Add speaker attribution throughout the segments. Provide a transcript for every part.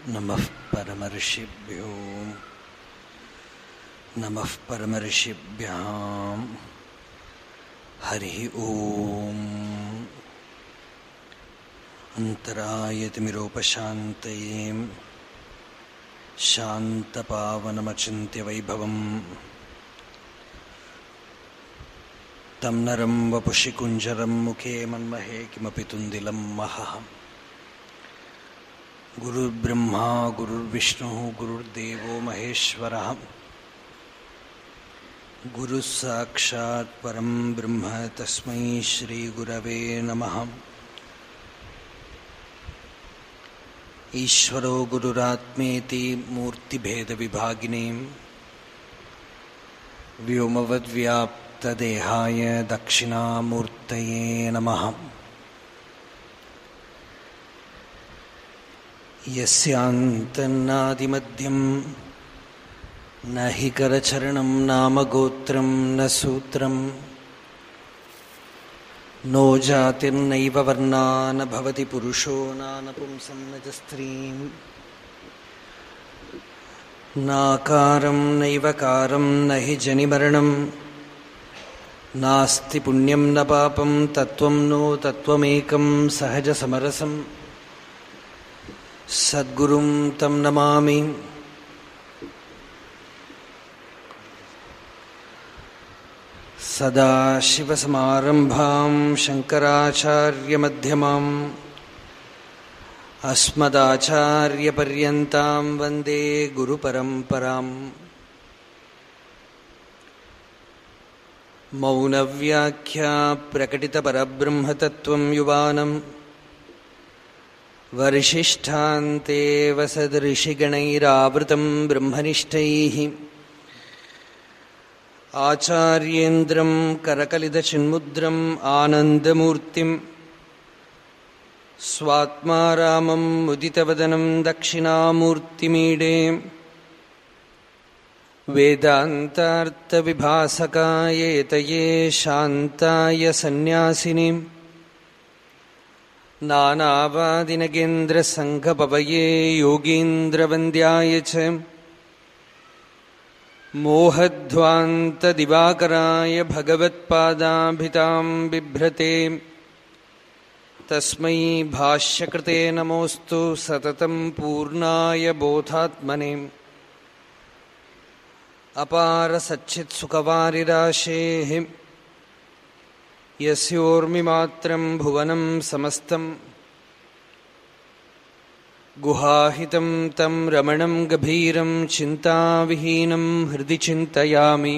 Speaker 1: नमः परमर्षिभ्यो नमः परमर्षिभ्यां हरिः ॐ अन्तरायतिमिरोपशान्तये शान्तपावनमचिन्त्यवैभवम् तं नरं वपुषि कुञ्जरं मुखे मन्महे किमपि तुन्दिलं महः गुरुर्ब्रह्मा गुरुर्विष्णुः गुरुर्देवो महेश्वरः गुरुः साक्षात् परं ब्रह्म तस्मै श्रीगुरवे नमः ईश्वरो गुरुरात्मेति मूर्तिभेदविभागिने व्योमवद्व्याप्तदेहाय दक्षिणामूर्तये नमः यस्यान्तन्नादिमध्यं न हि करचरणं नाम गोत्रं न सूत्रम् नो जातिर्नैव वर्णा न भवति पुरुषो नानपुंसं न च स्त्रीम् नाकारं नैव कारं न हि जनिमरणं नास्ति पुण्यं न पापं तत्त्वं नो तत्त्वमेकं सहजसमरसम् सद्गुरुं तं नमामि सदाशिवसमारम्भां शङ्कराचार्यमध्यमाम् अस्मदाचार्यपर्यन्तां वन्दे गुरुपरम्पराम् मौनव्याख्या प्रकटितपरब्रह्मतत्त्वं युवानम् वर्षिष्ठान्ते वसदऋषिगणैरावृतं ब्रह्मनिष्ठैः आचार्येन्द्रं करकलितचिन्मुद्रम् आनन्दमूर्तिम् स्वात्मा रामं मुदितवदनं दक्षिणामूर्तिमीडे वेदान्तार्थविभासकाय यतये शान्ताय सन्न्यासिनीम् नानावादिनगेन्द्रसङ्घपवये योगीन्द्रवन्द्याय च मोहध्वान्तदिवाकराय भगवत्पादाभितां बिभ्रते तस्मै भाष्यकृते नमोऽस्तु सततं पूर्णाय बोधात्मने अपारसच्चित्सुखवारिराशेः यस्योर्मिमात्रं भुवनं समस्तम् गुहाहितं तं रमणं गभीरं चिन्ताविहीनं हृदि चिन्तयामि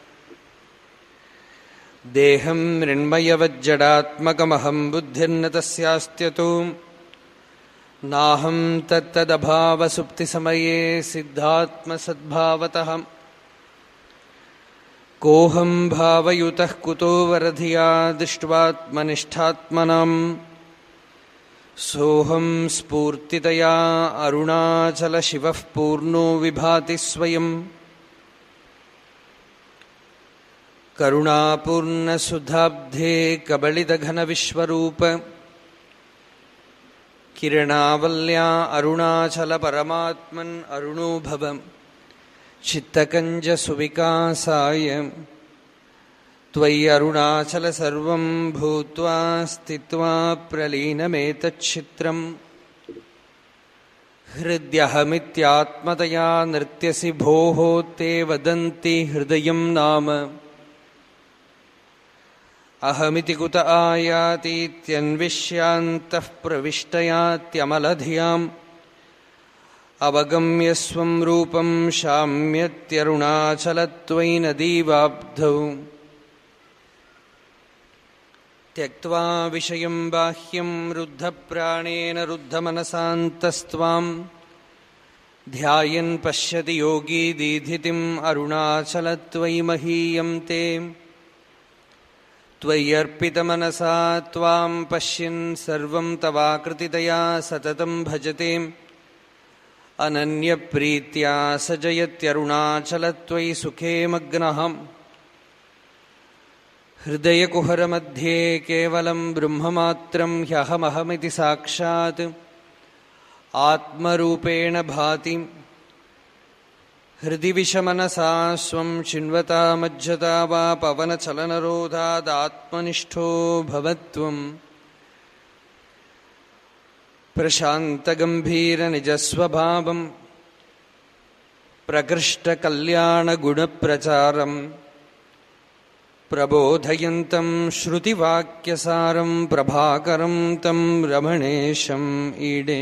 Speaker 1: देहं मृण्मयवज्जडात्मकमहं बुद्धिर्न तस्यास्त्यतो नाहं तत्तदभावसुप्तिसमये सिद्धात्मसद्भावतः कोऽहं भावयुतः कुतो वरधिया दृष्ट्वात्मनिष्ठात्मनाम् सोऽहं स्फूर्तितया अरुणाचलशिवः पूर्णो विभाति स्वयम् करुणापूर्णसुधाब्धे कबलिदघनविश्वरूप किरणावल्या अरुणाचलपरमात्मन् अरुणो भव चित्तकञ्जसुविकासाय त्वयि अरुणाचल सर्वं भूत्वा स्थित्वा प्रलीनमेतच्छित्रम् हृद्यहमित्यात्मतया नृत्यसि भोः ते वदन्ति हृदयं नाम अहमिति कुत आयातीत्यन्विष्यान्तः प्रविष्टयात्यमलधियाम् अवगम्य स्वं रूपं शाम्यत्यरुणाचलत्वयि नदीवाब्धौ त्यक्त्वा विषयं बाह्यं रुद्धप्राणेन रुद्धमनसान्तस्त्वां ध्यायन् पश्यति योगी दीधितिम् अरुणाचलत्वयि महीयं ते त्वय्यर्पितमनसा त्वां पश्यन् सर्वं तवाकृतितया सततं भजते अनन्यप्रीत्या स जयत्यरुणाचलत्वयि सुखे मग्नः हृदयकुहरमध्ये केवलं ब्रह्ममात्रं ह्यहमहमिति साक्षात् आत्मरूपेण भाति हृदि विषमनसा स्वं चिन्वता मज्जता वा पवनचलनरोधादात्मनिष्ठो भवत्वम् प्रशान्तगम्भीरनिजस्वभावम् प्रकृष्टकल्याणगुणप्रचारम् प्रबोधयन्तं श्रुतिवाक्यसारं प्रभाकरं तं रमणेशम् ईडे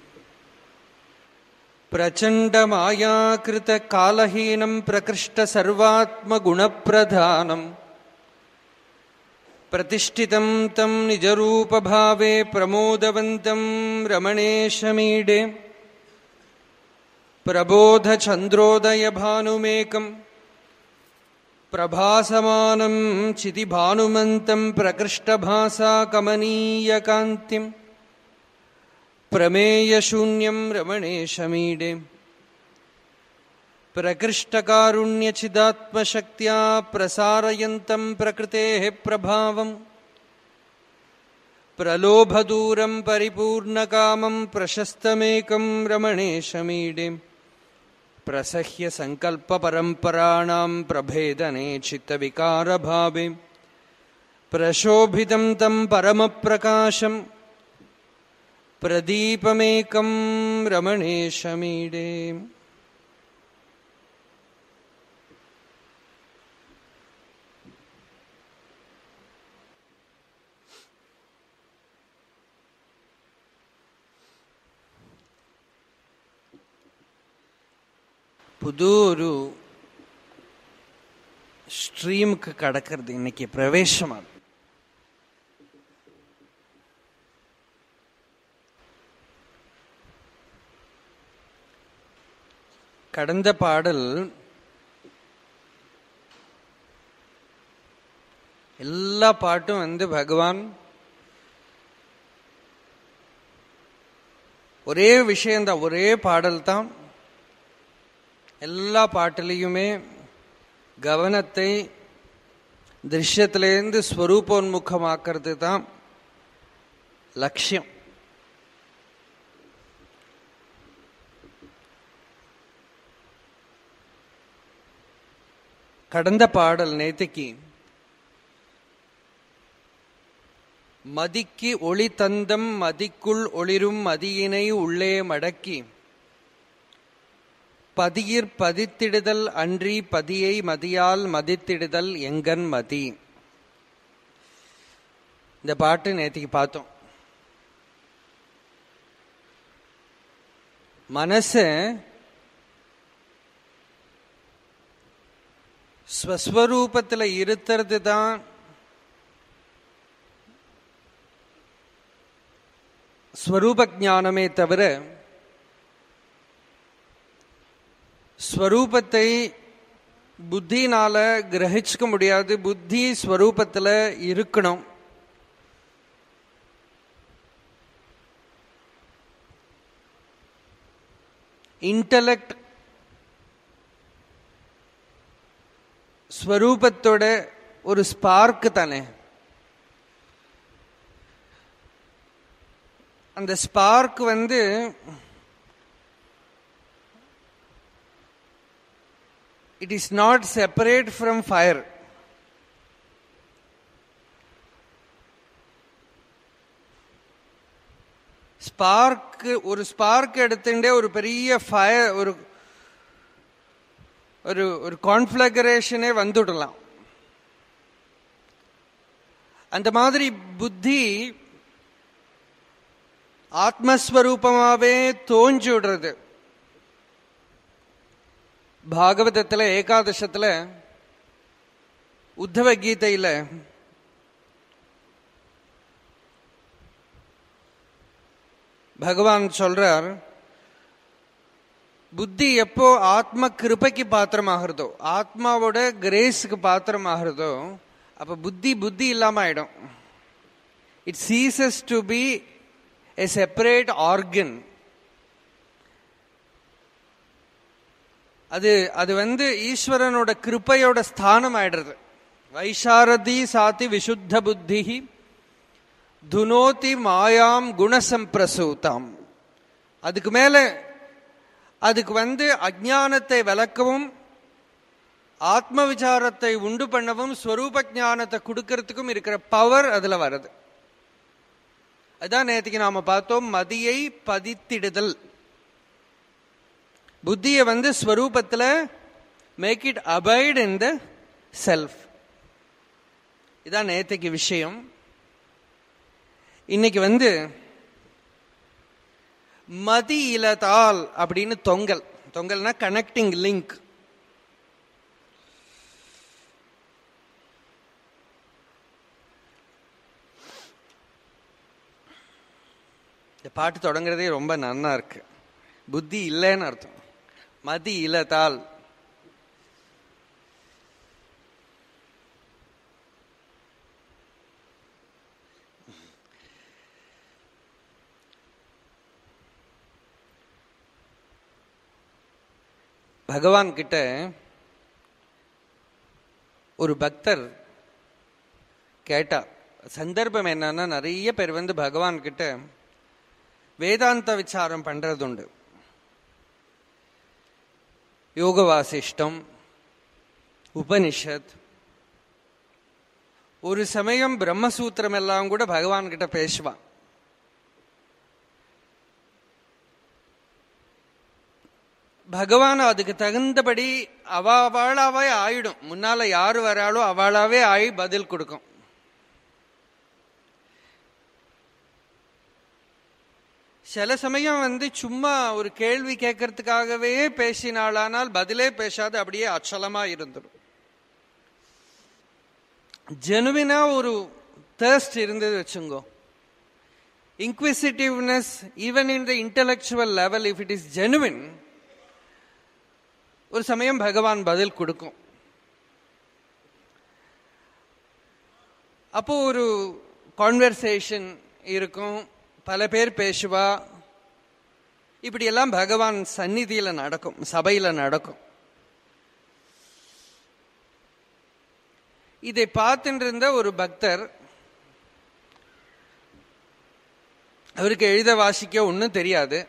Speaker 1: प्रचण्डमायाकृतकालहीनं प्रकृष्टसर्वात्मगुणप्रधानम् प्रतिष्ठितं तं निजरूपभावे प्रमोदवन्तं रमणेशमीडे प्रबोधचन्द्रोदयभानुमेकम् प्रभासमानं चितिभानुमन्तं प्रकृष्टभासा कमनीयकान्तिम् प्रमेयशून्यं रमणेशमीडे प्रकृष्टकारुण्यचिदात्मशक्त्या प्रसारयन्तं प्रकृतेः प्रभावम् प्रलोभदूरं परिपूर्णकामं प्रशस्तमेकं रमणेशमीडे प्रसह्य सङ्कल्पपरम्पराणां प्रभेदने चित्तविकारभावे प्रशोभितं तं परमप्रकाशम् प्रदीपमेकं रमणेशमीडे புது ஒரு ஸ்ட்ரீமுக்கு கடக்கிறது இன்னைக்கு பிரவேசமாகும் கடந்த பாடல் எல்லா பாட்டும் வந்து பகவான் ஒரே விஷயம்தான் ஒரே பாடல் தான் எல்லா பாட்டிலையுமே கவனத்தை திருஷ்யத்திலேருந்து ஸ்வரூபோன்முகமாக்கிறது தான் லட்சியம் கடந்த பாடல் நேத்துக்கு மதிக்கு ஒளி தந்தம் மதிக்குள் ஒளிரும் மதியினை உள்ளே மடக்கி பதியிற் பதித்திடுதல் அன்றி பதியை மதியால் மதித்திடுதல் எங்கன் மதி இந்த பாட்டு நேத்திக்கு பார்த்தோம் மனசு ஸ்வஸ்வரூபத்தில் இருத்துறது தான் ஸ்வரூப ஞானமே தவிர ஸ்வரூபத்தை புத்தினால கிரகிச்சுக்க முடியாது புத்தி ஸ்வரூபத்தில் இருக்கணும் இன்டலெக்ட் ஸ்வரூபத்தோட ஒரு ஸ்பார்க் தானே அந்த ஸ்பார்க் வந்து it is not separate from fire. Spark ஒரு ஸ்பார்க் எடுத்துட்டே ஒரு பெரிய ஃபயர் ஒரு ஒரு ஒரு கான்ஃபிளகரேஷனே வந்துடலாம் அந்த மாதிரி புத்தி ஆத்மஸ்வரூபமாவே தோன்றி விடுறது பாகவதத்தில் ஏகாதசத்தில் உத்தவ கீதையில் பகவான் சொல்றார் புத்தி எப்போ ஆத்ம கிருபைக்கு பாத்திரமாகிறதோ ஆத்மாவோட கிரேஸுக்கு பாத்திரமாகிறதோ அப்ப புத்தி புத்தி இல்லாம ஆயிடும் it ceases to be a separate organ அது அது வந்து ஈஸ்வரனோட கிருப்பையோட ஸ்தானம் ஆயிடுறது வைஷாரதி சாத்தி விசுத்த புத்தி துனோதி மாயாம் குணசம்பிரசூதாம் அதுக்கு மேல அதுக்கு வந்து அஜானத்தை விளக்கவும் ஆத்ம விசாரத்தை உண்டு பண்ணவும் ஸ்வரூப ஞானத்தை கொடுக்கறதுக்கும் இருக்கிற பவர் அதுல வருது அதான் நேற்றுக்கு நாம பார்த்தோம் மதியை பதித்திடுதல் புத்தியை வந்து ஸ்வரூபத்துல make it abide in the self இதான் நேற்றுக்கு விஷயம் இன்னைக்கு வந்து மதி இலதால் அப்படின்னு தொங்கல் தொங்கல்னா கனெக்டிங் லிங்க் இந்த பாட்டு தொடங்குறதே ரொம்ப நன்னா இருக்கு புத்தி இல்லைன்னு அர்த்தம் மதி இலதால் பகவான் கிட்ட ஒரு பக்தர் கேட்டா சந்தர்ப்பம் என்னன்னா நிறைய பேர் வந்து பகவான் கிட்ட வேதாந்த விசாரம் பண்றது உண்டு யோக வாசிஷ்டம் உபனிஷத் ஒரு சமயம் பிரம்மசூத்திரம் எல்லாம் கூட பகவான் கிட்ட பேசுவான் பகவான் அதுக்கு தகுந்தபடி அவ அவளாவே ஆயிடும் முன்னால யாரு வராளோ அவளாவே ஆயி பதில் கொடுக்கும் சில சமயம் வந்து சும்மா ஒரு கேள்வி கேட்கறதுக்காகவே பேசினாளானால் பதிலே பேசாது அப்படியே அச்சலமா இருந்துடும் ஜெனுவினா ஒரு தேர்ஸ்ட் இருந்தது வச்சுங்கோ inquisitiveness even in the intellectual level if it is genuine ஒரு சமயம் பகவான் பதில் கொடுக்கும் அப்போ ஒரு கான்வர்சேஷன் இருக்கும் பல பேர் பேசுவா இப்படி எல்லாம் பகவான் சந்நிதியில நடக்கும் சபையில நடக்கும் இதை பார்த்துட்டு இருந்த ஒரு பக்தர் அவருக்கு எழுத வாசிக்க ஒன்றும் தெரியாது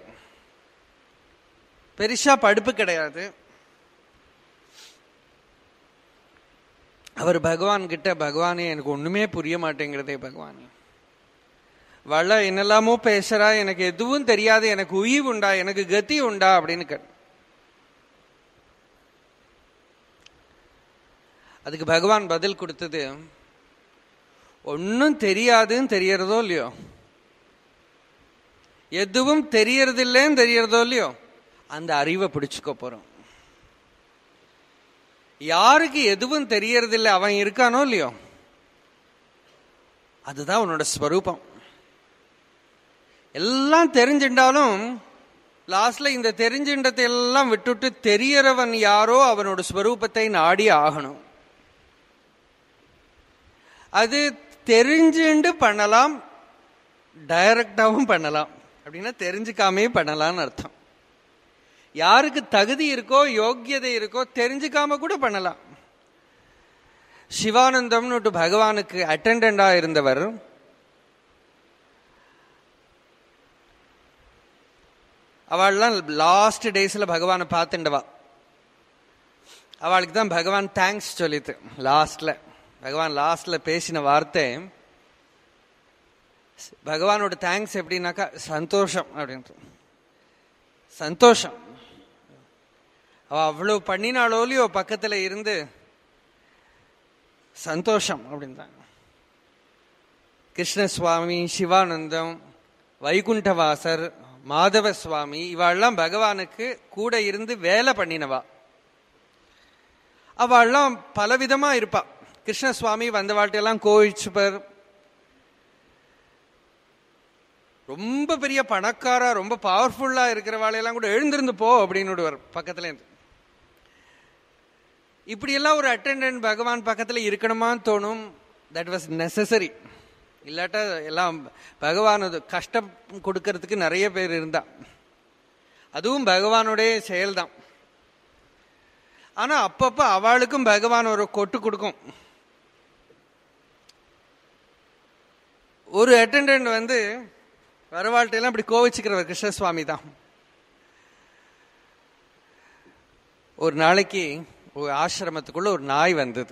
Speaker 1: பெருசா படிப்பு கிடையாது அவர் பகவான் கிட்ட பகவானே எனக்கு ஒண்ணுமே புரிய மாட்டேங்கிறதே பகவானே வள என்னெல்லாமோ பேசுறா எனக்கு எதுவும் தெரியாது எனக்கு உயிர் உண்டா எனக்கு கதி உண்டா அப்படின்னு கேட்ட அதுக்கு பகவான் பதில் கொடுத்தது ஒன்னும் தெரியாதுன்னு தெரியறதோ இல்லையோ எதுவும் தெரியறதில்லைன்னு தெரியறதோ இல்லையோ அந்த அறிவை பிடிச்சுக்க போறோம் யாருக்கு எதுவும் தெரியறதில்லை அவன் இருக்கானோ இல்லையோ அதுதான் உன்னோட ஸ்வரூபம் எல்லாம் தெரிஞ்சின்றாலும் லாஸ்ட்ல இந்த தெரிஞ்சின்றதை எல்லாம் விட்டுட்டு தெரியறவன் யாரோ அவனோட ஸ்வரூபத்தை நாடி ஆகணும் அது தெரிஞ்சுண்டு பண்ணலாம் டைரக்டாவும் பண்ணலாம் அப்படின்னா தெரிஞ்சுக்காமே பண்ணலாம்னு அர்த்தம் யாருக்கு தகுதி இருக்கோ யோக்கியதை இருக்கோ தெரிஞ்சுக்காம கூட பண்ணலாம் சிவானந்தம்னு பகவானுக்கு அட்டண்டண்டா இருந்தவர் அவள்லாம் லாஸ்ட் டேஸ்ல பகவானை பார்த்துண்டவா அவளுக்கு தான் பகவான் தேங்க்ஸ் சொல்லித்து லாஸ்ட்ல பகவான் லாஸ்ட்ல பேசின வார்த்தை பகவானோட தேங்க்ஸ் எப்படின்னாக்கா சந்தோஷம் அப்படின்ட்டு சந்தோஷம் அவ அவ்வளவு பண்ணினாலோ இல்லையோ பக்கத்துல இருந்து சந்தோஷம் அப்படின்றாங்க கிருஷ்ணசுவாமி சிவானந்தம் வைகுண்டவாசர் மாதவ சுவாமி இவாள்லாம் பகவானுக்கு கூட இருந்து வேலை பண்ணினவா அவள்லாம் பலவிதமா இருப்பா கிருஷ்ணசுவாமி வந்த வாழ்க்கையெல்லாம் கோவிச்சுப்பர் ரொம்ப பெரிய பணக்காரா ரொம்ப பவர்ஃபுல்லா இருக்கிற வாழையெல்லாம் கூட எழுந்திருந்து போ அப்படின்னு விடுவார் பக்கத்துல இருந்து இப்படியெல்லாம் ஒரு அட்டெண்டன்ட் பகவான் பக்கத்துல இருக்கணுமான்னு தோணும் தட் வாஸ் நெசசரி இல்லாட்டா எல்லாம் பகவான் அது கஷ்டம் கொடுக்கறதுக்கு நிறைய பேர் இருந்தா அதுவும் பகவானுடைய செயல்தான் ஆனா அப்பப்ப அவளுக்கும் பகவான் ஒரு கொட்டு கொடுக்கும் ஒரு அட்டெண்டன்ட் வந்து வரவாழ்ட்டையெல்லாம் இப்படி கோவிச்சுக்கிறவர் கிருஷ்ணசுவாமி தான் ஒரு நாளைக்கு ஒரு ஆசிரமத்துக்குள்ள ஒரு நாய் வந்தது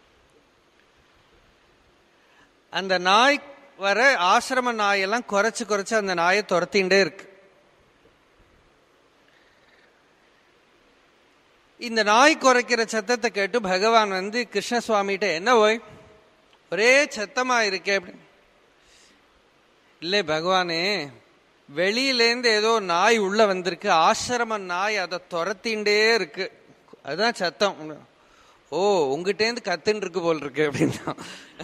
Speaker 1: அந்த நாய் வர ஆசிரம நாயெல்லாம் குறைச்சு குறைச்சு அந்த நாயை துரத்திண்டே இருக்கு இந்த நாய் குறைக்கிற சத்தத்தை கேட்டு பகவான் வந்து கிருஷ்ணசுவாமிகிட்ட என்ன ஓய் ஒரே சத்தமா இருக்கே அப்படி இல்லை பகவானே வெளியிலேருந்து ஏதோ நாய் உள்ள வந்திருக்கு ஆசிரம நாய் அதை துரத்திண்டே இருக்கு அதுதான் சத்தம் ஓ உங்ககிட்டேருந்து கத்துன்னு இருக்கு போல் இருக்கு அப்படின்னா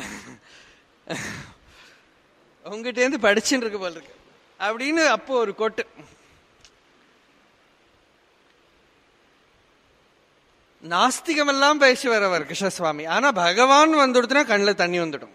Speaker 1: உங்ககிட்டேருந்து படிச்சுன்னு இருக்கு போல் இருக்கு அப்படின்னு அப்போ ஒரு கொட்டு நாஸ்திகமெல்லாம் பேசி வரவர் கிருஷ்ணசுவாமி ஆனா பகவான் வந்துடுத்துனா கண்ணில் தண்ணி வந்துடும்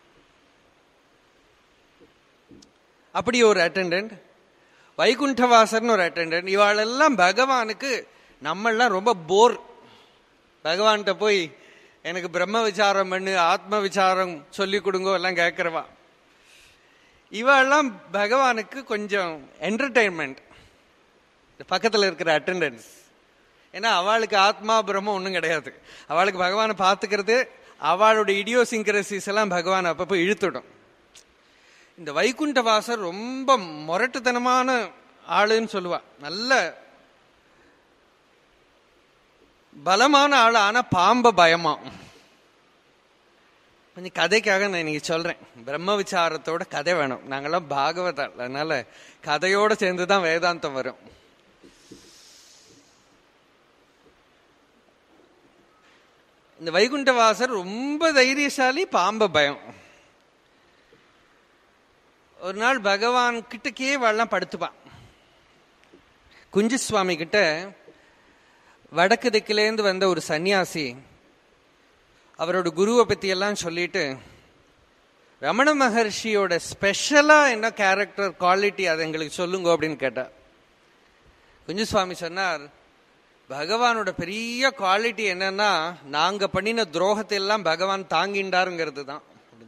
Speaker 1: அப்படி ஒரு அட்டெண்டன்ட் வைகுண்டவாசர்னு ஒரு அட்டெண்டன்ட் இவாளெல்லாம் பகவானுக்கு நம்மெல்லாம் ரொம்ப போர் பகவான்கிட்ட போய் எனக்கு பிரம்ம விசாரம் பண்ணு ஆத்ம விசாரம் சொல்லி கொடுங்கோ எல்லாம் கேட்கறவா இவெல்லாம் பகவானுக்கு கொஞ்சம் என்டர்டைன்மெண்ட் பக்கத்தில் இருக்கிற அட்டெண்டன்ஸ் ஏன்னா அவளுக்கு ஆத்மா பிரம்மம் ஒன்றும் கிடையாது அவளுக்கு பகவானை பார்த்துக்கிறது அவளோட இடியோசிங்கிறசிஸ் எல்லாம் பகவான் அப்பப்போ இழுத்துடும் இந்த வைகுண்டவாசர் ரொம்ப முரட்டுத்தனமான ஆளுன்னு சொல்லுவா நல்ல பலமான ஆள் ஆனா பாம்ப பயமா கொஞ்சம் கதைக்காக நான் இன்னைக்கு சொல்றேன் பிரம்ம விசாரத்தோட கதை வேணும் நாங்கெல்லாம் பாகவதால் அதனால கதையோட சேர்ந்து தான் வேதாந்தம் வரும் இந்த வைகுண்டவாசர் ரொம்ப தைரியசாலி பாம்ப பயம் ஒரு நாள் பகவான் கிட்டக்கே வாழலாம் படுத்துப்பான் குஞ்சுசுவாமி கிட்ட வடக்கு திக்கிலேருந்து வந்த ஒரு சன்னியாசி அவரோட குருவை பத்தி எல்லாம் சொல்லிட்டு ரமண மகர்ஷியோட ஸ்பெஷலா என்ன கேரக்டர் குவாலிட்டி அதை எங்களுக்கு சொல்லுங்க அப்படின்னு கேட்டா குஞ்சுசுவாமி சொன்னார் பகவானோட பெரிய குவாலிட்டி என்னன்னா நாங்க பண்ணின துரோகத்தை எல்லாம் பகவான் தாங்கிண்டாருங்கிறது தான்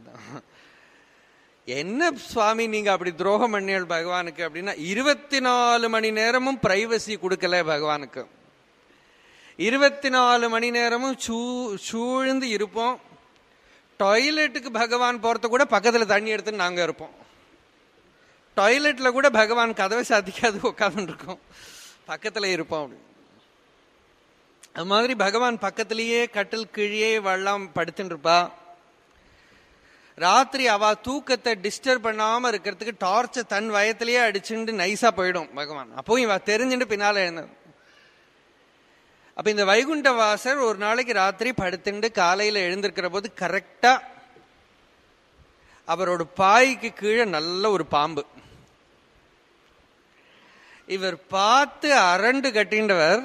Speaker 1: என்ன சுவாமி நீங்க அப்படி துரோகம் பண்ணியல் பகவானுக்கு அப்படின்னா இருபத்தி நாலு மணி நேரமும் பிரைவசி கொடுக்கல பகவானுக்கு இருபத்தி நாலு மணி நேரமும் சூ சூழ்ந்து இருப்போம் டாய்லெட்டுக்கு பகவான் போறத கூட பக்கத்துல தண்ணி எடுத்து நாங்க இருப்போம் டாய்லெட்ல கூட பகவான் கதவை சாத்திக்காது உட்காந்து இருக்கோம் பக்கத்துல இருப்போம் அப்படி அது மாதிரி பகவான் பக்கத்திலேயே கட்டில் கீழே வெள்ளம் படுத்துட்டு இருப்பா ராத்திரி அவ தூக்கத்தை டிஸ்டர்ப் பண்ணாம இருக்கிறதுக்கு டார்ச்சை தன் வயத்திலேயே அடிச்சுட்டு நைஸா போயிடும் பகவான் அப்போ இவ தெரிஞ்சுட்டு பின்னால எழுந்தது அப்ப இந்த வைகுண்ட வாசர் ஒரு நாளைக்கு ராத்திரி படுத்துட்டு காலையில எழுந்திருக்கிற போது கரெக்டா அவரோட பாய்க்கு கீழே நல்ல ஒரு பாம்பு இவர் பார்த்து அரண்டு கட்டின்றவர்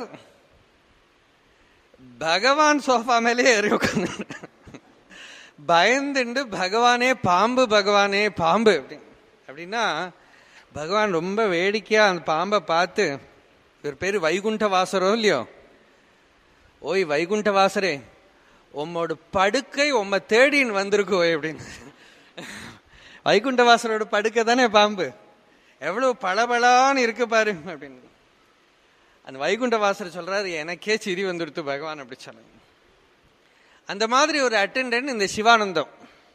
Speaker 1: பகவான் சோஃபா மேலே ஏறி உட்காந்து பயந்துண்டு பகவானே பாம்பு பகவானே பாம்பு அப்படின்னு அப்படின்னா பகவான் ரொம்ப வேடிக்கையா அந்த பாம்பை பார்த்து இவர் பேரு வைகுண்ட வாசரோ இல்லையோ ஓய் வைகுண்ட வாசரே உம்மோட படுக்கை உம்ம தேடின்னு வந்திருக்கு ஓய் அப்படின்னு வைகுண்ட வாசரோட படுக்கை தானே பாம்பு எவ்வளவு பளபளான்னு இருக்கு பாரு அப்படின்னு அந்த வைகுண்ட வாசர் சொல்றாரு எனக்கே சிரி வந்துடுத்து பகவான் அப்படி சொல்லுங்க அந்த மாதிரி ஒரு அட்டெண்டன்ட் இந்த சிவானந்தம்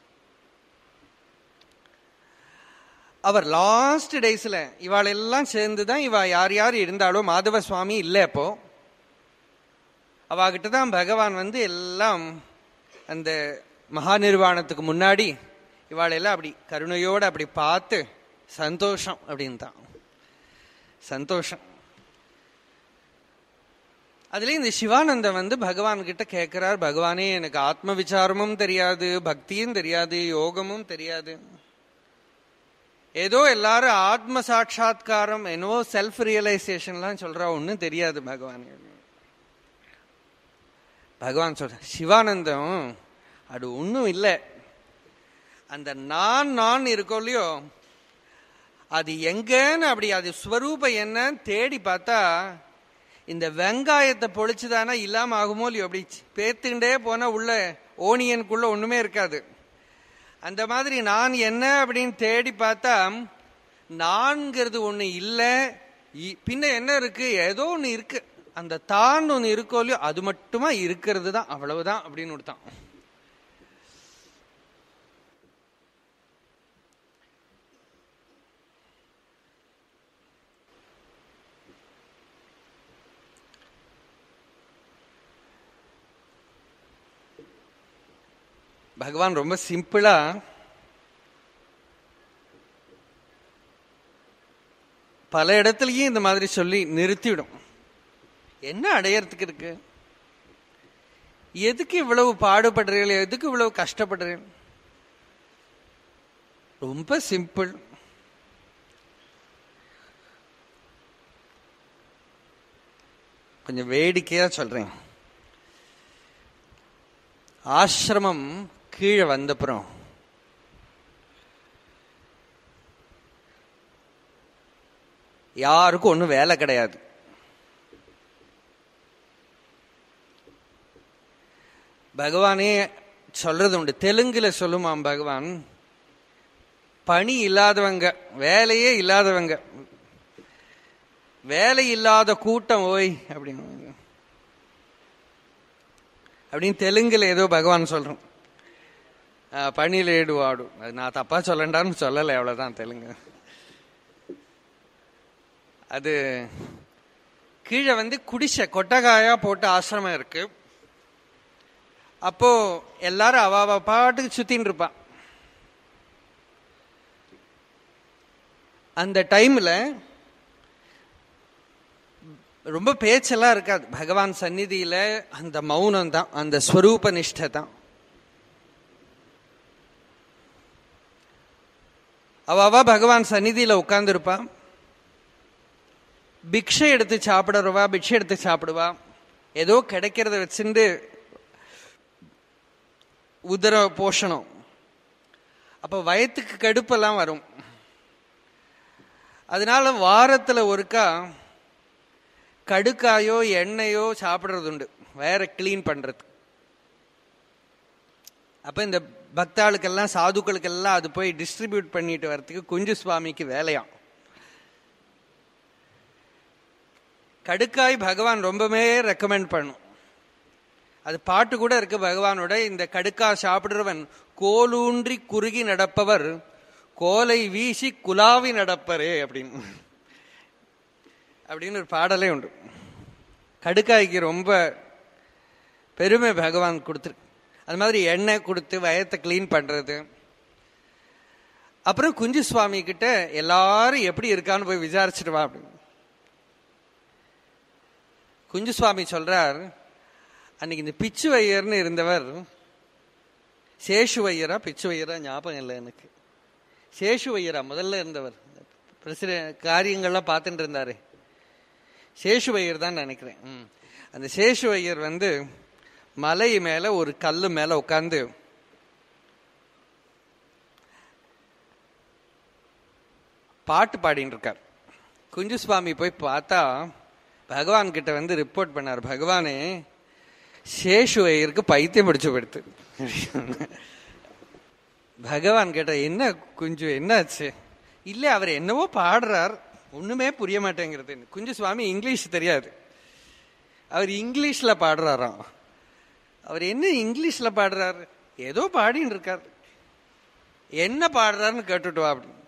Speaker 1: அவர் லாஸ்ட் டேஸ்ல இவாள் எல்லாம் சேர்ந்து தான் இவ யார் யார் இருந்தாலோ மாதவ சுவாமி இல்லை அப்போ அவகிட்ட தான் பகவான் வந்து எல்லாம் அந்த மகா நிர்வாணத்துக்கு முன்னாடி இவாளெல்லாம் அப்படி கருணையோடு அப்படி பார்த்து சந்தோஷம் அப்படின்னு தான் சந்தோஷம் அதுல இந்த சிவானந்தம் வந்து பகவான் கிட்ட கேட்கிறார் பகவானே எனக்கு ஆத்ம விசாரமும் தெரியாது பக்தியும் தெரியாது யோகமும் தெரியாது ஏதோ எல்லாரும் ஆத்ம சாட்சா்காரம் என்னவோ செல்ஃப் ரியலைசேஷன்லாம் சொல்றா ஒன்னும் தெரியாது பகவான் பகவான் சொல்ற சிவானந்தம் அது ஒன்றும் இல்லை அந்த நான் நான் இருக்கோ இல்லையோ அது எங்கன்னு அப்படி அது ஸ்வரூபம் என்னன்னு தேடி பார்த்தா இந்த வெங்காயத்தை பொழிச்சுதானா இல்லாம ஆகுமோ இல்லையோ அப்படி பேத்துக்கிட்டே போனா உள்ள ஓனியனுக்குள்ள ஒண்ணுமே இருக்காது அந்த மாதிரி நான் என்ன அப்படின்னு தேடி பார்த்தா நான்கிறது ஒண்ணு இல்ல இ- பின்ன என்ன இருக்கு ஏதோ ஒண்ணு இருக்கு அந்த தான் ஒண்ணு இருக்கோ இல்லையோ அது மட்டுமா இருக்கிறது தான் அவ்வளவுதான் அப்படின்னு கொடுத்தான் பகவான் ரொம்ப சிம்பிளா பல இடத்துலயும் இந்த மாதிரி சொல்லி நிறுத்திவிடும் என்ன அடையறதுக்கு இருக்கு எதுக்கு இவ்வளவு பாடுபடுறீர்கள் எதுக்கு இவ்வளவு கஷ்டப்படுறீர்கள் ரொம்ப சிம்பிள் கொஞ்சம் வேடிக்கையா சொல்றேன் ஆசிரமம் கீழே வந்தப்புறம் யாருக்கும் ஒன்றும் வேலை கிடையாது பகவானே சொல்றது உண்டு தெலுங்குல சொல்லுமாம் பகவான் பணி இல்லாதவங்க வேலையே இல்லாதவங்க வேலை இல்லாத கூட்டம் ஓய் அப்படின்னு அப்படின்னு தெலுங்குல ஏதோ பகவான் சொல்றோம் அஹ், பணியில ஏடுவாடு அது நான் தப்பா சொல்லண்டான்னு சொல்லலை அவ்வளவுதான் தெலுங்கு அது கீழே வந்து குடிசை கொட்டகாயா போட்டு ஆசிரமம் இருக்கு அப்போ எல்லாரும் அவ அவ பாட்டுக்கு சுத்தின்னு இருப்பான் அந்த டைம்ல ரொம்ப பேச்செல்லாம் இருக்காது பகவான் சந்நிதியில அந்த மௌனம் தான் அந்த ஸ்வரூப நிஷ்டை தான் அவ அவ பகவான் சந்நிதியில உட்கார்ந்துருப்பா பிக்ஷை எடுத்து சாப்பிடுறவா பிக்ஷை எடுத்து சாப்பிடுவா ஏதோ கிடைக்கிறத வச்சுட்டு உதர போஷணம் அப்ப வயத்துக்கு கடுப்பெல்லாம் வரும் அதனால வாரத்துல ஒருக்கா கடுக்காயோ எண்ணெயோ சாப்பிடுறது உண்டு வேற கிளீன் பண்றது அப்ப இந்த பக்தாளுக்கெல்லாம் சாதுக்களுக்கெல்லாம் அது போய் டிஸ்ட்ரிபியூட் பண்ணிட்டு வர்றதுக்கு குஞ்சு சுவாமிக்கு வேலையாம் கடுக்காய் பகவான் ரொம்பவே ரெக்கமெண்ட் பண்ணும் அது பாட்டு கூட இருக்கு பகவானோட இந்த கடுக்கா சாப்பிடுறவன் கோலூன்றி குறுகி நடப்பவர் கோலை வீசி குலாவி நடப்பரே அப்படின்னு அப்படின்னு ஒரு பாடலே உண்டு கடுக்காய்க்கு ரொம்ப பெருமை பகவான் கொடுத்துருக்கு அது மாதிரி எண்ணெய் கொடுத்து வயத்தை க்ளீன் பண்றது அப்புறம் குஞ்சு சுவாமி கிட்ட எல்லாரும் எப்படி இருக்கான்னு போய் விசாரிச்சுட்டு வா அப்படின்னு குஞ்சு சுவாமி சொல்றார் அன்னைக்கு இந்த பிச்சு வையர்னு இருந்தவர் சேஷு வையரா பிச்சு வையரா ஞாபகம் இல்லை எனக்கு சேஷு வையரா முதல்ல இருந்தவர் பிரசிடென்ட் காரியங்கள்லாம் பார்த்துட்டு இருந்தாரு சேஷு வையர் தான் நினைக்கிறேன் ம். அந்த சேஷு வையர் வந்து மலை மேல ஒரு கல்லு மேல உட்கார்ந்து பாட்டு பாடின்னு இருக்கார் குஞ்சு சுவாமி போய் பார்த்தா பகவான் கிட்ட வந்து ரிப்போர்ட் பண்ணார் பகவானே சேஷு ஐயருக்கு பைத்தியம் பிடிச்சு படுத்து பகவான் கேட்ட என்ன குஞ்சு என்னாச்சு இல்ல அவர் என்னவோ பாடுறார் ஒண்ணுமே புரிய மாட்டேங்கிறது குஞ்சு சுவாமி இங்கிலீஷ் தெரியாது அவர் இங்கிலீஷ்ல பாடுறாராம் அவர் என்ன இங்கிலீஷ்ல பாடுறாரு ஏதோ பாடின்னு இருக்கார் என்ன பாடுறாருன்னு கேட்டுட்டு வா அப்படின்னு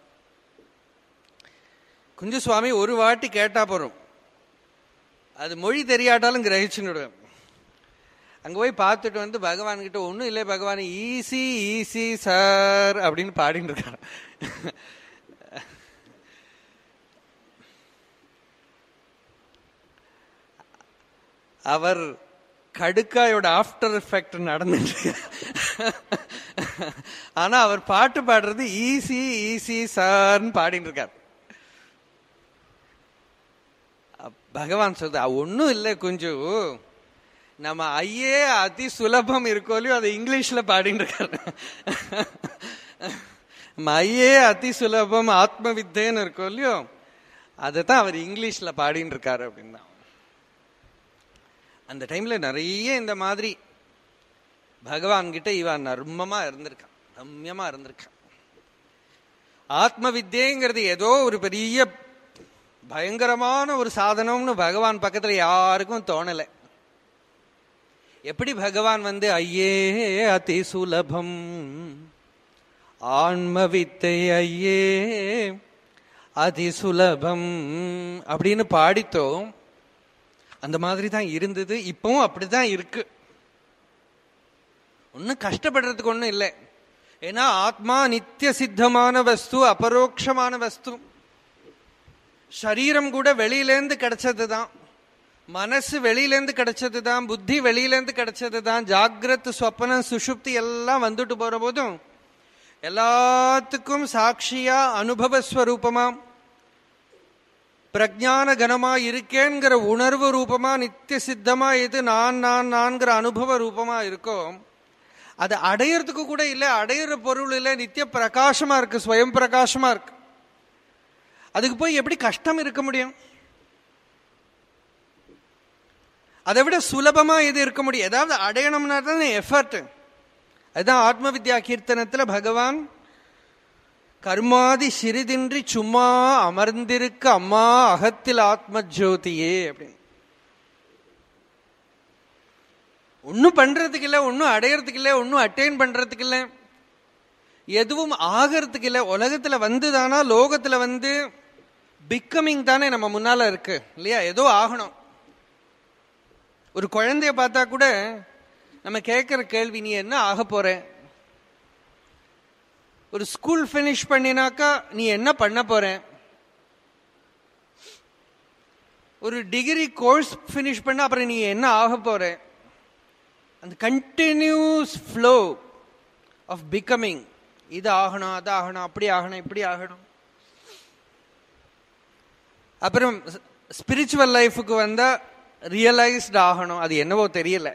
Speaker 1: குஞ்சு சுவாமி ஒரு வாட்டி கேட்டா போறோம் அது மொழி தெரியாட்டாலும் கிரகிச்சுன்னுடுவேன் அங்க போய் பார்த்துட்டு வந்து பகவான் கிட்ட ஒன்றும் இல்லை பகவான் ஈஸி ஈஸி சார் அப்படின்னு பாடிட்டு இருக்காரு அவர் கடுக்காயோட ஆஃப்டர் எஃபெக்ட் நடந்துட்டு ஆனா அவர் பாட்டு பாடுறது ஈஸி ஈஸி சார்னு பாடிட்டு இருக்கார் பகவான் சொல்றது ஒன்னும் இல்லை குஞ்சு நம்ம ஐயே அதி சுலபம் இருக்கோ இல்லையோ அதை இங்கிலீஷ்ல பாடிட்டு இருக்காரு நம்ம ஐயே அதி சுலபம் ஆத்ம வித்தேன்னு இருக்கோ இல்லையோ அதை தான் அவர் இங்கிலீஷ்ல பாடிட்டு இருக்காரு அப்படின்னா அந்த டைம்ல நிறைய இந்த மாதிரி பகவான் கிட்ட இவன் நர்மமா இருந்திருக்கான் ரம்யமா இருந்திருக்கான் ஆத்ம வித்யங்கிறது ஏதோ ஒரு பெரிய பயங்கரமான ஒரு சாதனம்னு பகவான் பக்கத்துல யாருக்கும் தோணல எப்படி பகவான் வந்து ஐயே அதி சுலபம் ஆன்ம வித்தை ஐயே அதி சுலபம் அப்படின்னு பாடித்தோம் அந்த மாதிரி தான் இருந்தது இப்பவும் அப்படிதான் இருக்கு ஒன்னும் கஷ்டப்படுறதுக்கு ஒண்ணும் இல்லை ஏன்னா ஆத்மா நித்திய சித்தமான வஸ்து அபரோக்ஷமான வஸ்து சரீரம் கூட வெளியிலேருந்து கிடைச்சது தான் மனசு வெளியிலேருந்து கிடைச்சது தான் புத்தி வெளியிலேருந்து கிடைச்சது தான் ஜாகிரத் சொப்பனம் சுஷுப்தி எல்லாம் வந்துட்டு போற போதும் எல்லாத்துக்கும் சாட்சியா அனுபவ ஸ்வரூபமா பிரஜான கனமா இருக்கேங்கிற உணர்வு ரூபமா நித்திய சித்தமா எது நான் நான் நான்கிற அனுபவ ரூபமா இருக்கோ அது அடையறதுக்கு கூட இல்லை அடையிற பொருள் இல்லை நித்திய பிரகாசமா இருக்கு ஸ்வயம் பிரகாசமா இருக்கு அதுக்கு போய் எப்படி கஷ்டம் இருக்க முடியும் அதை விட சுலபமா எது இருக்க முடியும் ஏதாவது அடையணும்னா தான் எஃபர்ட் அதுதான் ஆத்ம வித்யா கீர்த்தனத்துல பகவான் கர்மாதி சிறிதின்றி சும்மா அமர்ந்திருக்க அம்மா அகத்தில் ஆத்ம ஜோதியே அப்படின்னு ஒன்னும் பண்றதுக்கு இல்லை ஒன்னும் அடையறதுக்கு இல்லை ஒன்னும் அட்டைன் பண்றதுக்கு இல்லை எதுவும் ஆகிறதுக்கு இல்லை உலகத்துல வந்துதானா லோகத்துல வந்து பிக்கமிங் தானே நம்ம முன்னால இருக்கு இல்லையா ஏதோ ஆகணும் ஒரு குழந்தைய பார்த்தா கூட நம்ம கேட்கிற கேள்வி நீ என்ன ஆக போற ஒரு ஸ்கூல் பினிஷ் பண்ணினாக்கா நீ என்ன பண்ண போற ஒரு டிகிரி கோர்ஸ் பினிஷ் பண்ண அப்புறம் நீ என்ன ஆக போற அந்த கண்டினியூஸ் ஃப்ளோ ஆஃப் பிகமிங் இது ஆகணும் அது ஆகணும் அப்படி ஆகணும் இப்படி ஆகணும் அப்புறம் ஸ்பிரிச்சுவல் லைஃபுக்கு வந்தா ரியலைஸ்ட் ஆகணும் அது என்னவோ தெரியல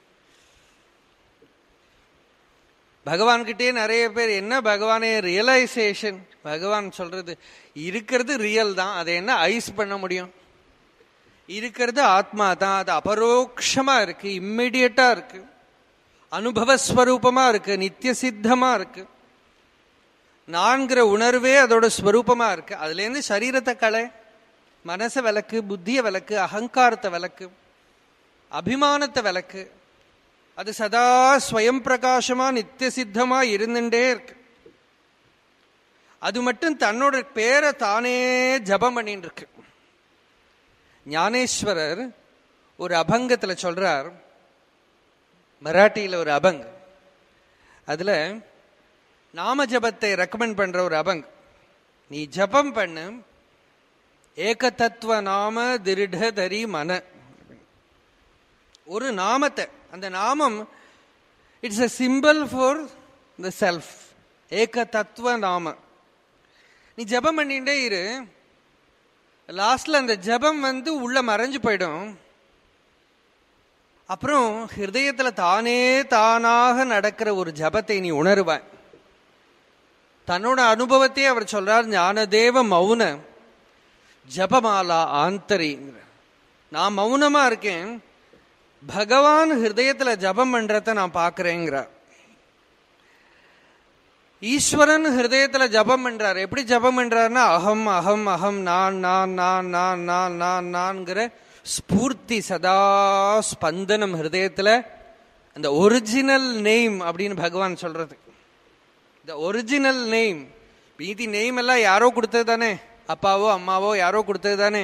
Speaker 1: பகவான்கிட்டே நிறைய பேர் என்ன பகவானே ரியலைசேஷன் பகவான் சொல்றது இருக்கிறது ரியல் தான் அதை என்ன ஐஸ் பண்ண முடியும் இருக்கிறது ஆத்மா தான் அது அபரோக்ஷமா இருக்கு இம்மிடியட்டா இருக்கு அனுபவஸ்வரூபமா இருக்கு நித்திய சித்தமா இருக்கு நான்கிற உணர்வே அதோட ஸ்வரூபமா இருக்கு அதுல இருந்து சரீரத்தை கலை மனச விளக்கு புத்திய விளக்கு அகங்காரத்தை விளக்கு அபிமானத்தை விளக்கு அது சதா ஸ்வயம் பிரகாசமா நித்திய சித்தமா இருந்துட்டே இருக்கு அது மட்டும் தன்னோட பேரை தானே ஜபம் பண்ணிட்டு இருக்கு ஞானேஸ்வரர் ஒரு அபங்கத்துல சொல்றார் மராட்டியில ஒரு அபங் அதுல நாம ஜபத்தை ரெக்கமெண்ட் பண்ற ஒரு அபங் நீ ஜபம் பண்ணு ஏக தத்துவ நாம திருடதரி மன ஒரு நாமத்தை அந்த நாமம் it's a simple for the self ஏக தத்துவ நாம நீ ஜபம் பண்ணிட்டே இரு லாஸ்ட்ல அந்த ஜபம் வந்து உள்ள மறைஞ்சு போயிடும் அப்புறம் ஹிருதயத்துல தானே தானாக நடக்கிற ஒரு ஜபத்தை நீ உணருவாய் தன்னோட அனுபவத்தையே அவர் சொல்றார் ஞானதேவ மௌன ஜபமாலா ஆந்தரிங்கிற நான் மௌனமா இருக்கேன் பகவான் ஹிருதயத்துல ஜபம் பண்றத நான் பாக்குறேங்கிறார் ஈஸ்வரன் ஹிருதயத்துல ஜபம் பண்றார் எப்படி ஜபம் பண்றாருன்னா அகம் அகம் அகம் நான் நான் நான் நான் நான் நான் நான்கிற ஸ்பூர்த்தி சதா ஸ்பந்தனம் ஹிருதயத்துல அந்த ஒரிஜினல் நெய்ம் அப்படின்னு பகவான் சொல்றது இந்த ஒரிஜினல் நெய்ம் மீதி நெய்ம் எல்லாம் யாரோ கொடுத்தது தானே அப்பாவோ அம்மாவோ யாரோ கொடுத்தது தானே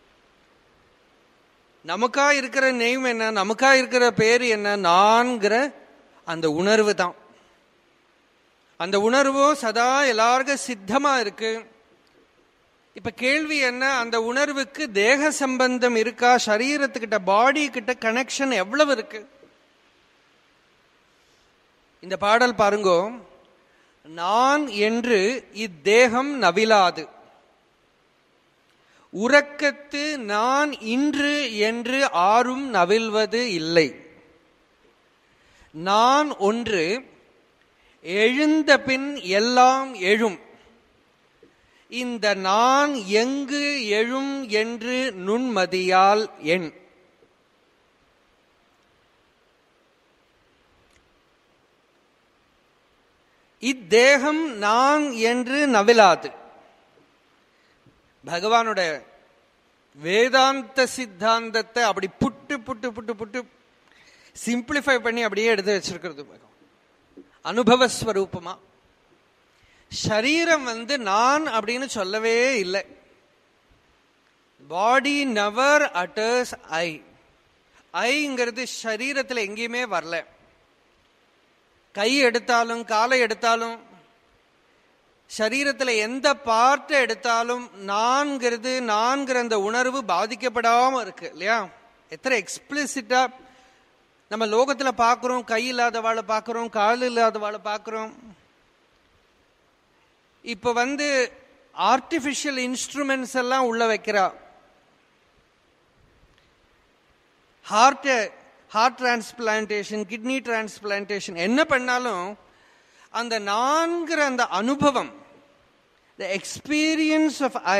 Speaker 1: நமக்கா இருக்கிற நெய்ம் என்ன நமக்கா இருக்கிற பேர் என்ன நான்கிற அந்த உணர்வு தான் அந்த உணர்வோ சதா எல்லாருக்கும் சித்தமா இருக்கு இப்ப கேள்வி என்ன அந்த உணர்வுக்கு தேக சம்பந்தம் இருக்கா சரீரத்துக்கிட்ட பாடி கிட்ட கனெக்ஷன் எவ்வளவு இருக்கு இந்த பாடல் பாருங்கோ நான் என்று இத்தேகம் நவிலாது உறக்கத்து நான் இன்று என்று ஆறும் நவில்வது இல்லை நான் ஒன்று எழுந்த பின் எல்லாம் எழும் இந்த நான் எங்கு எழும் என்று நுண்மதியால் எண் இத்தேகம் நான் என்று நவிலாது பகவானோட வேதாந்த சித்தாந்தத்தை அப்படி புட்டு புட்டு புட்டு புட்டு சிம்பிளிஃபை பண்ணி அப்படியே எடுத்து வச்சிருக்கிறது பகவான் அனுபவ ஸ்வரூபமா சரீரம் வந்து நான் அப்படின்னு சொல்லவே இல்லை பாடி நவர் அட்டர்ஸ் ஐ ஐங்கிறது சரீரத்தில் எங்கேயுமே வரல கை எடுத்தாலும் காலை எடுத்தாலும் சரீரத்தில் எந்த பார்ட்டை எடுத்தாலும் நான்கிறது நான்கிற அந்த உணர்வு பாதிக்கப்படாம இருக்கு இல்லையா எத்தனை எக்ஸ்பிளிசிட்டா நம்ம லோகத்துல பார்க்கிறோம் கை இல்லாதவாளை பார்க்கிறோம் கால் இல்லாதவாளை பார்க்கிறோம் இப்ப வந்து ஆர்டிபிஷியல் இன்ஸ்ட்ருமெண்ட்ஸ் எல்லாம் உள்ள வைக்கிறா heart heart transplantation kidney transplantation என்ன பண்ணாலும் அந்த நான்கிற அந்த அனுபவம் the experience of I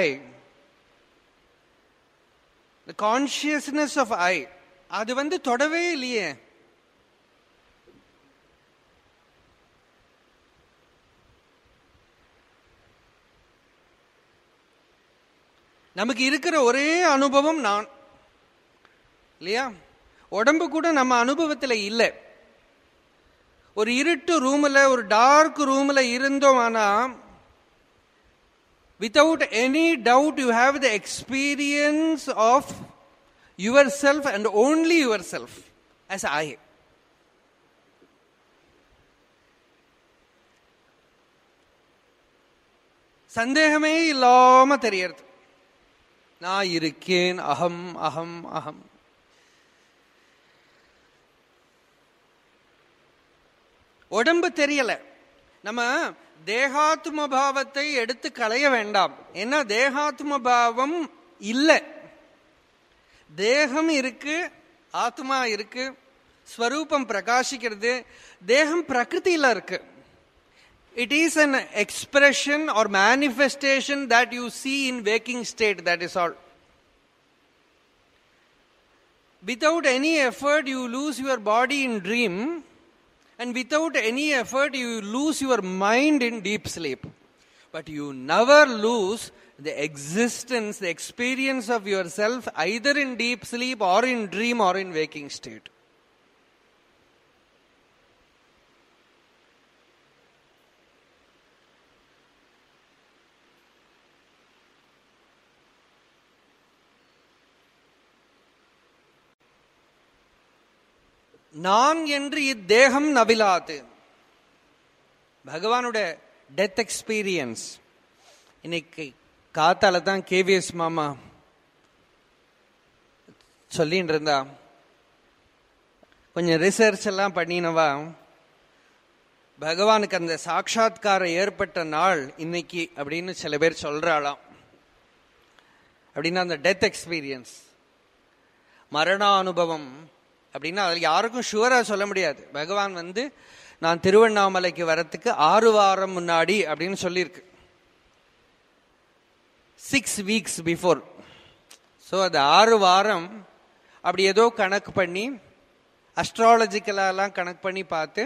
Speaker 1: the consciousness of I அது வந்து தொடவே இல்லையே நமக்கு இருக்கிற ஒரே அனுபவம் நான் இல்லையா உடம்பு கூட நம்ம அனுபவத்தில் இல்லை ஒரு இருட்டு ரூமில் ஒரு டார்க் ரூமில் இருந்தோம் ஆனால் without any doubt you have the experience of yourself and only yourself as I சந்தேகமே இல்லாம தெரியறது நான் இருக்கேன் அகம் அகம் அகம் உடம்பு தெரியல நம்ம தேகாத்ம பாவத்தை எடுத்து களைய வேண்டாம் ஏன்னா தேகாத்ம பாவம் இல்லை தேகம் இருக்கு ஆத்மா இருக்கு ஸ்வரூபம் பிரகாசிக்கிறது தேகம் பிரகிருதியில இருக்கு it is an expression or manifestation that you see in waking state that is all without any effort you lose your body in dream and without any effort you lose your mind in deep sleep but you never lose the existence the experience of yourself either in deep sleep or in dream or in waking state நான் என்று இத்தேகம் நவிலாது பகவானோட death experience இன்னைக்கு காத்தால தான் KVS மாமா சொல்லின்னு இருந்தா கொஞ்சம் ரிசர்ச் எல்லாம் பண்ணினவா பகவானுக்கு அந்த சாட்சா்காரம் ஏற்பட்ட நாள் இன்னைக்கு அப்படின்னு சில பேர் சொல்றாளாம் அப்படின்னா அந்த டெத் எக்ஸ்பீரியன்ஸ் மரண அனுபவம் அப்படின்னா அதில் யாருக்கும் ஷுவரா சொல்ல முடியாது பகவான் வந்து நான் திருவண்ணாமலைக்கு வரத்துக்கு ஆறு வாரம் முன்னாடி அப்படின்னு சொல்லியிருக்கு சிக்ஸ் வீக்ஸ் பிஃபோர் ஸோ அது ஆறு வாரம் அப்படி ஏதோ கணக்கு பண்ணி அஸ்ட்ராலஜிக்கலாலாம் கணக்கு பண்ணி பார்த்து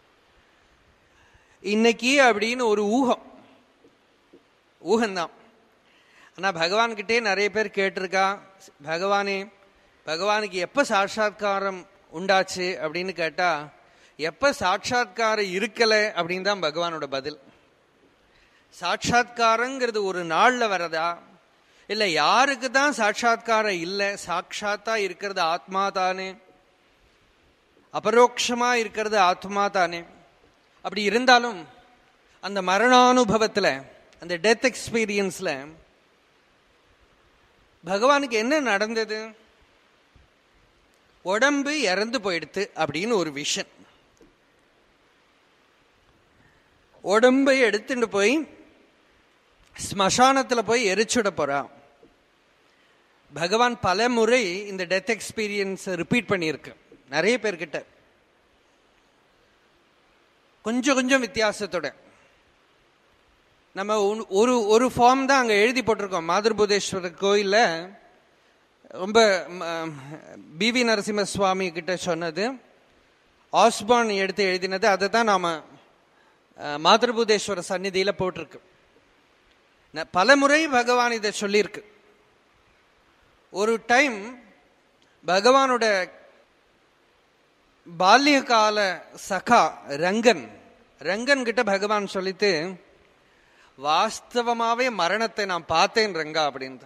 Speaker 1: இன்னைக்கு அப்படின்னு ஒரு ஊகம் ஊகம்தான் ஆனால் பகவான்கிட்டே நிறைய பேர் கேட்டிருக்கா பகவானே பகவானுக்கு எப்ப சாட்சா்காரம் உண்டாச்சு அப்படின்னு கேட்டா எப்ப சாட்சா்காரம் இருக்கல அப்படின்னு தான் பகவானோட பதில் சாட்சா்காரங்கிறது ஒரு நாள்ல வரதா இல்ல யாருக்கு தான் சாட்சா்காரம் இல்லை சாட்சாத்தா இருக்கிறது ஆத்மா தானே அபரோக்ஷமா இருக்கிறது ஆத்மா தானே அப்படி இருந்தாலும் அந்த மரணானுபவத்துல அந்த டெத் எக்ஸ்பீரியன்ஸ்ல பகவானுக்கு என்ன நடந்தது உடம்பு இறந்து போயிடுத்து அப்படின்னு ஒரு விஷன் உடம்பை எடுத்துட்டு போய் ஸ்மசானத்தில் போய் எரிச்சுட போறா பகவான் பல முறை இந்த டெத் எக்ஸ்பீரியன்ஸ் ரிப்பீட் பண்ணியிருக்கு நிறைய பேர்கிட்ட கொஞ்சம் கொஞ்சம் வித்தியாசத்தோட நம்ம ஒரு ஒரு ஃபார்ம் தான் அங்கே எழுதி போட்டிருக்கோம் மாதிருபூதேஸ்வரர் கோயிலில் ரொம்ப பிவி நரசிம்ம சுவாமி கிட்ட சொன்னது ஆஸ்பான் எடுத்து எழுதினது அதை தான் நாம் அஹ், மாதೃபூதேஸ்வர சந்நிதியில போட்டிருக்கு ந- பலமுறை பகவான் இதை சொல்லியிருக்கு ஒரு டைம் பகவானோட பால்ய கால சகா ரங்கன் ரங்கன் கிட்ட பகவான் சொல்லிட்டு வாஸ்தவமாவே மரணத்தை நான் பார்த்தேன் ரங்கா அப்படின்றான்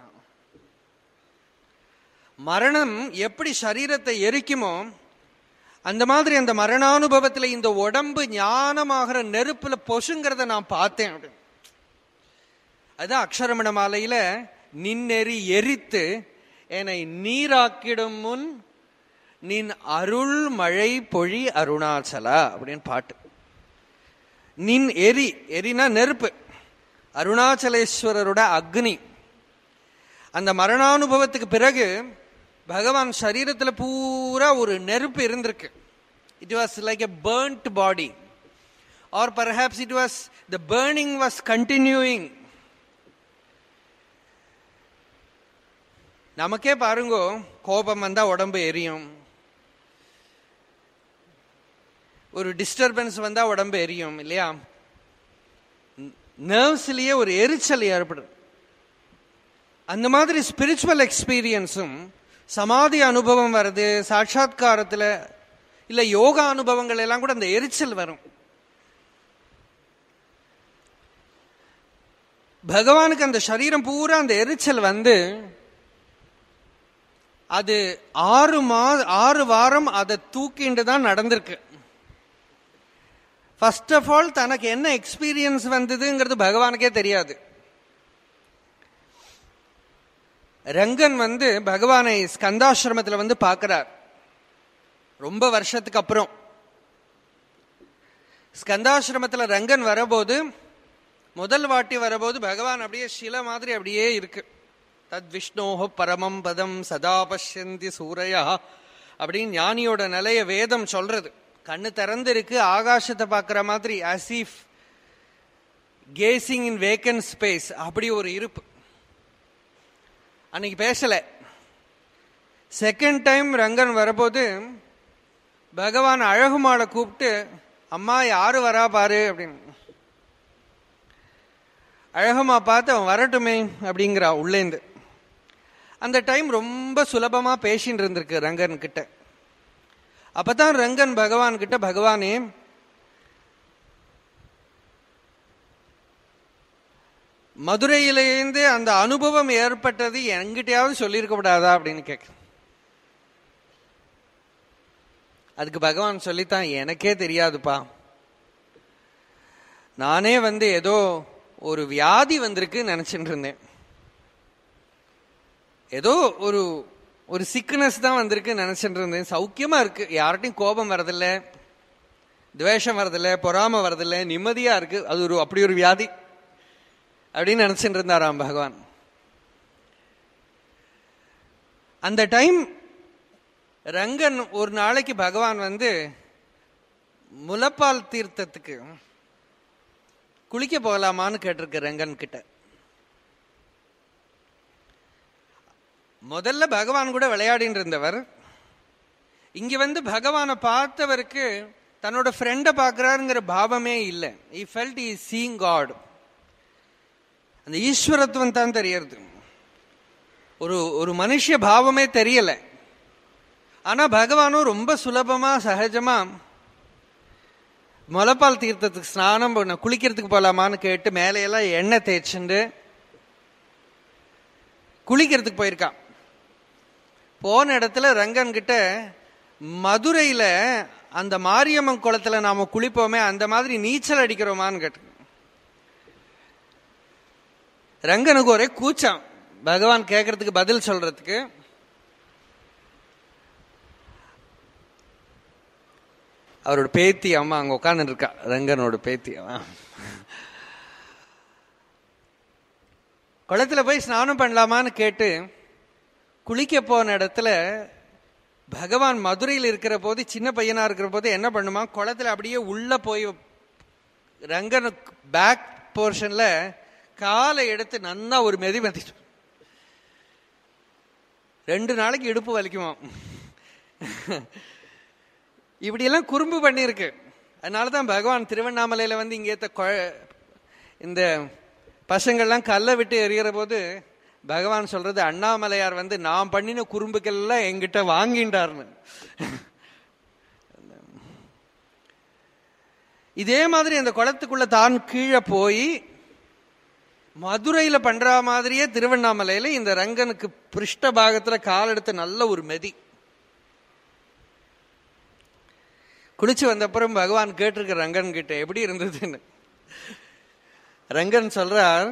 Speaker 1: மரணம் எப்படி சரீரத்தை எரிக்குமோ அந்த மாதிரி அந்த மரணானுபவத்துல இந்த உடம்பு ஞானமாகிற நெருப்புல பொசுங்கிறத நான் பார்த்தேன் அப்படின்னு அதான் அக்ஷரமண மாலையில நின்னெறி எரித்து என்னை நீராக்கிடும் முன் நின் அருள் மழை பொழி அருணாச்சலா அப்படின்னு பாட்டு நின் எரி எரினா நெருப்பு அருணாச்சலேஸ்வரரோட அக்னி அந்த மரணானுபவத்துக்கு பிறகு பகவான் சரீரத்துல பூரா ஒரு நெருப்பு இருந்திருக்கு it was like a burnt body or perhaps it was the burning was continuing நமக்கே பாருங்கோ கோபம் வந்தா உடம்பு எரியும் ஒரு டிஸ்டர்பன்ஸ் வந்தா உடம்பு எரியும் இல்லையா நர்வ்ஸ்லயே ஒரு எரிச்சல் ஏற்படும் அந்த மாதிரி ஸ்பிரிச்சுவல் எக்ஸ்பீரியன்ஸும் சமாதி அனுபவம் வருது சாட்சாத்காரத்துல இல்ல யோகா அனுபவங்கள் எல்லாம் கூட அந்த எரிச்சல் வரும் பகவானுக்கு அந்த சரீரம் பூரா அந்த எரிச்சல் வந்து அது ஆறு மா ஆறு வாரம் அதை தூக்கிண்டு தான் நடந்திருக்கு ஃபர்ஸ்ட் ஆஃப் ஆல் தனக்கு என்ன எக்ஸ்பீரியன்ஸ் வந்ததுங்கிறது பகவானுக்கே தெரியாது ரங்கன் வந்து பகவானை ஸ்கந்தாசிரமத்தில் வந்து பார்க்கிறார் ரொம்ப வருஷத்துக்கு அப்புறம் ஸ்கந்தாசிரமத்தில் ரங்கன் வரபோது முதல் வாட்டி வரபோது பகவான் அப்படியே சில மாதிரி அப்படியே இருக்கு தத் விஷ்ணோஹ பரமம் பதம் சதா பஷ்யந்தி சூரையா அப்படின்னு ஞானியோட நிலைய வேதம் சொல்றது கண்ணு திறந்து இருக்கு ஆகாசத்தை பார்க்குற மாதிரி அசீஃப் கேசிங் இன் வேக்கன் ஸ்பேஸ் அப்படி ஒரு இருப்பு அன்னைக்கு பேசல செகண்ட் டைம் ரங்கன் வரபோது பகவான் அழகுமாலை கூப்பிட்டு அம்மா யாரு வரா பாரு அப்படின்னு அழகமா பார்த்து அவன் வரட்டுமே அப்படிங்கிறா உள்ளேந்து அந்த டைம் ரொம்ப சுலபமா பேசின்னு இருந்திருக்கு ரங்கன் கிட்ட அப்பதான் ரங்கன் பகவான் கிட்ட பகவானே மதுரையிலேருந்து அந்த அனுபவம் ஏற்பட்டது என்கிட்டயாவது சொல்லியிருக்க கூடாதா அப்படின்னு கேட்க அதுக்கு பகவான் சொல்லித்தான் எனக்கே தெரியாதுப்பா நானே வந்து ஏதோ ஒரு வியாதி வந்திருக்கு நினைச்சிட்டு இருந்தேன் ஏதோ ஒரு ஒரு சிக்னஸ் தான் வந்திருக்கு நினைச்சிட்டு இருந்தேன் சௌக்கியமா இருக்கு யார்கிட்டையும் கோபம் வரதில்ல துவேஷம் வரதில்ல பொறாம வரதில்ல நிம்மதியா இருக்கு அது ஒரு அப்படி ஒரு வியாதி அப்படின்னு நினைச்சிட்டு இருந்தாராம் பகவான் அந்த டைம் ரங்கன் ஒரு நாளைக்கு பகவான் வந்து முலப்பால் தீர்த்தத்துக்கு குளிக்க போகலாமான்னு கேட்டிருக்கு ரங்கன் கிட்ட முதல்ல பகவான் கூட விளையாடின்னு இருந்தவர் இங்க வந்து பகவானை பார்த்தவருக்கு தன்னோட ஃப்ரெண்டை பார்க்கிறாருங்கிற பாவமே இல்லை he felt he seeing God அந்த ஈஸ்வரத்துவம் தான் தெரியறது ஒரு ஒரு மனுஷ பாவமே தெரியல ஆனா பகவானும் ரொம்ப சுலபமா சகஜமா முலப்பால் தீர்த்தத்துக்கு ஸ்நானம் பண்ண குளிக்கிறதுக்கு போலாமான்னு கேட்டு மேலையெல்லாம் எண்ணெய் தேய்ச்சுண்டு குளிக்கிறதுக்கு போயிருக்கான் போன இடத்துல ரங்கன் கிட்ட மதுரையில அந்த மாரியம்மன் குளத்துல நாம குளிப்போமே அந்த மாதிரி நீச்சல் அடிக்கிறோமான்னு கேட்டு ரங்கனுக்கு ஒரே கூச்சம் பகவான் கேட்கறதுக்கு பதில் சொல்றதுக்கு அவரோட பேத்தி அம்மா அங்க உட்கார்ந்து இருக்கா ரங்கனோட பேத்தி குளத்துல போய் ஸ்நானம் பண்ணலாமான்னு கேட்டு குளிக்க போன இடத்துல பகவான் மதுரையில் இருக்கிற போது சின்ன பையனா இருக்கிற போது என்ன பண்ணுமா குளத்துல அப்படியே உள்ள போய் ரங்கனுக்கு பேக் போர்ஷன்ல காலை எடுத்து நன்னா ஒரு மெதி மதிட்டு ரெண்டு நாளைக்கு இடுப்பு வலிக்குமா இப்படியெல்லாம் குறும்பு பண்ணியிருக்கு அதனால தான் பகவான் திருவண்ணாமலையில வந்து இங்கே இந்த பசங்கள்லாம் கல்லை விட்டு எறிகிற போது பகவான் சொல்றது அண்ணாமலையார் வந்து நான் பண்ணின குறும்புக்கெல்லாம் என்கிட்ட வாங்கின்றார்னு இதே மாதிரி அந்த குளத்துக்குள்ள தான் கீழே போய் மதுரையில பண்ற மாதிரியே திருவண்ணாமலையில இந்த ரங்கனுக்கு பிருஷ்ட பாகத்துல கால் எடுத்து நல்ல ஒரு மெதி குளிச்சு வந்தப்புறம் பகவான் கேட்டிருக்க ரங்கன் கிட்ட எப்படி இருந்ததுன்னு ரங்கன் சொல்றார்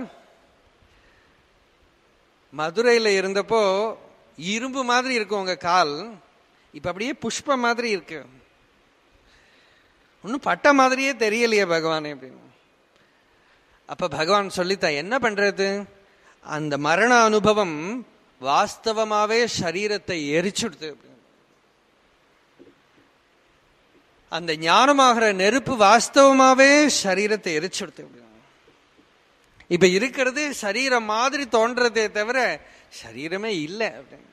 Speaker 1: மதுரையில இருந்தப்போ இரும்பு மாதிரி இருக்கும் உங்க கால் இப்ப அப்படியே புஷ்ப மாதிரி இருக்கு ஒன்னும் பட்ட மாதிரியே தெரியலையே பகவானே அப்படின்னு அப்ப பகவான் சொல்லித்தான் என்ன பண்றது அந்த மரண அனுபவம் வாஸ்தவமாவே சரீரத்தை எரிச்சுடுது அப்படின்னு அந்த ஞானமாகிற நெருப்பு வாஸ்தவமாவே சரீரத்தை எரிச்சுடுது அப்படின்னு இப்ப இருக்கிறது சரீரம் மாதிரி தோன்றதே தவிர சரீரமே இல்லை அப்படின்னு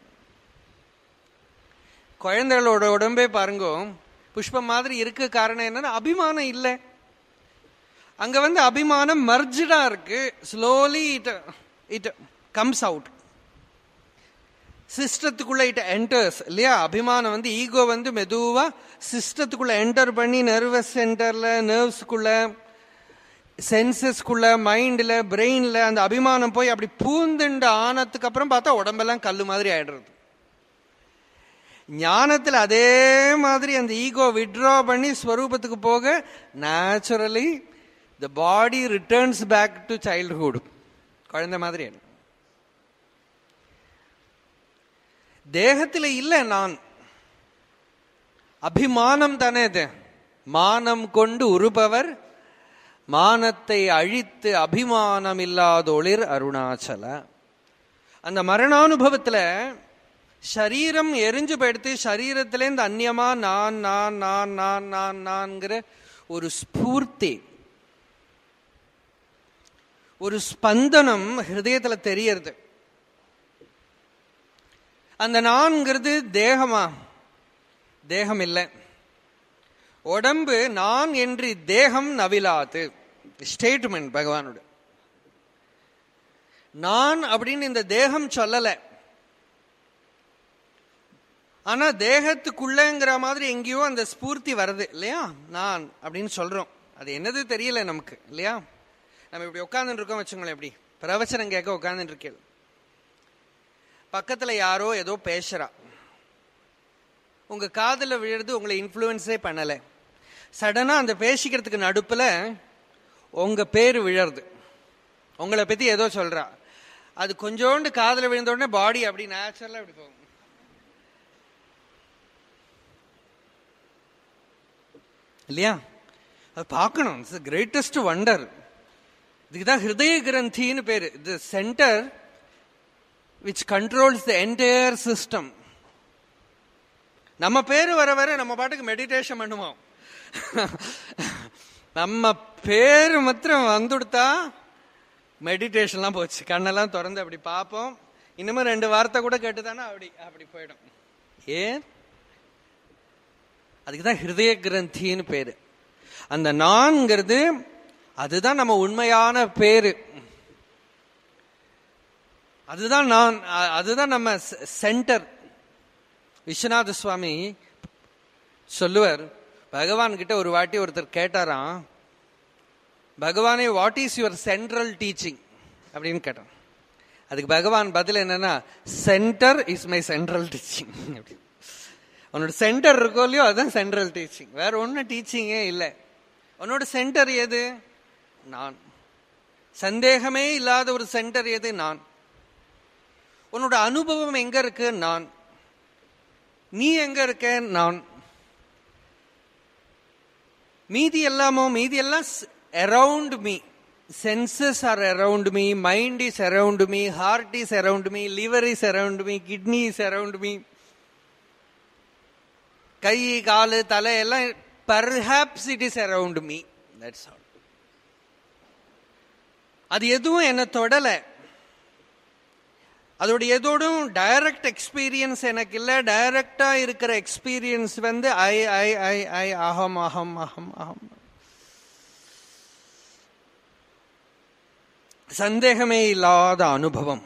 Speaker 1: குழந்தைகளோட உடம்பே பாருங்க புஷ்பம் மாதிரி இருக்க காரணம் என்னன்னா அபிமானம் இல்லை அங்க வந்து அபிமானம் மர்ஜடா இருக்கு slowly it it comes out சிஸ்டத்துக்குள்ள இட் என்டர்ஸ் இல்லையா அபிமானம் வந்து ஈகோ வந்து மெதுவா சிஸ்டத்துக்குள்ள என்டர் பண்ணி நர்வஸ் சென்டர்ல நர்வ்ஸ்க்குள்ள சென்சஸ்க்குள்ள மைண்ட்ல பிரெயின்ல அந்த அபிமானம் போய் அப்படி பூந்துண்டு ஆனதுக்கு அப்புறம் பார்த்தா உடம்பெல்லாம் கல்லு மாதிரி ஆயிடுறது ஞானத்துல அதே மாதிரி அந்த ஈகோ விட்ரா பண்ணி ஸ்வரூபத்துக்கு போக naturally the body returns back to childhood குழந்தை மாதிரி தேகத்துல இல்ல நான் அபிமானம் தானே இது மானம் கொண்டு உருபவர் மானத்தை அழித்து அபிமானம் இல்லாதொளிர் அருணாச்சல அந்த மரணானுபவத்துல சரீரம் எரிஞ்சு போயிடுத்து சரீரத்திலேருந்து அந்நியமா நான் நான் நான் நான் நான் நான்கிற ஒரு ஸ்பூர்த்தி ஒரு ஸ்பந்தனம் ஹிருதயத்துல தெரியறது அந்த நான்கிறது தேகமா தேகம் இல்லை உடம்பு நான் என்று தேகம் நவிலாது ஸ்டேட்மெண்ட் பகவானோட நான் அப்படின்னு இந்த தேகம் சொல்லல ஆனா தேகத்துக்குள்ளங்கிற மாதிரி எங்கேயோ அந்த ஸ்பூர்த்தி வருது இல்லையா நான் அப்படின்னு சொல்றோம் அது என்னது தெரியல நமக்கு இல்லையா நம்ம இப்படி உட்காந்துட்டு இருக்கோம் வச்சுங்களேன் எப்படி பிரவச்சனம் கேட்க உட்காந்துட்டு இருக்கேன் பக்கத்துல யாரோ ஏதோ பேசுறா உங்க காதுல விழுறது உங்களை இன்ஃப்ளூயன்ஸே பண்ணல சடனா அந்த பேசிக்கிறதுக்கு நடுப்புல உங்க பேர் விழருது உங்களை பத்தி ஏதோ சொல்றா அது கொஞ்சோண்டு காதுல விழுந்த உடனே பாடி அப்படி நேச்சுரலா அப்படி போகும் இல்லையா அது பார்க்கணும் இட்ஸ் கிரேட்டஸ்ட் வண்டர் இதுக்கு தான் ஹிருதய கிரந்தின்னு பேரு the centre which controls the entire system நம்ம பேரு வர வர நம்ம பாட்டுக்கு மெடிடேஷன் பண்ணுவோம் நம்ம பேரு மாத்திரம் வந்துடுத்தா மெடிடேஷன்லாம் போச்சு கண்ணெல்லாம் திறந்து அப்படி பார்ப்போம் இன்னமும் ரெண்டு வார்த்தை கூட கேட்டுதானா அப்படி அப்படி போயிடும் ஏன் அதுக்கு தான் ஹிருதய கிரந்தின்னு பேரு அந்த நான்ங்கிறது அதுதான் நம்ம உண்மையான பேரு அதுதான் நான் அதுதான் நம்ம சென்டர் விஸ்வநாத சுவாமி சொல்லுவார் பகவான் கிட்ட ஒரு வாட்டி ஒருத்தர் கேட்டாராம் பகவானே what is your central teaching அப்படின்னு கேட்டான் அதுக்கு பகவான் பதில் என்னன்னா centre is my central teaching அப்படி உன்னோட சென்டர் இருக்கோ இல்லையோ அதுதான் சென்ட்ரல் டீச்சிங் வேற ஒன்றும் டீச்சிங்கே இல்லை உன்னோட சென்டர் எது நான் சந்தேகமே இல்லாத ஒரு சென்டர் எது நான் உன்னோட அனுபவம் எங்க இருக்கு நான் நீ எங்க இருக்க நான் மீதி எல்லாமோ மீதி எல்லாம் around me senses are around me mind is around me heart is around me liver is around me kidney is around me கை காலு தலை எல்லாம் perhaps it is around me that's all அது எதுவும் என்ன தொடல அதோட எதோடும் டைரக்ட் எக்ஸ்பீரியன்ஸ் எனக்கு இல்லை டைரக்டா இருக்கிற எக்ஸ்பீரியன்ஸ் வந்து ஐ ஐ ஐ ஐ அகம் அகம் அகம் அகம் சந்தேகமே இல்லாத அனுபவம்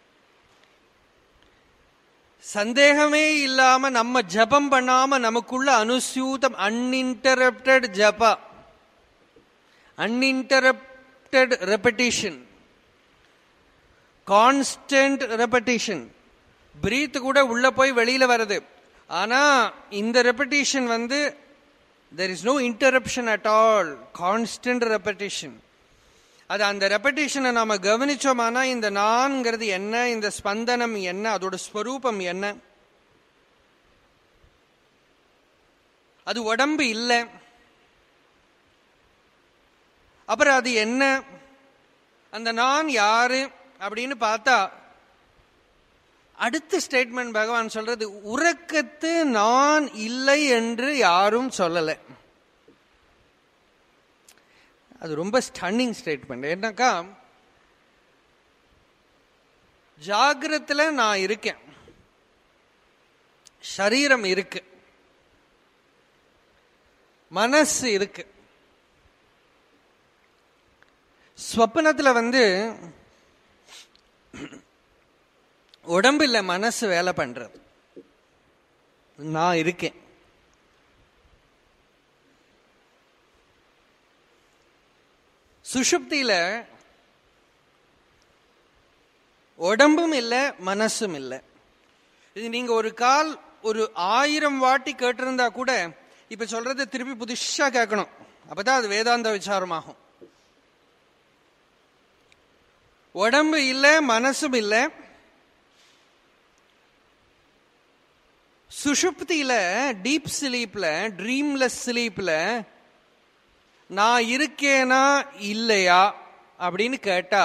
Speaker 1: சந்தேகமே இல்லாம நம்ம ஜபம் பண்ணாம நமக்குள்ள அனுசூதம் அன்இன்டரப்டட் ஜப uninterrupted repetition constant repetition breath கூட உள்ள போய் வெளியில வருது ஆனா இந்த ரெப்படிஷன் வந்து there is no interruption at all constant repetition அது அந்த ரெப்படிஷனை நாம கவனிச்சோமானா இந்த நான்ங்கிறது என்ன இந்த ஸ்பந்தனம் என்ன அதோட ஸ்வரூபம் என்ன அது உடம்பு இல்லை அப்புறம் அது என்ன அந்த நான் யாரு அப்படின்னு பார்த்தா அடுத்த ஸ்டேட்மெண்ட் பகவான் சொல்றது உறக்கத்து நான் இல்லை என்று யாரும் சொல்லலை அது ரொம்ப ஸ்டன்னிங் ஸ்டேட்மெண்ட் என்னக்கா ஜாகிரத்துல நான் இருக்கேன் சரீரம் இருக்கு மனசு இருக்கு ஸ்வப்னத்துல வந்து உடம்பு இல்ல மனசு வேலை பண்றது நான் இருக்கேன் சுஷுப்தியில உடம்பும் இல்லை மனசும் இல்லை இது நீங்க ஒரு கால் ஒரு ஆயிரம் வாட்டி கேட்டிருந்தா கூட இப்ப சொல்றதை திருப்பி புதுசா கேட்கணும் அப்பதான் அது வேதாந்த விசாரமாகும் உடம்பு இல்லை மனசும் இல்லை சுஷுப்தியில டீப் ஸ்லீப்ல ட்ரீம்லெஸ் ஸ்லீப்ல நான் இருக்கேனா இல்லையா அப்படின்னு கேட்டா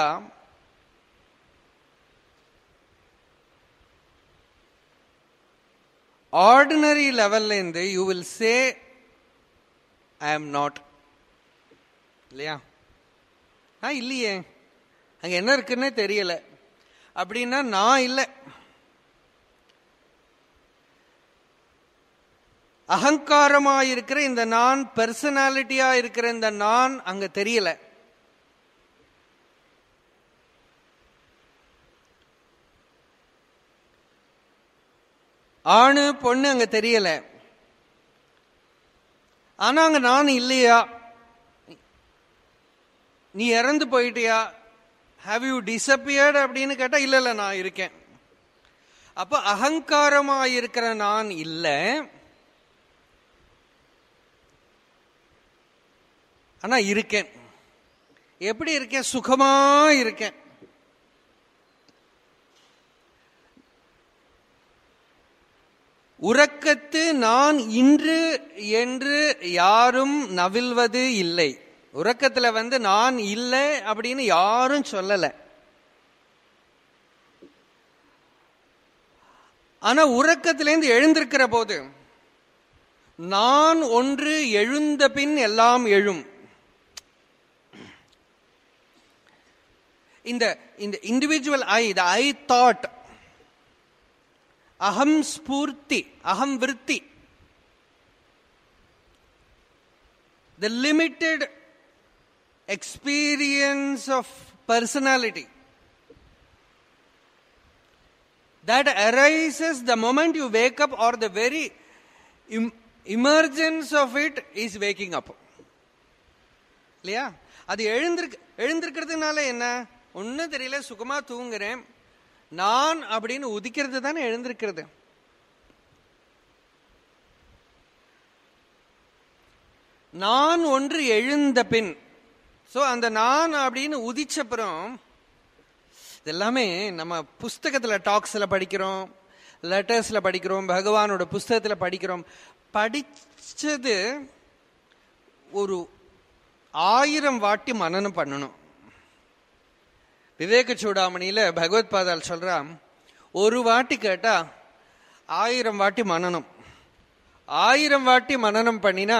Speaker 1: ஆர்டினரி லெவல்ல இருந்து you will say I am not இல்லையா ஆ இல்லையே அங்க என்ன இருக்குன்னே தெரியல அப்படின்னா நான் இல்லை அகங்காரமா இருக்கிற இந்த நான் பெர்சனாலிட்டியா இருக்கிற இந்த நான் அங்க தெரியல ஆணு பொண்ணு அங்க தெரியல ஆனா அங்க நான் இல்லையா நீ இறந்து போயிட்டியா ஹாவ் யூ டிசப்பியர்ட் அப்படின்னு கேட்டா இல்ல இல்ல நான் இருக்கேன் அப்ப அகங்காரமா இருக்கிற நான் இல்லை ஆனா இருக்கேன் எப்படி இருக்கேன் சுகமா இருக்கேன் உறக்கத்து நான் இன்று என்று யாரும் நவில்வது இல்லை உறக்கத்துல வந்து நான் இல்லை அப்படின்னு யாரும் சொல்லல ஆனா உறக்கத்திலேருந்து எழுந்திருக்கிற போது நான் ஒன்று எழுந்த பின் எல்லாம் எழும் இந்த இந்த individual I the I thought அகம் ஸ்பூர்த்தி அகம் விருத்தி the limited experience of personality that arises the moment you wake up or the very im- emergence of it is waking up இல்லையா அது எழுந்திருக்கு எழுந்திருக்கிறதுனால என்ன ஒன்றும் தெரியல சுகமா தூங்குறேன் நான் அப்படின்னு உதிக்கிறது தானே எழுந்திருக்கிறது நான் ஒன்று எழுந்த பின் ஸோ அந்த நான் அப்படின்னு உதிச்சப்புறம் இதெல்லாமே நம்ம புஸ்தகத்தில் டாக்ஸில் படிக்கிறோம் லெட்டர்ஸில் படிக்கிறோம் பகவானோட புஸ்தகத்தில் படிக்கிறோம் படிச்சது ஒரு ஆயிரம் வாட்டி மனனம் பண்ணணும் விவேக சூடாமணியில பகவத் பாதால் சொல்றான் ஒரு வாட்டி கேட்டா ஆயிரம் வாட்டி மனனம் ஆயிரம் வாட்டி மனனம் பண்ணினா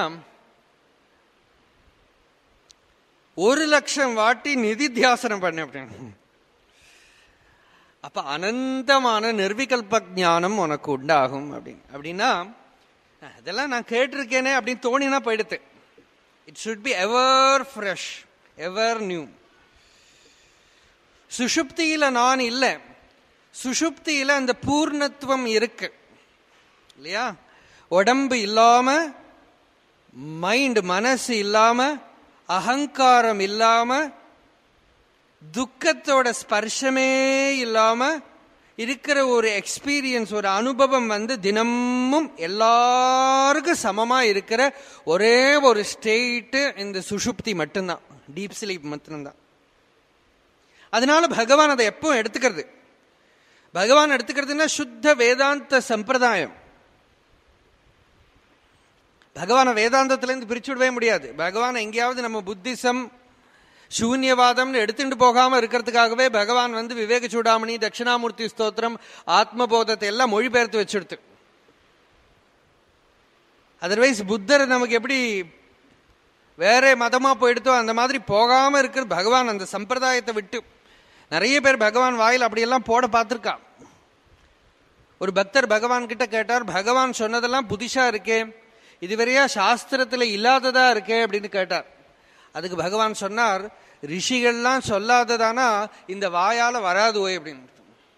Speaker 1: ஒரு லட்சம் வாட்டி நிதித்தியாசனம் பண்ண அப்படின்னு அப்ப அனந்தமான நிர்விகல்ப ஞானம் உனக்கு உண்டாகும் அப்படின்னு அப்படின்னா அதெல்லாம் நான் கேட்டிருக்கேனே அப்படின்னு தோணினா போயிடுது it should be ever fresh ever new சுஷுப்தியில நான் இல்லை சுஷுப்தியில அந்த பூர்ணத்துவம் இருக்கு இல்லையா உடம்பு இல்லாம மைண்ட் மனசு இல்லாம அகங்காரம் இல்லாம துக்கத்தோட ஸ்பர்ஷமே இல்லாம இருக்கிற ஒரு எக்ஸ்பீரியன்ஸ் ஒரு அனுபவம் வந்து தினமும் எல்லாருக்கும் சமமா இருக்கிற ஒரே ஒரு ஸ்டேட்டு இந்த சுஷுப்தி மட்டும்தான் டீப் ஸ்லீப் மட்டும்தான் அதனால பகவான் அதை எப்பவும் எடுத்துக்கிறது பகவான் எடுத்துக்கிறதுனா சுத்த வேதாந்த சம்பிரதாயம் பகவான வேதாந்தத்திலேருந்து பிரிச்சு விடவே முடியாது பகவான் எங்கேயாவது நம்ம புத்திசம் சூன்யவாதம்னு எடுத்துட்டு போகாம இருக்கிறதுக்காகவே பகவான் வந்து விவேக சூடாமணி தட்சிணாமூர்த்தி ஸ்தோத்திரம் ஆத்மபோதத்தை எல்லாம் மொழிபெயர்த்து வச்சுடுத்து அதர்வைஸ் புத்தர் நமக்கு எப்படி வேற மதமா போயிடுத்தோ அந்த மாதிரி போகாம இருக்கிற பகவான் அந்த சம்பிரதாயத்தை விட்டு நிறைய பேர் பகவான் வாயில் அப்படியெல்லாம் போட பார்த்துருக்கா ஒரு பக்தர் பகவான் கிட்ட கேட்டார் பகவான் சொன்னதெல்லாம் புதுசா இருக்கே இதுவரையா சாஸ்திரத்துல இல்லாததா இருக்கே அப்படின்னு கேட்டார் அதுக்கு பகவான் சொன்னார் ரிஷிகள்லாம் சொல்லாததானா இந்த வாயால வராது ஓய் அப்படின்னு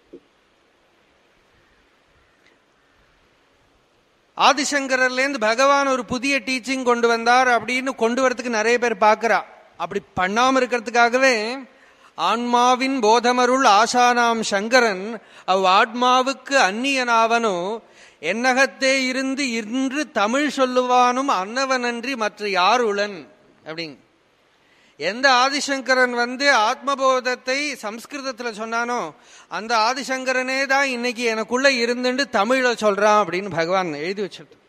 Speaker 1: ஆதிசங்கரர்லேருந்து பகவான் ஒரு புதிய டீச்சிங் கொண்டு வந்தார் அப்படின்னு கொண்டு வரதுக்கு நிறைய பேர் பார்க்கிறா அப்படி பண்ணாம இருக்கிறதுக்காகவே ஆன்மாவின் போதமருள் ஆசானாம் சங்கரன் அவ் ஆத்மாவுக்கு அந்நியனாவனோ என்னகத்தே இருந்து இன்று தமிழ் சொல்லுவானும் அன்னவனன்றி மற்ற யாருளன் அப்படிங்க எந்த ஆதிசங்கரன் வந்து ஆத்மபோதத்தை சம்ஸ்கிருதத்துல சொன்னானோ அந்த ஆதிசங்கரனே தான் இன்னைக்கு எனக்குள்ள இருந்துட்டு தமிழ சொல்றான் அப்படின்னு பகவான் எழுதி வச்சிருக்கு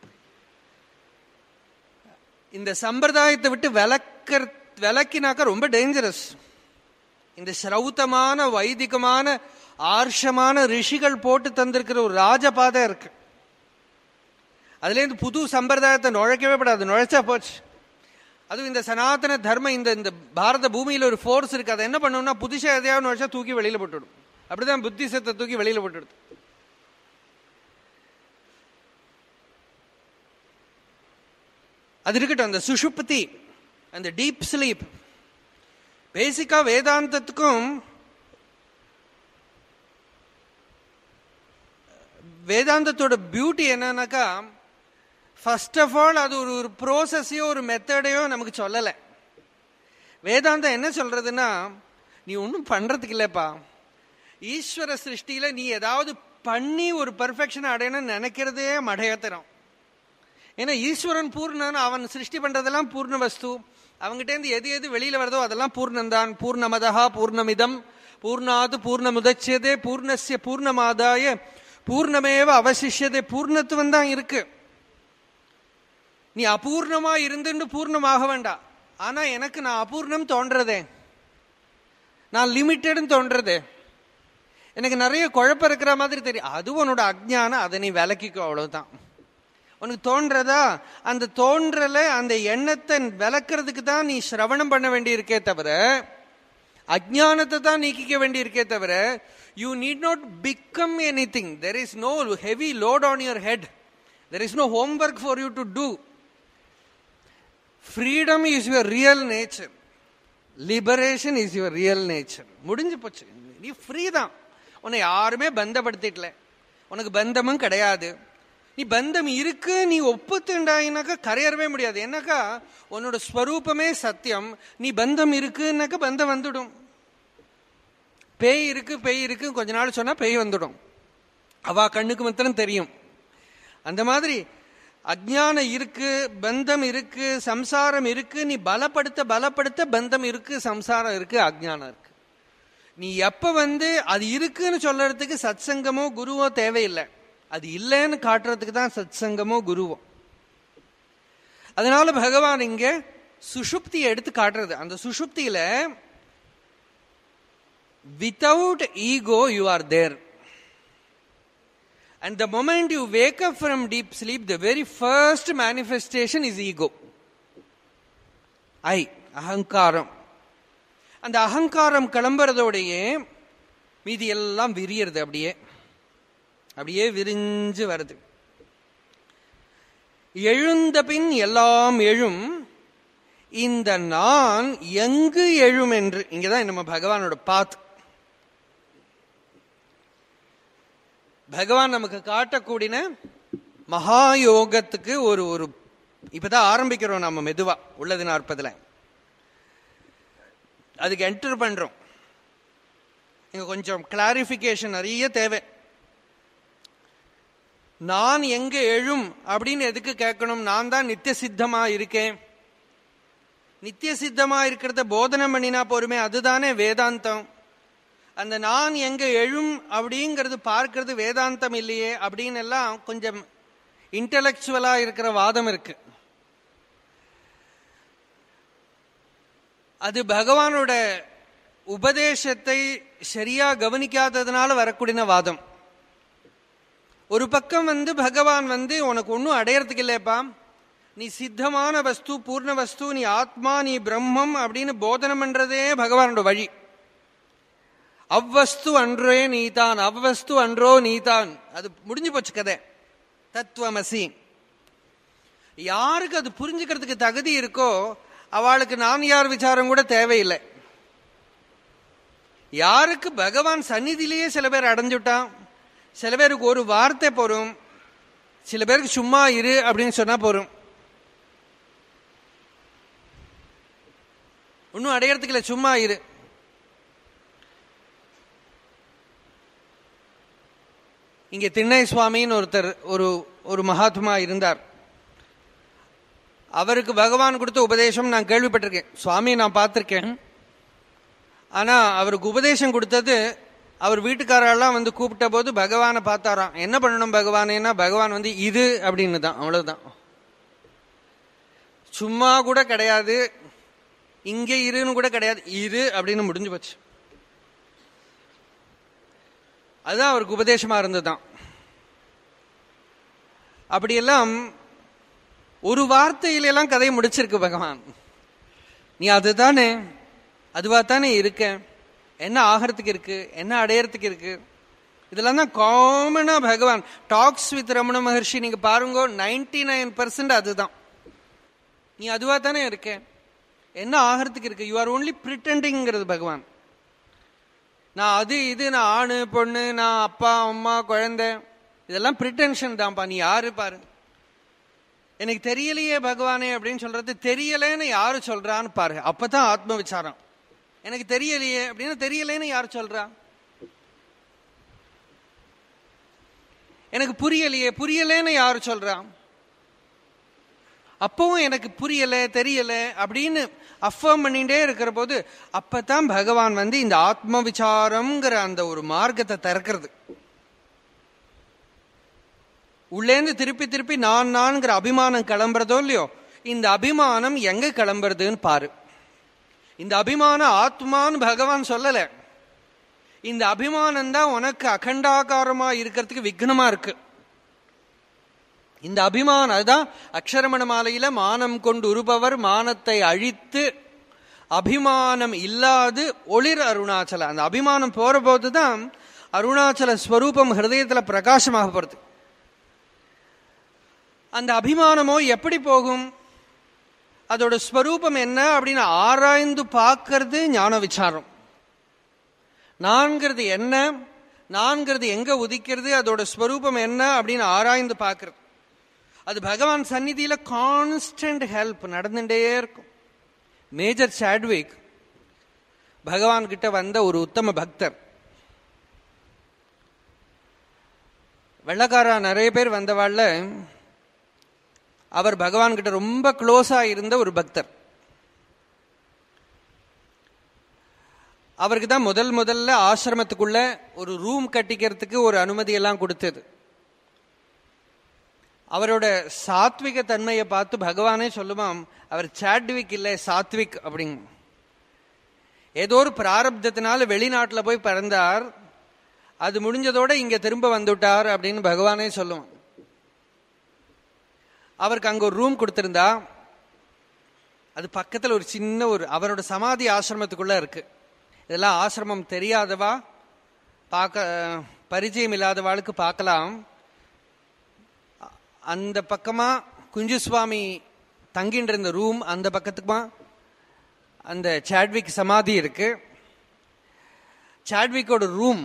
Speaker 1: இந்த சம்பிரதாயத்தை விட்டு விளக்க விளக்கினாக்க ரொம்ப டேஞ்சரஸ் இந்த ஸ்ரௌத்தமான வைதிகமான ஆர்ஷமான ரிஷிகள் போட்டு தந்திருக்கிற ஒரு ராஜபாதை இருக்கு அதுலேருந்து புது சம்பிரதாயத்தை நுழைக்கவே படாது நுழைச்சா போச்சு அதுவும் இந்த சனாதன தர்மம் இந்த இந்த பாரத பூமியில் ஒரு ஃபோர்ஸ் இருக்கு அதை என்ன பண்ணணும்னா புதுசா எதையாவது நுழைச்சா தூக்கி வெளியில போட்டுடும் அப்படிதான் புத்திசத்தை தூக்கி வெளியில போட்டுடுது அது இருக்கட்டும் அந்த சுஷுப்தி அந்த டீப் ஸ்லீப் பேசிக்கா வேதாந்தத்துக்கும் வேதாந்தத்தோட பியூட்டி என்னன்னாக்கா ஃபர்ஸ்ட் ஆஃப் ஆல் அது ஒரு ஒரு ப்ரோசஸையோ ஒரு மெத்தடையோ நமக்கு சொல்லலை வேதாந்தம் என்ன சொல்றதுன்னா நீ ஒன்றும் பண்றதுக்கு இல்லைப்பா ஈஸ்வர சிருஷ்டியில நீ ஏதாவது பண்ணி ஒரு பெர்ஃபெக்ஷன் அடையணும்னு நினைக்கிறதே மடையத்தனம் ஏன்னா ஈஸ்வரன் பூர்ணன் அவன் சிருஷ்டி பண்றதெல்லாம் பூர்ண வஸ்து அவங்ககிட்டேருந்து எது எது வெளியில வருதோ அதெல்லாம் பூர்ணந்தான் பூர்ணமதா பூர்ணமிதம் பூர்ணாது பூர்ணமுதச்சியதே பூர்ணசிய பூர்ணமாதாய பூர்ணமேவ அவசிஷியதே பூர்ணத்துவம் தான் இருக்கு நீ அபூர்ணமா இருந்துன்னு பூர்ணமாக வேண்டாம் ஆனா எனக்கு நான் அபூர்ணம் தோன்றதே நான் லிமிட்டட்னு தோன்றதே எனக்கு நிறைய குழப்பம் இருக்கிற மாதிரி தெரியும் அது உன்னோட அஜ்ஞானம் அதை நீ விளக்கிக்கோ அவ்வளவுதான் உனக்கு தோன்றதா அந்த தோன்றல அந்த எண்ணத்தை விளக்குறதுக்கு தான் நீ சிரவணம் பண்ண வேண்டியிருக்கே தவிர அஜானத்தை தான் நீக்கிக்க வேண்டியிருக்கே தவிர you need not become anything there is no heavy load on your head there is no homework for you to do freedom is your real nature liberation is your real nature முடிஞ்சு போச்சு நீ free தான் உன்னை யாருமே பந்தப்படுத்திட்டல உனக்கு பந்தமும் கிடையாது நீ பந்தம் இருக்கு நீ ஒப்புத்துண்டாயினாக்கா கரையறவே முடியாது என்னக்கா உன்னோட ஸ்வரூபமே சத்தியம் நீ பந்தம் இருக்குன்னாக்கா பந்தம் வந்துடும் பேய் இருக்கு பேய் இருக்கு கொஞ்ச நாள் சொன்னா பேய் வந்துடும் அவ கண்ணுக்கு மாத்திரம் தெரியும் அந்த மாதிரி அஜ்ஞானம் இருக்கு பந்தம் இருக்கு சம்சாரம் இருக்கு நீ பலப்படுத்த பலப்படுத்த பந்தம் இருக்கு சம்சாரம் இருக்கு அஜ்ஞானம் இருக்கு நீ எப்ப வந்து அது இருக்குன்னு சொல்றதுக்கு சத்சங்கமோ குருவோ தேவையில்லை அது இல்லைன்னு காட்டுறதுக்கு தான் சத்சங்கமோ குருவோ அதனால பகவான் இங்க சுஷுப்தியை எடுத்து காட்டுறது அந்த சுஷுப்தியில without ego you are there And the moment you wake up from deep sleep, the very first manifestation is ego. I அகங்காரம் அந்த அகங்காரம் கிளம்புறதோடையே மீதி எல்லாம் விரியறது அப்படியே அப்படியே விரிஞ்சு வருது எழுந்த பின் எல்லாம் எழும் இந்த நான் எங்கு எழும் என்று இங்கதான் நம்ம பகவானோட பாத் பகவான் நமக்கு காட்டக்கூடின மகா யோகத்துக்கு ஒரு ஒரு இப்பதான் ஆரம்பிக்கிறோம் நம்ம மெதுவா உள்ளது நாற்பதுல அதுக்கு என்டர் பண்றோம் இங்க கொஞ்சம் கிளாரிபிகேஷன் நிறைய தேவை நான் எங்க எழும் அப்படின்னு எதுக்கு கேட்கணும் நான் தான் நித்திய சித்தமா இருக்கேன் நித்திய சித்தமா இருக்கிறத போதனை பண்ணினா போருமே அதுதானே வேதாந்தம் அந்த நான் எங்க எழும் அப்படிங்கிறது பார்க்கிறது வேதாந்தம் இல்லையே அப்படின்னு எல்லாம் கொஞ்சம் இன்டலெக்சுவலா இருக்கிற வாதம் இருக்கு அது பகவானோட உபதேசத்தை சரியா கவனிக்காததுனால வரக்கூடிய வாதம் ஒரு பக்கம் வந்து பகவான் வந்து உனக்கு ஒன்றும் அடையறதுக்கு இல்லையப்பா நீ சித்தமான வஸ்து பூர்ண வஸ்து நீ ஆத்மா நீ பிரம்மம் அப்படின்னு போதனை பண்றதே பகவானோட வழி அவ்வஸ்து அன்றே நீதான் அவ்வஸ்து அன்றோ நீதான் அது முடிஞ்சு போச்சு கதை தத்துவமசி யாருக்கு அது புரிஞ்சுக்கிறதுக்கு தகுதி இருக்கோ அவளுக்கு நான் யார் விசாரம் கூட தேவையில்லை யாருக்கு பகவான் சந்நிதியிலேயே சில பேர் அடைஞ்சுட்டான் சில பேருக்கு ஒரு வார்த்தை போரும் சில பேருக்கு சும்மா இரு அப்படின்னு சொன்னா போரும் ஒன்னும் அடையறதுக்கு இல்லை சும்மா இரு இங்க திண்ணை சுவாமின்னு ஒருத்தர் ஒரு ஒரு மகாத்மா இருந்தார் அவருக்கு பகவான் கொடுத்த உபதேசம் நான் கேள்விப்பட்டிருக்கேன் சுவாமியை நான் பார்த்திருக்கேன் ஆனா அவருக்கு உபதேசம் கொடுத்தது அவர் வீட்டுக்காரெல்லாம் வந்து கூப்பிட்ட போது பகவானை பார்த்தாராம் என்ன பண்ணணும் பகவானேன்னா பகவான் வந்து இது அப்படின்னு தான் அவ்வளவுதான் சும்மா கூட கிடையாது இங்க இருன்னு கூட கிடையாது இரு அப்படின்னு முடிஞ்சு போச்சு அதுதான் அவருக்கு உபதேசமா இருந்ததுதான் அப்படியெல்லாம் ஒரு வார்த்தையில எல்லாம் கதையை முடிச்சிருக்கு பகவான் நீ அதுதானே அதுவா தானே இருக்க என்ன ஆகிறதுக்கு இருக்கு என்ன அடையறதுக்கு இருக்கு இதெல்லாம் தான் காமனா பகவான் டாக்ஸ் வித் ரமண மகர்ஷி நீங்க பாருங்க நைன்டி நைன் பர்சன்ட் அதுதான் நீ அதுவா தானே இருக்க என்ன ஆகிறதுக்கு இருக்கு யூ ஆர் ஓன்லி பிரிட்டண்டிங்கிறது பகவான் நான் அது இது நான் ஆணு பொண்ணு நான் அப்பா அம்மா குழந்தை இதெல்லாம் பிரிட்டென்ஷன் தான்ப்பா நீ யாரு பாரு எனக்கு தெரியலையே பகவானே அப்படின்னு சொல்றது தெரியலேன்னு யாரு சொல்றான்னு பாரு அப்பதான் ஆத்ம விசாரம் எனக்கு தெரியலையே அப்படின்னு தெரியலேன்னு யார் சொல்றா எனக்கு புரியலையே புரியலேன்னு யார் சொல்றா அப்பவும் எனக்கு புரியல தெரியல அப்படின்னு அஃபர்ம் பண்ணிட்டே இருக்கிற போது அப்பதான் பகவான் வந்து இந்த ஆத்ம விசாரம்ங்கிற அந்த ஒரு மார்க்கத்தை திறக்கிறது உள்ளேந்து திருப்பி திருப்பி நான் நான்கிற அபிமானம் கிளம்புறதோ இல்லையோ இந்த அபிமானம் எங்க கிளம்புறதுன்னு பாரு இந்த அபிமானம் ஆத்மான்னு பகவான் சொல்லல இந்த அபிமானம் தான் உனக்கு அகண்டாகாரமா இருக்கிறதுக்கு விக்னமா இருக்கு இந்த அபிமானம் அதுதான் அக்ஷரமண மாலையில மானம் கொண்டு உருபவர் மானத்தை அழித்து அபிமானம் இல்லாது ஒளிர் அருணாச்சல அந்த அபிமானம் போற போதுதான் அருணாச்சல ஸ்வரூபம் ஹிருதயத்துல பிரகாசமாக போறது அந்த அபிமானமோ எப்படி போகும் அதோட ஸ்வரூபம் என்ன அப்படின்னு ஆராய்ந்து பார்க்கறது ஞான விசாரம் நான்கிறது என்ன நான்கிறது எங்க உதிக்கிறது அதோட ஸ்வரூபம் என்ன அப்படின்னு ஆராய்ந்து பார்க்கறது அது பகவான் சந்நிதியில கான்ஸ்டன்ட் ஹெல்ப் நடந்துட்டே இருக்கும் மேஜர் சாட்விக் பகவான் கிட்ட வந்த ஒரு உத்தம பக்தர் வெள்ளக்காரா நிறைய பேர் வந்தவாழ்ல அவர் பகவான் கிட்ட ரொம்ப க்ளோஸா இருந்த ஒரு பக்தர் அவருக்கு தான் முதல் முதல்ல ஆசிரமத்துக்குள்ள ஒரு ரூம் கட்டிக்கிறதுக்கு ஒரு அனுமதி எல்லாம் கொடுத்தது அவரோட சாத்விக தன்மையை பார்த்து பகவானே சொல்லுவான் அவர் சாட்விக் இல்லை சாத்விக் அப்படிங்க ஏதோ ஒரு பிராரப்தத்தினால வெளிநாட்டில் போய் பிறந்தார் அது முடிஞ்சதோட இங்க திரும்ப வந்துட்டார் அப்படின்னு பகவானே சொல்லுவான் அவருக்கு அங்க ஒரு ரூம் கொடுத்திருந்தா அது பக்கத்துல ஒரு சின்ன ஒரு அவரோட சமாதி ஆசிரமத்துக்குள்ள இருக்கு இதெல்லாம் ஆசிரமம் தெரியாதவா பார்க்க பரிச்சயம் இல்லாதவாளுக்கு பார்க்கலாம் அ- அந்த பக்கமா குஞ்சுசுவாமி தங்கின்ற இருந்த ரூம் அந்த பக்கத்துக்குமா அந்த சாட்விக் சமாதி இருக்கு சாட்விக்கோட ரூம்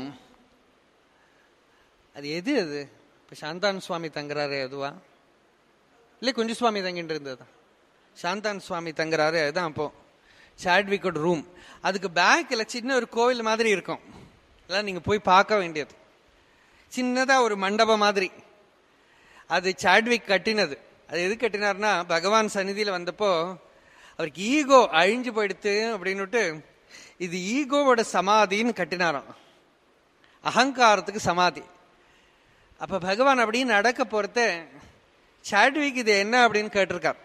Speaker 1: அது எது அது இப்போ சாந்தான் சுவாமி தங்குறாரு அதுவா இல்லை குஞ்சு சுவாமி தங்கிட்டு இருந்தது சாந்தான் சுவாமி தங்குறாரு அதுதான் அப்போ சாட்விக்கோட ரூம் அதுக்கு பேக்கில் சின்ன ஒரு கோவில் மாதிரி இருக்கும் எல்லாம் நீங்கள் போய் பார்க்க வேண்டியது சின்னதாக ஒரு மண்டபம் மாதிரி அது சாட்விக் கட்டினது அது எது கட்டினார்னா பகவான் சந்நிதியில் வந்தப்போ அவருக்கு ஈகோ அழிஞ்சு போயிடுத்து அப்படின்னுட்டு இது ஈகோவோட சமாதின்னு கட்டினாராம் அகங்காரத்துக்கு சமாதி அப்ப பகவான் அப்படியே நடக்க போறத சாட்விக் இது என்ன அப்படின்னு கேட்டிருக்கார்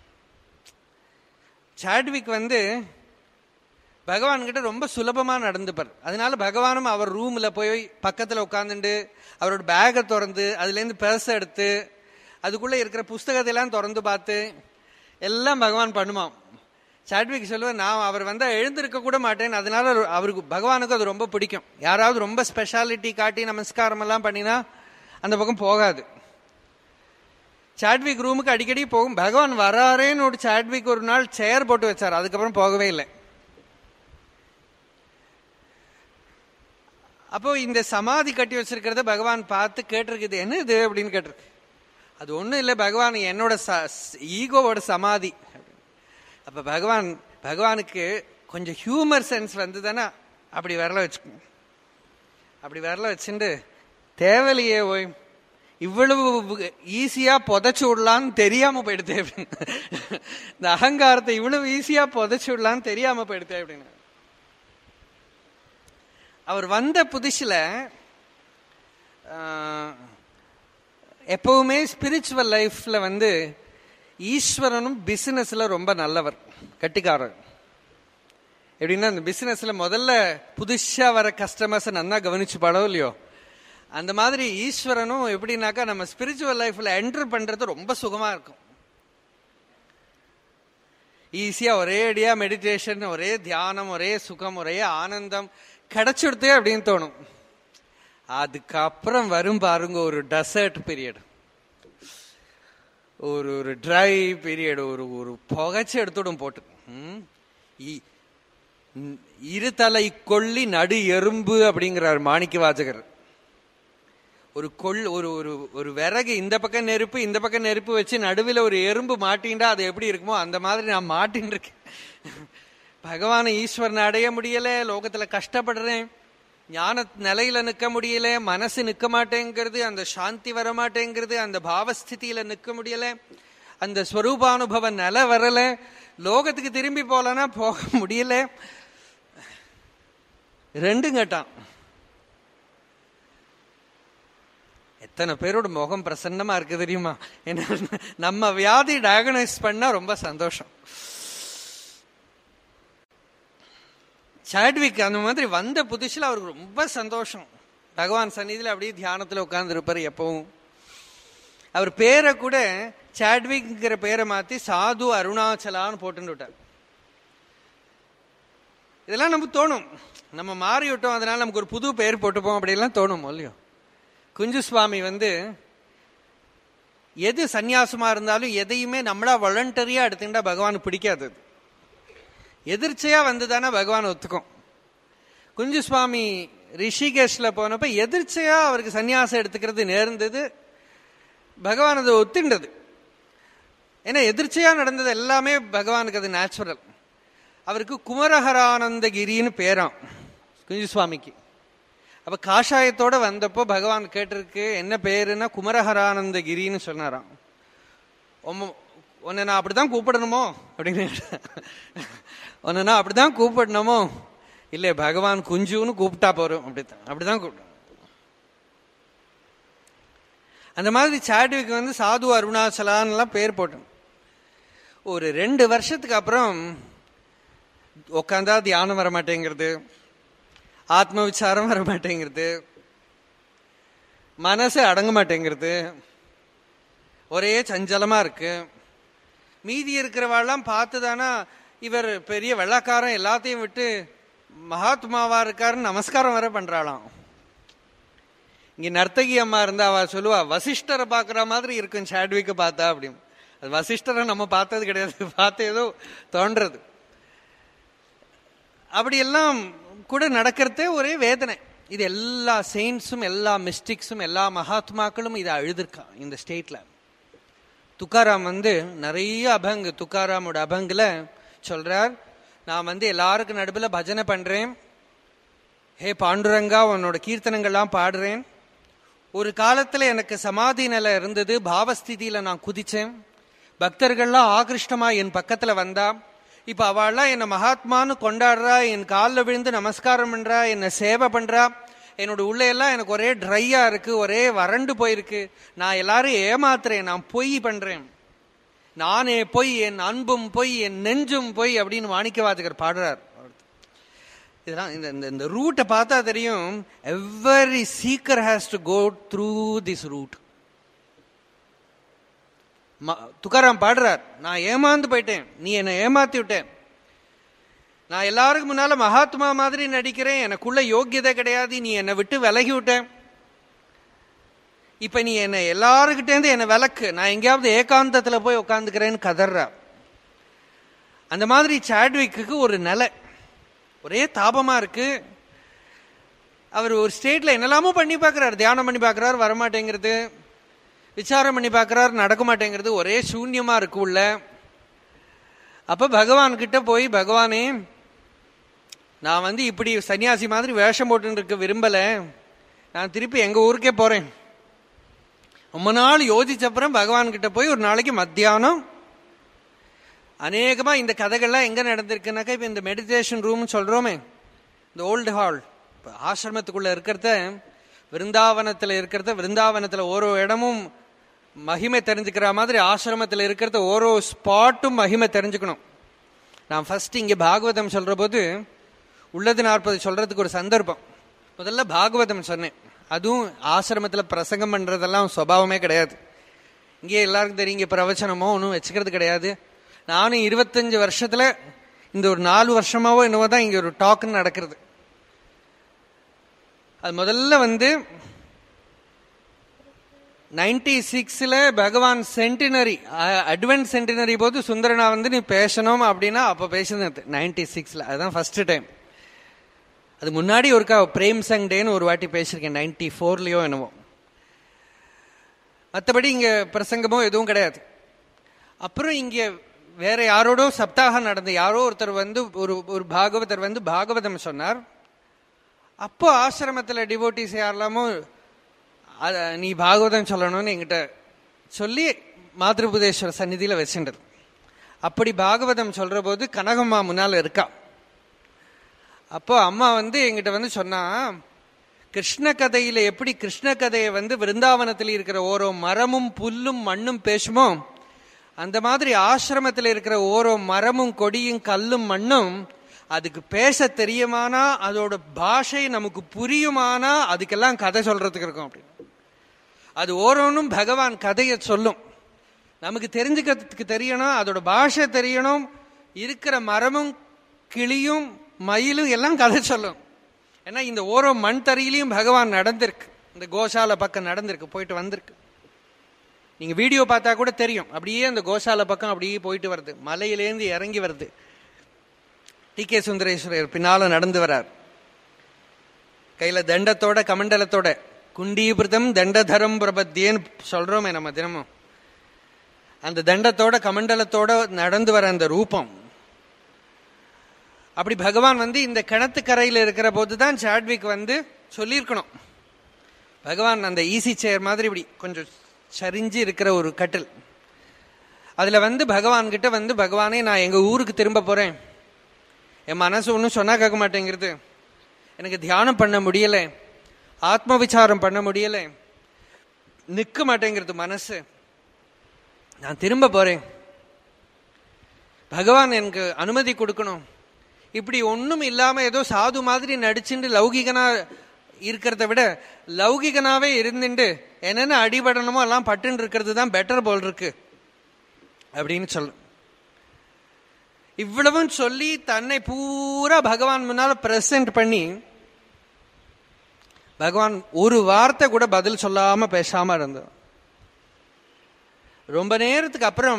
Speaker 1: சாட்விக் வந்து பகவான் கிட்ட ரொம்ப சுலபமா நடந்துப்பார் அதனால பகவானும் அவர் ரூம்ல போய் பக்கத்துல உட்காந்துட்டு அவரோட பேகை திறந்து அதுல இருந்து பெருசை எடுத்து அதுக்குள்ள இருக்கிற புஸ்தகத்தை எல்லாம் திறந்து பார்த்து எல்லாம் பகவான் பண்ணுமாம் சாட்விக் சொல்லுவேன் நான் அவர் வந்தா எழுந்திருக்க கூட மாட்டேன் அதனால அவருக்கு பகவானுக்கு அது ரொம்ப பிடிக்கும் யாராவது ரொம்ப ஸ்பெஷாலிட்டி காட்டி நமஸ்காரம் எல்லாம் பண்ணினா அந்த பக்கம் போகாது சாட்விக் ரூமுக்கு அடிக்கடி போகும் பகவான் வராரேன்னு ஒரு சாட்விக் ஒரு நாள் சேர் போட்டு வச்சார் அதுக்கப்புறம் போகவே இல்லை அப்போ இந்த சமாதி கட்டி வச்சிருக்கிறத பகவான் பார்த்து கேட்டிருக்குது என்ன இது அப்படின்னு கேட்டிருக்கு அது ஒண்ணும் இல்லை பகவான் என்னோட ஈகோவோட சமாதி அப்ப பகவான் பகவானுக்கு கொஞ்சம் ஹியூமர் சென்ஸ் வந்து தானே அப்படி விரல வச்சுக்கணும் அப்படி விரல வச்சுட்டு தேவையிலையே ஓய் இவ்வளவு ஈஸியா புதைச்சு விடலான்னு தெரியாம போயிடுதே அப்படின்னு இந்த அகங்காரத்தை இவ்வளவு ஈஸியா புதைச்சு விடலான்னு தெரியாம போயிடுதே அப்படின்னு அவர் வந்த புதுசுல ஆஹ், எப்பவுமே ஸ்பிரிச்சுவல் லைஃப்ல வந்து ஈஸ்வரனும் பிசினஸ்ல ரொம்ப நல்லவர் கட்டிக்காரர் எப்படின்னா அந்த பிசினஸ்ல முதல்ல புதுசா வர கஸ்டமர்ஸ் நன்னா கவனிச்சு படம் இல்லையோ அந்த மாதிரி ஈஸ்வரனும் எப்படின்னாக்கா நம்ம ஸ்பிரிச்சுவல் லைஃப்ல என்டர் பண்றது ரொம்ப சுகமா இருக்கும் ஈஸியா ஒரே அடியா மெடிடேஷன் ஒரே தியானம் ஒரே சுகம் ஒரே ஆனந்தம் கிடைச்சிடுதே அப்படின்னு தோணும் அதுக்கப்புறம் வரும் பாருங்க ஒரு டெசர்ட் பீரியட் ஒரு ஒரு ட்ரை பீரியட் ஒரு ஒரு புகைச்சு எடுத்துடும் போட்டு ம்? இ- ம், இருதலை கொள்ளி நடு எறும்பு அப்படிங்கிறார் மாணிக்க வாசகர் ஒரு கொள் ஒரு ஒரு ஒரு விறகு இந்த பக்கம் நெருப்பு இந்த பக்கம் நெருப்பு வச்சு நடுவில் ஒரு எறும்பு மாட்டின்டா அது எப்படி இருக்குமோ அந்த மாதிரி நான் மாட்டின்னு இருக்கேன் பகவான ஈஸ்வரனை அடைய முடியல லோகத்துல கஷ்டப்படுறேன் ஞான நிலையில நிக்க முடியல மனசு நிக்க மாட்டேங்கிறது அந்த சாந்தி வர மாட்டேங்கிறது அந்த பாவஸ்திதியில நிக்க முடியல அந்த ஸ்வரூபானுபவ நிலை வரல லோகத்துக்கு திரும்பி போலனா போக முடியல ரெண்டும் கேட்டான் எத்தனை பேரோட முகம் பிரசன்னமா இருக்கு தெரியுமா என்ன நம்ம வியாதி டயக்னைஸ் பண்ணா ரொம்ப சந்தோஷம் சாட்விக் அந்த மாதிரி வந்த புதுசுல அவருக்கு ரொம்ப சந்தோஷம் பகவான் சந்நிதியில அப்படியே தியானத்துல உட்கார்ந்து இருப்பாரு எப்பவும் அவர் பேரை கூட சாட்விக்ங்கிற பேரை மாத்தி சாது அருணாச்சலான்னு போட்டுன்னு விட்டார் இதெல்லாம் நமக்கு தோணும் நம்ம மாறி விட்டோம் அதனால நமக்கு ஒரு புது பெயர் போட்டுப்போம் அப்படிலாம் தோணும் இல்லையோ குஞ்சு சுவாமி வந்து எது சந்நியாசமா இருந்தாலும் எதையுமே நம்மளா வாலண்டரியா எடுத்துக்கிட்டா பகவானுக்கு பிடிக்காது அது. எதிர்ச்சையா வந்துதானே பகவான் ஒத்துக்கும் குஞ்சு சுவாமி ரிஷிகேஷ்ல போனப்ப எதிர்ச்சையா அவருக்கு சந்நியாசம் எடுத்துக்கிறது நேர்ந்தது பகவான் அதை ஒத்துண்டது ஏன்னா எதிர்ச்சையா நடந்தது எல்லாமே பகவானுக்கு அது நேச்சுரல் அவருக்கு குமரஹரானந்தகிரின்னு பேராம் குஞ்சு சுவாமிக்கு அப்ப காஷாயத்தோட வந்தப்போ பகவான் கேட்டிருக்கு என்ன பேருன்னா குமரஹரானந்தகிரின்னு சொன்னாராம் உம்ம- உன்னை நான் அப்படிதான் கூப்பிடணுமோ அப்படின்னு உன்னை நான் அப்படிதான் கூப்பிடணுமோ இல்லை பகவான் குஞ்சுன்னு கூப்பிட்டா போறோம் அப்படித்தான் அப்படிதான் கூப்பிடும் அந்த மாதிரி சாட்விக் வந்து சாது அருணாச்சலான்லாம் பேர் போட்டோம் ஒரு ரெண்டு வருஷத்துக்கு அப்புறம் உட்காந்தா தியானம் வர மாட்டேங்கிறது ஆத்ம விசாரம் வர மாட்டேங்கிறது மனசு அடங்க மாட்டேங்கிறது ஒரே சஞ்சலமா இருக்கு மீதி இருக்கிறவாள்லாம் பார்த்துதானா இவர் பெரிய வெள்ளக்காரன் எல்லாத்தையும் விட்டு மகாத்மாவா இருக்காருன்னு நமஸ்காரம் வர பண்றாளாம் இங்க நர்த்தகி அம்மா இருந்தா அவ சொல்லுவா வசிஷ்டரை பாக்குற மாதிரி இருக்கும் சாட்விக்க பார்த்தா அப்படின்னு அது வசிஷ்டரை நம்ம பார்த்தது கிடையாது பார்த்து ஏதோ தோன்றது அப்படி எல்லாம் கூட நடக்கிறதே ஒரே வேதனை இது எல்லா செயின்ஸும் எல்லா மிஸ்டிக்ஸும் எல்லா மகாத்மாக்களும் இதை அழுதுருக்கான் இந்த ஸ்டேட்ல துக்காராம் வந்து நிறைய அபங்கு துக்காராமோட அபங்குல சொல்றார் நான் வந்து எல்லாருக்கும் நடுவில் பஜனை பண்றேன் ஹே பாண்டுரங்கா உன்னோட கீர்த்தனங்கள்லாம் பாடுறேன் ஒரு காலத்துல எனக்கு சமாதி நிலை இருந்தது பாவஸ்திதியில நான் குதிச்சேன் பக்தர்கள்லாம் ஆகிருஷ்டமா என் பக்கத்துல வந்தா இப்ப அவள்லாம் என்ன மகாத்மான்னு கொண்டாடுறா என் காலில் விழுந்து நமஸ்காரம் பண்றா என்ன சேவை பண்றா என்னோட உள்ள எல்லாம் எனக்கு ஒரே ட்ரையா இருக்கு ஒரே வறண்டு போயிருக்கு நான் எல்லாரும் ஏமாத்துறேன் நான் பொய் பண்றேன் நானே பொய் என் அன்பும் பொய் என் நெஞ்சும் பொய் அப்படின்னு மாணிக்கவாதகர் பாடுறார் இதெல்லாம் இந்த இந்த இந்த ரூட்டை பார்த்தா தெரியும் every seeker has to go through this route Tukaram பாடுறார் நான் ஏமாந்து போயிட்டேன் நீ என்னை ஏமாத்தி விட்டேன் நான் எல்லாருக்கும் முன்னால மகாத்மா மாதிரி நடிக்கிறேன் எனக்குள்ள யோக்கியதை கிடையாது நீ என்னை விட்டு விலகி விட்டேன் இப்ப நீ என்ன எல்லாருக்கிட்டேருந்து என்னை விளக்கு நான் எங்கேயாவது ஏகாந்தத்துல போய் உட்காந்துக்கிறேன்னு கதறா அந்த மாதிரி சாட்விக்கு ஒரு நிலை ஒரே தாபமா இருக்கு அவர் ஒரு ஸ்டேட்ல என்னெல்லாமோ பண்ணி பார்க்கறாரு தியானம் பண்ணி பார்க்கறாரு வரமாட்டேங்கிறது விசாரம் பண்ணி பார்க்கறாரு நடக்க மாட்டேங்கிறது ஒரே சூன்யமா இருக்கு உள்ள அப்ப பகவான் கிட்ட போய் பகவானே நான் வந்து இப்படி சன்னியாசி மாதிரி வேஷம் போட்டு இருக்க விரும்பல நான் திருப்பி எங்க ஊருக்கே போறேன் ரொம்ப நாள் யோசிச்சப்புறம் பகவான் கிட்ட போய் ஒரு நாளைக்கு மத்தியானம் அநேகமா இந்த கதைகள்லாம் எங்க நடந்திருக்குனாக்கா இப்ப இந்த மெடிடேஷன் ரூம் சொல்றோமே இந்த ஓல்டு ஹால் ஆசிரமத்துக்குள்ள இருக்கிறத விருந்தாவனத்துல இருக்கிறத விருந்தாவனத்துல ஓரோ இடமும் மகிமை தெரிஞ்சுக்கிற மாதிரி ஆசிரமத்தில் இருக்கிறத ஓரோ ஸ்பாட்டும் மகிமை தெரிஞ்சுக்கணும் நான் ஃபர்ஸ்ட் இங்கே பாகவதம் சொல்ற போது உள்ளது நாற்பது சொல்றதுக்கு ஒரு சந்தர்ப்பம் முதல்ல பாகவதம் சொன்னேன் அதுவும் ஆசிரமத்தில் பிரசங்கம் பண்றதெல்லாம் சுபாவமே கிடையாது இங்கே எல்லாருக்கும் தெரியும் இங்கே பிரவச்சனமோ ஒன்றும் வச்சுக்கிறது கிடையாது நானும் இருபத்தஞ்சு வருஷத்துல இந்த ஒரு நாலு வருஷமாவோ என்னவோ தான் இங்கே ஒரு டாக்குன்னு நடக்கிறது அது முதல்ல வந்து நைன்டி சிக்ஸ்ல பகவான் சென்டினரி அட்வென்ட் சென்டினரி போது சுந்தரனா வந்து நீ பேசணும் அப்படின்னா அப்ப பேசுனது நைன்டி சிக்ஸ்ல அதுதான் ஃபர்ஸ்ட் டைம் அது முன்னாடி ஒருக்கா பிரேம் சங் டேன்னு ஒரு வாட்டி பேசியிருக்கேன் நைன்டி ஃபோர்லயோ என்னவோ மற்றபடி இங்க பிரசங்கமோ எதுவும் கிடையாது அப்புறம் இங்க வேற யாரோடோ சப்தாகம் நடந்து யாரோ ஒருத்தர் வந்து ஒரு ஒரு பாகவதர் வந்து பாகவதம் சொன்னார் அப்போ ஆசிரமத்துல டிவோட்டிஸ் யாரெல்லாமோ அத நீ பாகவதம் சொல்லணும்னு என்கிட்ட சொல்லி மாதிருபுதேஸ்வர சந்நிதியில வச்சுட்டது அப்படி பாகவதம் சொல்ற போது கனகம்மா முன்னால இருக்கா அப்போ அம்மா வந்து எங்கிட்ட வந்து சொன்னா கிருஷ்ண கதையில எப்படி கிருஷ்ண கதையை வந்து விருந்தாவனத்தில் இருக்கிற ஓரோ மரமும் புல்லும் மண்ணும் பேசுமோ அந்த மாதிரி ஆசிரமத்தில் இருக்கிற ஓரோ மரமும் கொடியும் கல்லும் மண்ணும் அதுக்கு பேச தெரியுமானா அதோட பாஷை நமக்கு புரியுமானா அதுக்கெல்லாம் கதை சொல்றதுக்கு இருக்கும் அப்படின்னு அது ஓரோனும் பகவான் கதையை சொல்லும் நமக்கு தெரிஞ்சுக்கிறதுக்கு தெரியணும் அதோட பாஷை தெரியணும் இருக்கிற மரமும் கிளியும் மயிலும் எல்லாம் கதை சொல்லும் ஏன்னா இந்த ஓரோ மண் தரையிலையும் பகவான் நடந்திருக்கு இந்த கோசால பக்கம் நடந்திருக்கு போயிட்டு வந்திருக்கு நீங்க வீடியோ பார்த்தா கூட தெரியும் அப்படியே அந்த கோசால பக்கம் அப்படியே போயிட்டு வருது மலையிலேருந்து இறங்கி வருது டி கே சுந்தரேஸ்வரர் பின்னால நடந்து வரார் கையில தண்டத்தோட கமண்டலத்தோட குண்டீபிருதம் தண்டதரம் பிரபத்தியன்னு சொல்றோமே நம்ம தினமும் அந்த தண்டத்தோட கமண்டலத்தோட நடந்து வர அந்த ரூபம் அப்படி பகவான் வந்து இந்த கிணத்து கரையில் இருக்கிற போதுதான் சாட்விக் வந்து சொல்லியிருக்கணும் பகவான் அந்த ஈசி சேர் மாதிரி இப்படி கொஞ்சம் சரிஞ்சு இருக்கிற ஒரு கட்டில் அதுல வந்து பகவான் கிட்ட வந்து பகவானே நான் எங்க ஊருக்கு திரும்ப போறேன் என் மனசு ஒன்றும் சொன்னா கேட்க மாட்டேங்கிறது எனக்கு தியானம் பண்ண முடியல ஆத்ம விசாரம் பண்ண முடியல நிற்க மாட்டேங்கிறது மனசு நான் திரும்ப போறேன் பகவான் எனக்கு அனுமதி கொடுக்கணும் இப்படி ஒன்றும் இல்லாம ஏதோ சாது மாதிரி நடிச்சுட்டு லௌகிகனா இருக்கிறத விட லௌகிகனாவே இருந்துட்டு என்னென்ன அடிபடணுமோ எல்லாம் பட்டுன்னு இருக்கிறது தான் பெட்டர் போல் இருக்கு அப்படின்னு சொல்லு இவ்வளவும் சொல்லி தன்னை பூரா பகவான் முன்னால பிரசன்ட் பண்ணி பகவான் ஒரு வார்த்தை கூட பதில் சொல்லாம பேசாம இருந்தார் ரொம்ப நேரத்துக்கு அப்புறம்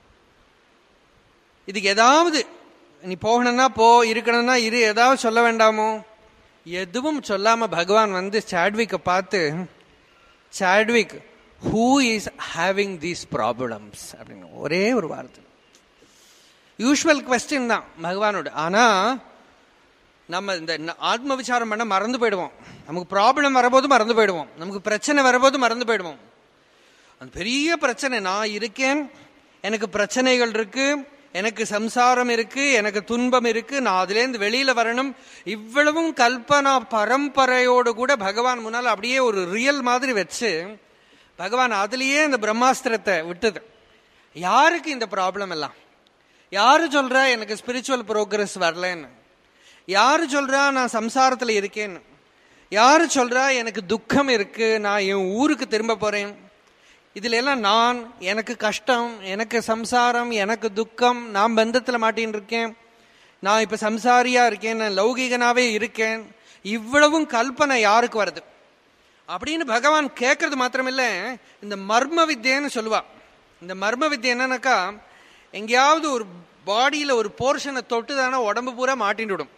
Speaker 1: இதுக்கு ஏதாவது நீ போகணும்னா போ இருக்கணும்னா இரு ஏதாவது சொல்ல வேண்டாமோ எதுவும் சொல்லாம பகவான் வந்து சாட்விக்கை பார்த்து Chadwick who is having these problems அப்படின்னு ஒரே ஒரு வார்த்தை யூஸ்வல் கொஸ்டின் தான் பகவானோட ஆனா நம்ம இந்த ந- ஆத்ம விசாரம் பண்ண மறந்து போயிடுவோம் நமக்கு ப்ராப்ளம் வரபோது மறந்து போயிடுவோம் நமக்கு பிரச்சனை வரபோது மறந்து போயிடுவோம் அந்த பெரிய பிரச்சனை நான் இருக்கேன் எனக்கு பிரச்சனைகள் இருக்கு எனக்கு சம்சாரம் இருக்கு எனக்கு துன்பம் இருக்கு நான் அதுலேருந்து வெளியில வரணும் இவ்வளவும் கல்பனா பரம்பரையோடு கூட பகவான் முன்னால் அப்படியே ஒரு ரியல் மாதிரி வச்சு பகவான் அதுலயே இந்த பிரம்மாஸ்திரத்தை விட்டது யாருக்கு இந்த ப்ராப்ளம் எல்லாம் யாரு சொல்றா எனக்கு ஸ்பிரிச்சுவல் ப்ரோக்ரஸ் வரலன்னு யாரு சொல்றா நான் சம்சாரத்துல இருக்கேன்னு யாரு சொல்றா எனக்கு துக்கம் இருக்கு நான் என் ஊருக்கு திரும்ப போறேன் இதுல எல்லாம் நான் எனக்கு கஷ்டம் எனக்கு சம்சாரம் எனக்கு துக்கம் நான் பந்தத்துல மாட்டின்னு இருக்கேன் நான் இப்ப சம்சாரியா இருக்கேன் நான் லௌகிகனாவே இருக்கேன் இவ்வளவும் கல்பனை யாருக்கு வருது அப்படின்னு பகவான் கேட்கறது மாத்திரமில்ல இந்த மர்ம வித்யன்னு சொல்லுவா இந்த மர்ம வித்யை என்னன்னாக்கா எங்கேயாவது ஒரு பாடியில ஒரு போர்ஷனை தொட்டு தானே உடம்பு பூரா மாட்டின்னு விடும்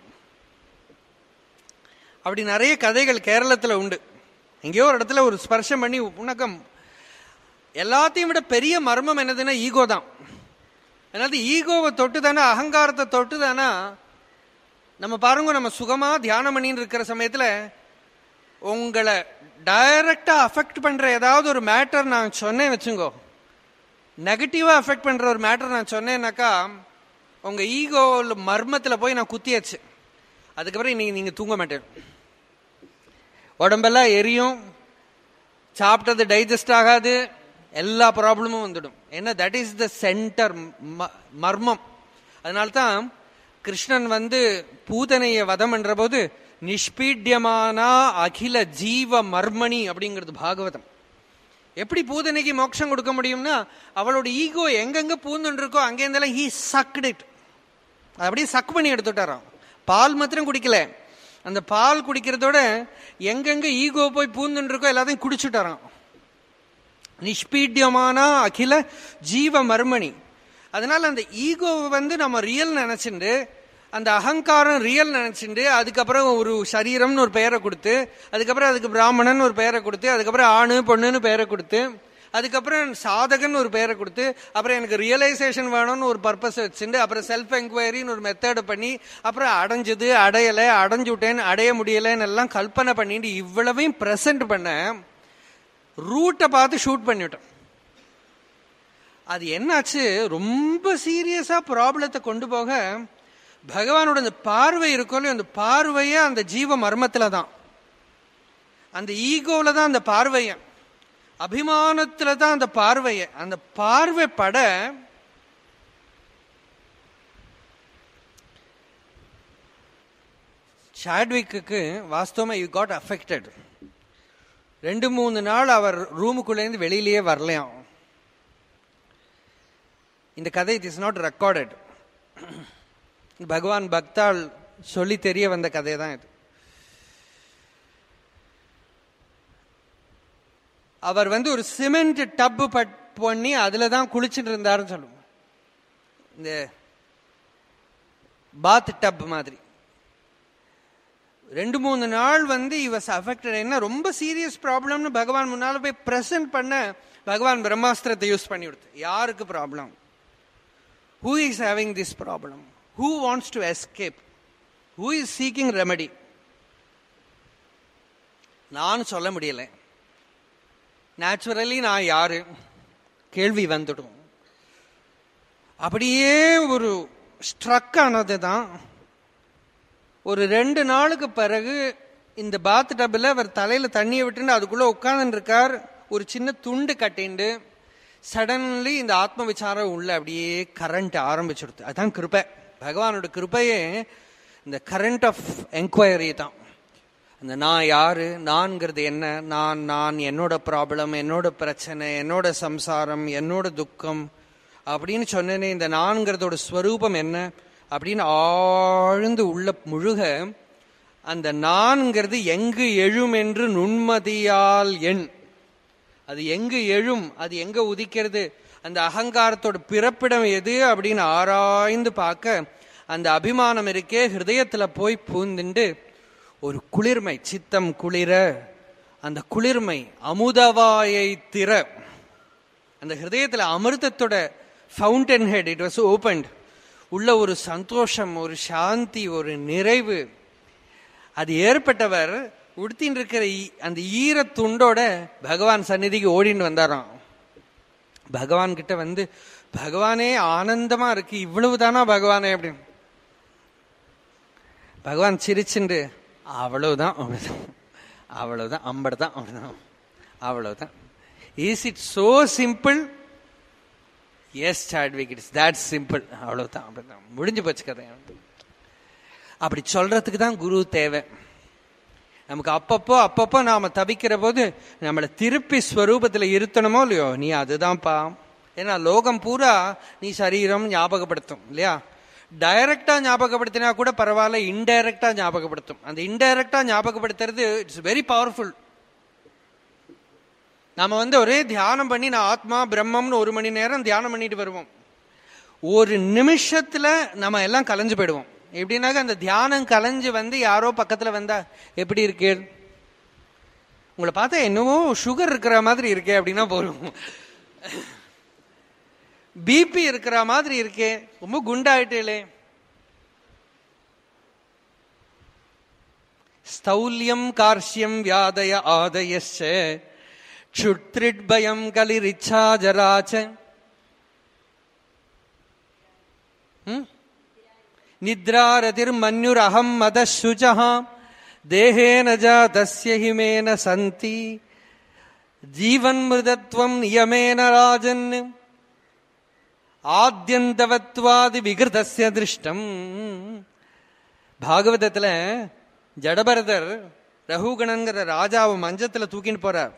Speaker 1: அப்படி நிறைய கதைகள் கேரளத்துல உண்டு எங்கேயோ ஒரு இடத்துல ஒரு ஸ்பர்ஷம் பண்ணி உனக்கம் எல்லாத்தையும் விட பெரிய மர்மம் என்னதுன்னா ஈகோ தான் அதாவது ஈகோவை தொட்டு தானே அகங்காரத்தை தொட்டு தானே நம்ம பாருங்க நம்ம சுகமா தியானம் பண்ணின்னு இருக்கிற சமயத்துல உங்களை டைரக்டா அஃபெக்ட் பண்ற ஏதாவது ஒரு மேட்டர் நான் சொன்னேன் வச்சுங்கோ நெகட்டிவா அஃபெக்ட் பண்ற ஒரு மேட்டர் நான் சொன்னேன்னாக்கா உங்க ஈகோ மர்மத்துல போய் நான் குத்தியாச்சு அதுக்கப்புறம் இன்னைக்கு நீங்க தூங்க மாட்டேன் உடம்பெல்லாம் எரியும் சாப்பிட்டது டைஜஸ்ட் ஆகாது எல்லா ப்ராப்ளமும் வந்துடும் ஏன்னா தட் இஸ் த சென்டர் மர்மம் அதனால்தான் கிருஷ்ணன் வந்து பூதனைய வதம் என்ற போது நிஷ்பீட்யமானா அகில ஜீவ மர்மணி அப்படிங்கிறது பாகவதம் எப்படி பூதனைக்கு மோட்சம் கொடுக்க முடியும்னா அவளோட ஈகோ எங்கெங்க பூந்துட்டு இருக்கோ அங்கேருந்தெல்லாம் ஹீ சக்ட் இட் அப்படியே சக் பண்ணி எடுத்துட்டாராம் பால் மாத்திரம் குடிக்கல அந்த பால் குடிக்கிறதோட எங்கெங்க ஈகோ போய் பூந்துட்டு இருக்கோ எல்லாத்தையும் குடிச்சுட்டாராம் நிஷ்பீட்யமான அகில ஜீவ மர்மணி அதனால அந்த ஈகோவை வந்து நம்ம ரியல் நினைச்சுண்டு அந்த அகங்காரம் ரியல் நினைச்சுண்டு அதுக்கப்புறம் ஒரு சரீரம்னு ஒரு பெயரை கொடுத்து அதுக்கப்புறம் அதுக்கு பிராமணன் ஒரு பெயரை கொடுத்து அதுக்கப்புறம் ஆணு பொண்ணுன்னு பெயரை கொடுத்து அதுக்கப்புறம் சாதகன் ஒரு பெயரை கொடுத்து அப்புறம் எனக்கு ரியலைசேஷன் வேணும்னு ஒரு பர்பஸ் வச்சுட்டு அப்புறம் செல்ஃப் என்கொயரின்னு ஒரு மெத்தட் பண்ணி அப்புறம் அடைஞ்சது அடையலை அடைஞ்சு விட்டேன் அடைய முடியலைன்னு எல்லாம் கல்பனை பண்ணிட்டு இவ்வளவையும் ப்ரெசென்ட் பண்ண ரூட்டை பார்த்து ஷூட் பண்ணிவிட்டோம் அது என்னாச்சு ரொம்ப சீரியஸா ப்ராப்ளத்தை கொண்டு போக பகவானோட அந்த பார்வை இருக்கோ அந்த பார்வையே அந்த ஜீவ மர்மத்துல தான் அந்த ஈகோல தான் அந்த பார்வைய அபிமானத்துல தான் அந்த பார்வைய அந்த பார்வை பட சாட்விக்கு வாஸ்தவமா யூ காட் அஃபெக்டட் ரெண்டு மூணு நாள் அவர் ரூமுக்குள்ளேருந்து வெளியிலேயே வரலையாம் இந்த கதை இட் இஸ் நாட் ரெக்கார்டட் பகவான் பக்தால் சொல்லி தெரிய வந்த கதை தான் இது அவர் வந்து ஒரு சிமெண்ட் டப்பு பட் பண்ணி அதுல தான் குளிச்சுட்டு இருந்தாருன்னு சொல்லுவோம் இந்த பாத் டப் மாதிரி ரெண்டு மூணு நாள் வந்து இவஸ் அஃபெக்டட் என்ன ரொம்ப சீரியஸ் ப்ராப்ளம்னு பகவான் முன்னால போய் பிரசன்ட் பண்ண பகவான் பிரம்மாஸ்திரத்தை யூஸ் பண்ணி கொடுத்து யாருக்கு problem who is having this problem who wants to escape who is seeking remedy நான் சொல்ல முடியல நேச்சுரலி நான் யாரு கேள்வி வந்துடும் அப்படியே ஒரு ஸ்ட்ரக் ஆனது தான் ஒரு ரெண்டு நாளுக்கு பிறகு இந்த பாத் டப்பில் அவர் தலையில தண்ணியை விட்டுன்னு அதுக்குள்ள உட்கார்ந்து இருக்கார் ஒரு சின்ன துண்டு கட்டிண்டு சடன்லி இந்த ஆத்ம விசாரம் உள்ள அப்படியே கரண்ட் ஆரம்பிச்சிடுது அதான் கிருப்பை பகவானோட கிருப்பையே இந்த கரண்ட் ஆஃப் என்கொயரி தான் அந்த நான் யாரு நான்கிறது என்ன நான் நான் என்னோட ப்ராப்ளம் என்னோட பிரச்சனை என்னோட சம்சாரம் என்னோட துக்கம் அப்படின்னு சொன்னேனே இந்த நான்கிறதோட ஸ்வரூபம் என்ன அப்படின்னு ஆழ்ந்து உள்ள முழுக அந்த நான்கிறது எங்கு எழும் என்று நுண்மதியால் எண் அது எங்கு எழும் அது எங்க உதிக்கிறது அந்த அகங்காரத்தோட பிறப்பிடம் எது அப்படின்னு ஆராய்ந்து பார்க்க அந்த அபிமானம் இருக்கே ஹிருதயத்துல போய் பூந்துண்டு ஒரு குளிர்மை சித்தம் குளிர அந்த குளிர்மை அமுதவாயை திற அந்த ஹிருதயத்துல அமிர்தத்தோட fountain head it was opened உள்ள ஒரு சந்தோஷம் ஒரு சாந்தி ஒரு நிறைவு அது ஏற்பட்டவர் உடுத்தின்னு இருக்கிற ஈ- அந்த ஈர துண்டோட பகவான் சந்நிதிக்கு ஓடின்னு வந்தாராம் பகவான் கிட்ட வந்து பகவானே ஆனந்தமா இருக்கு இவ்வளவுதானா பகவானே அப்படின்னு பகவான் சிரிச்சுண்டு அவ்வளவுதான் அவ்வளவுதான் அவ்வளவுதான் அம்படுதான் அவ்வளவுதான் அவ்வளவுதான் is it so simple yes Chadwick it's that simple அவ்வளவுதான் அவ்வளவுதான் முடிஞ்சு போச்சு கதை அப்படி சொல்றதுக்கு தான் குரு தேவை நமக்கு அப்பப்போ அப்பப்போ நாம தவிக்கிற போது நம்மளை திருப்பி ஸ்வரூபத்துல இருத்தணுமோ இல்லையோ நீ அதுதான்ப்பா ஏன்னா லோகம் பூரா நீ சரீரம் ஞாபகப்படுத்தும் இல்லையா டைரக்டா ஞாபகப்படுத்தினா கூட பரவாயில்ல இன்டைரக்டா ஞாபகப்படுத்தும் அந்த இன்டைரக்டா ஞாபகப்படுத்துறது இட்ஸ் வெரி பவர்ஃபுல் நாம வந்து ஒரே தியானம் பண்ணி நான் ஆத்மா பிரம்மம்னு ஒரு மணி நேரம் தியானம் பண்ணிட்டு வருவோம் ஒரு நிமிஷத்துல நம்ம எல்லாம் கலைஞ்சு போயிடுவோம் எப்படின்னாக்க அந்த தியானம் கலைஞ்சு வந்து யாரோ பக்கத்துல வந்தா எப்படி இருக்கு உங்களை பார்த்தா என்னவோ சுகர் இருக்கிற மாதிரி இருக்கே அப்படின்னா போதும் பிபி இருக்கிற மாதிரி இருக்கே ரொம்ப குண்டாயிட்டேலே ஸ்தௌல்யம் கார்ஷ்யம் வியாதய ஆதயச்ச க்ஷுத்ரிட்பயம் கலிரிச்சா ஜராச்ச ம்? நித்ராரதிர்மன்யுரஹம் மதசுஜः தேகேன ஜாதஸ்ய ஹிமேன சந்தி ஜீவன்மிருதத்வம் நியமேன ராஜன் ஆத்யந்தவத்வாதி விகிருதஸ்ய திருஷ்டம் பாகவதத்துல ஜடபரதர் ரகுகணங்கிற ராஜாவை மஞ்சத்துல தூக்கிட்டு போறார்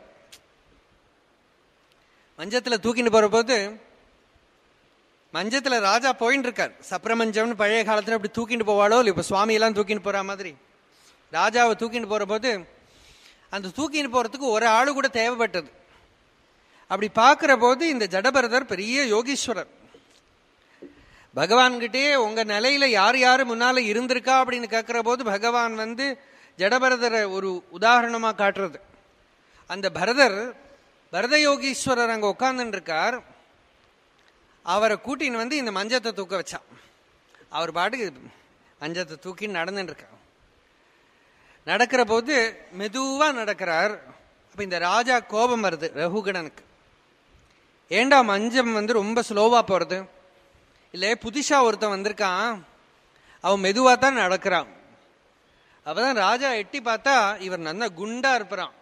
Speaker 1: மஞ்சத்துல தூக்கிட்டு போற போது மஞ்சத்துல ராஜா போயின்னு இருக்கார் சப்ரமஞ்சம்னு பழைய காலத்துல அப்படி தூக்கிட்டு போவாளோ இல்லை இப்ப சுவாமி எல்லாம் தூக்கிட்டு போற மாதிரி ராஜாவை தூக்கிட்டு போற போது அந்த தூக்கிட்டு போறதுக்கு ஒரு ஆளு கூட தேவைப்பட்டது அப்படி பார்க்கிற போது இந்த ஜடபரதர் பெரிய யோகீஸ்வரர் பகவான்கிட்டே உங்க நிலையில யார் யாரு முன்னால இருந்திருக்கா அப்படின்னு கேட்கிற போது பகவான் வந்து ஜடபரதரை ஒரு உதாரணமா காட்டுறது அந்த பரதர் பரத யோகீஸ்வரர் அங்க உட்கார்ந்துட்டு இருக்கார் அவரை கூட்டின்னு வந்து இந்த மஞ்சத்தை தூக்க வச்சான் அவர் பாட்டுக்கு மஞ்சத்தை தூக்கி நடந்துட்டு இருக்கார் நடக்கிற போது மெதுவா நடக்கிறார் அப்ப இந்த ராஜா கோபம் வருது ரகுகணனுக்கு ஏண்டா மஞ்சம் வந்து ரொம்ப ஸ்லோவா போறது இல்ல புதுசா ஒருத்தன் வந்திருக்கான் அவன் மெதுவா தான் நடக்கிறான் அப்பதான் ராஜா எட்டி பார்த்தா இவர் நல்ல குண்டா இருப்பான்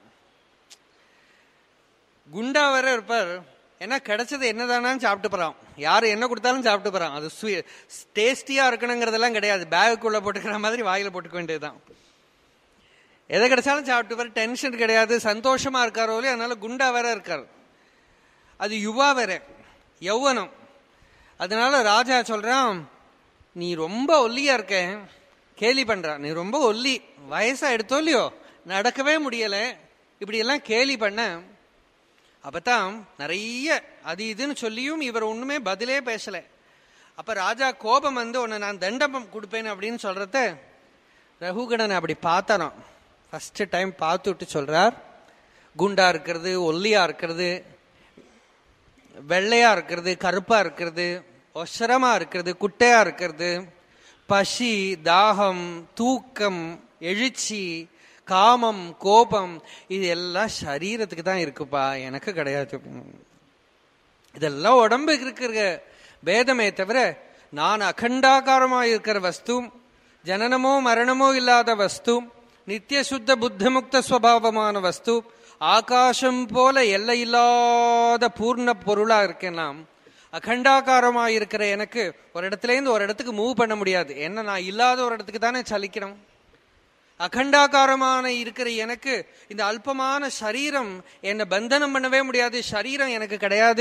Speaker 1: குண்டா வேற இருப்பார் ஏன்னா கிடைச்சது என்னதானான்னு சாப்பிட்டு போறான் யாரு என்ன கொடுத்தாலும் சாப்பிட்டு போறான் அது டேஸ்டியா இருக்கணுங்கிறதெல்லாம் கிடையாது பேகுக்குள்ள போட்டுக்கிற மாதிரி வாயில போட்டுக்க வேண்டியதுதான் எதை கிடைச்சாலும் சாப்பிட்டு போற டென்ஷன் கிடையாது சந்தோஷமா இருக்காரோ இல்லையா அதனால குண்டா வேற இருக்காரு அது யுவா வேற யௌவனம் அதனால ராஜா சொல்றான் நீ ரொம்ப ஒல்லியா இருக்க கேலி பண்றான் நீ ரொம்ப ஒல்லி வயசா எடுத்தோ இல்லையோ நடக்கவே முடியல இப்படி எல்லாம் கேலி பண்ண அப்பதான் நிறைய அது இதுன்னு சொல்லியும் இவர் ஒண்ணுமே பதிலே பேசல அப்ப ராஜா கோபம் வந்து உன்னை நான் தண்டம் கொடுப்பேன் அப்படின்னு சொல்றத ரகுகணன் அப்படி பார்த்தாராம் ஃபர்ஸ்ட் டைம் பார்த்துட்டு சொல்றார் குண்டா இருக்கிறது ஒல்லியா இருக்கிறது வெள்ளையா இருக்கிறது கருப்பா இருக்கிறது ஒசரமா இருக்கிறது குட்டையா இருக்கிறது பசி தாகம் தூக்கம் எழுச்சி காமம் கோபம் இது எல்லாம் சரீரத்துக்கு தான் இருக்குப்பா எனக்கு கிடையாது இதெல்லாம் உடம்புக்கு இருக்கிற பேதமே தவிர நான் அகண்டாகாரமா இருக்கிற வஸ்து ஜனனமோ மரணமோ இல்லாத வஸ்து நித்திய சுத்த புத்தமுக்த ஸ்வபாவமான வஸ்து ஆகாசம் போல எல்லையில்லாத பூர்ண பொருளா இருக்கேன் நாம் அகண்டாகாரமா இருக்கிற எனக்கு ஒரு இடத்துல இருந்து ஒரு இடத்துக்கு மூவ் பண்ண முடியாது என்ன நான் இல்லாத ஒரு இடத்துக்கு தானே சலிக்கணும் அகண்டாகாரமான இருக்கிற எனக்கு இந்த அல்பமான சரீரம் என்னை பந்தனம் பண்ணவே முடியாது சரீரம் எனக்கு கிடையாது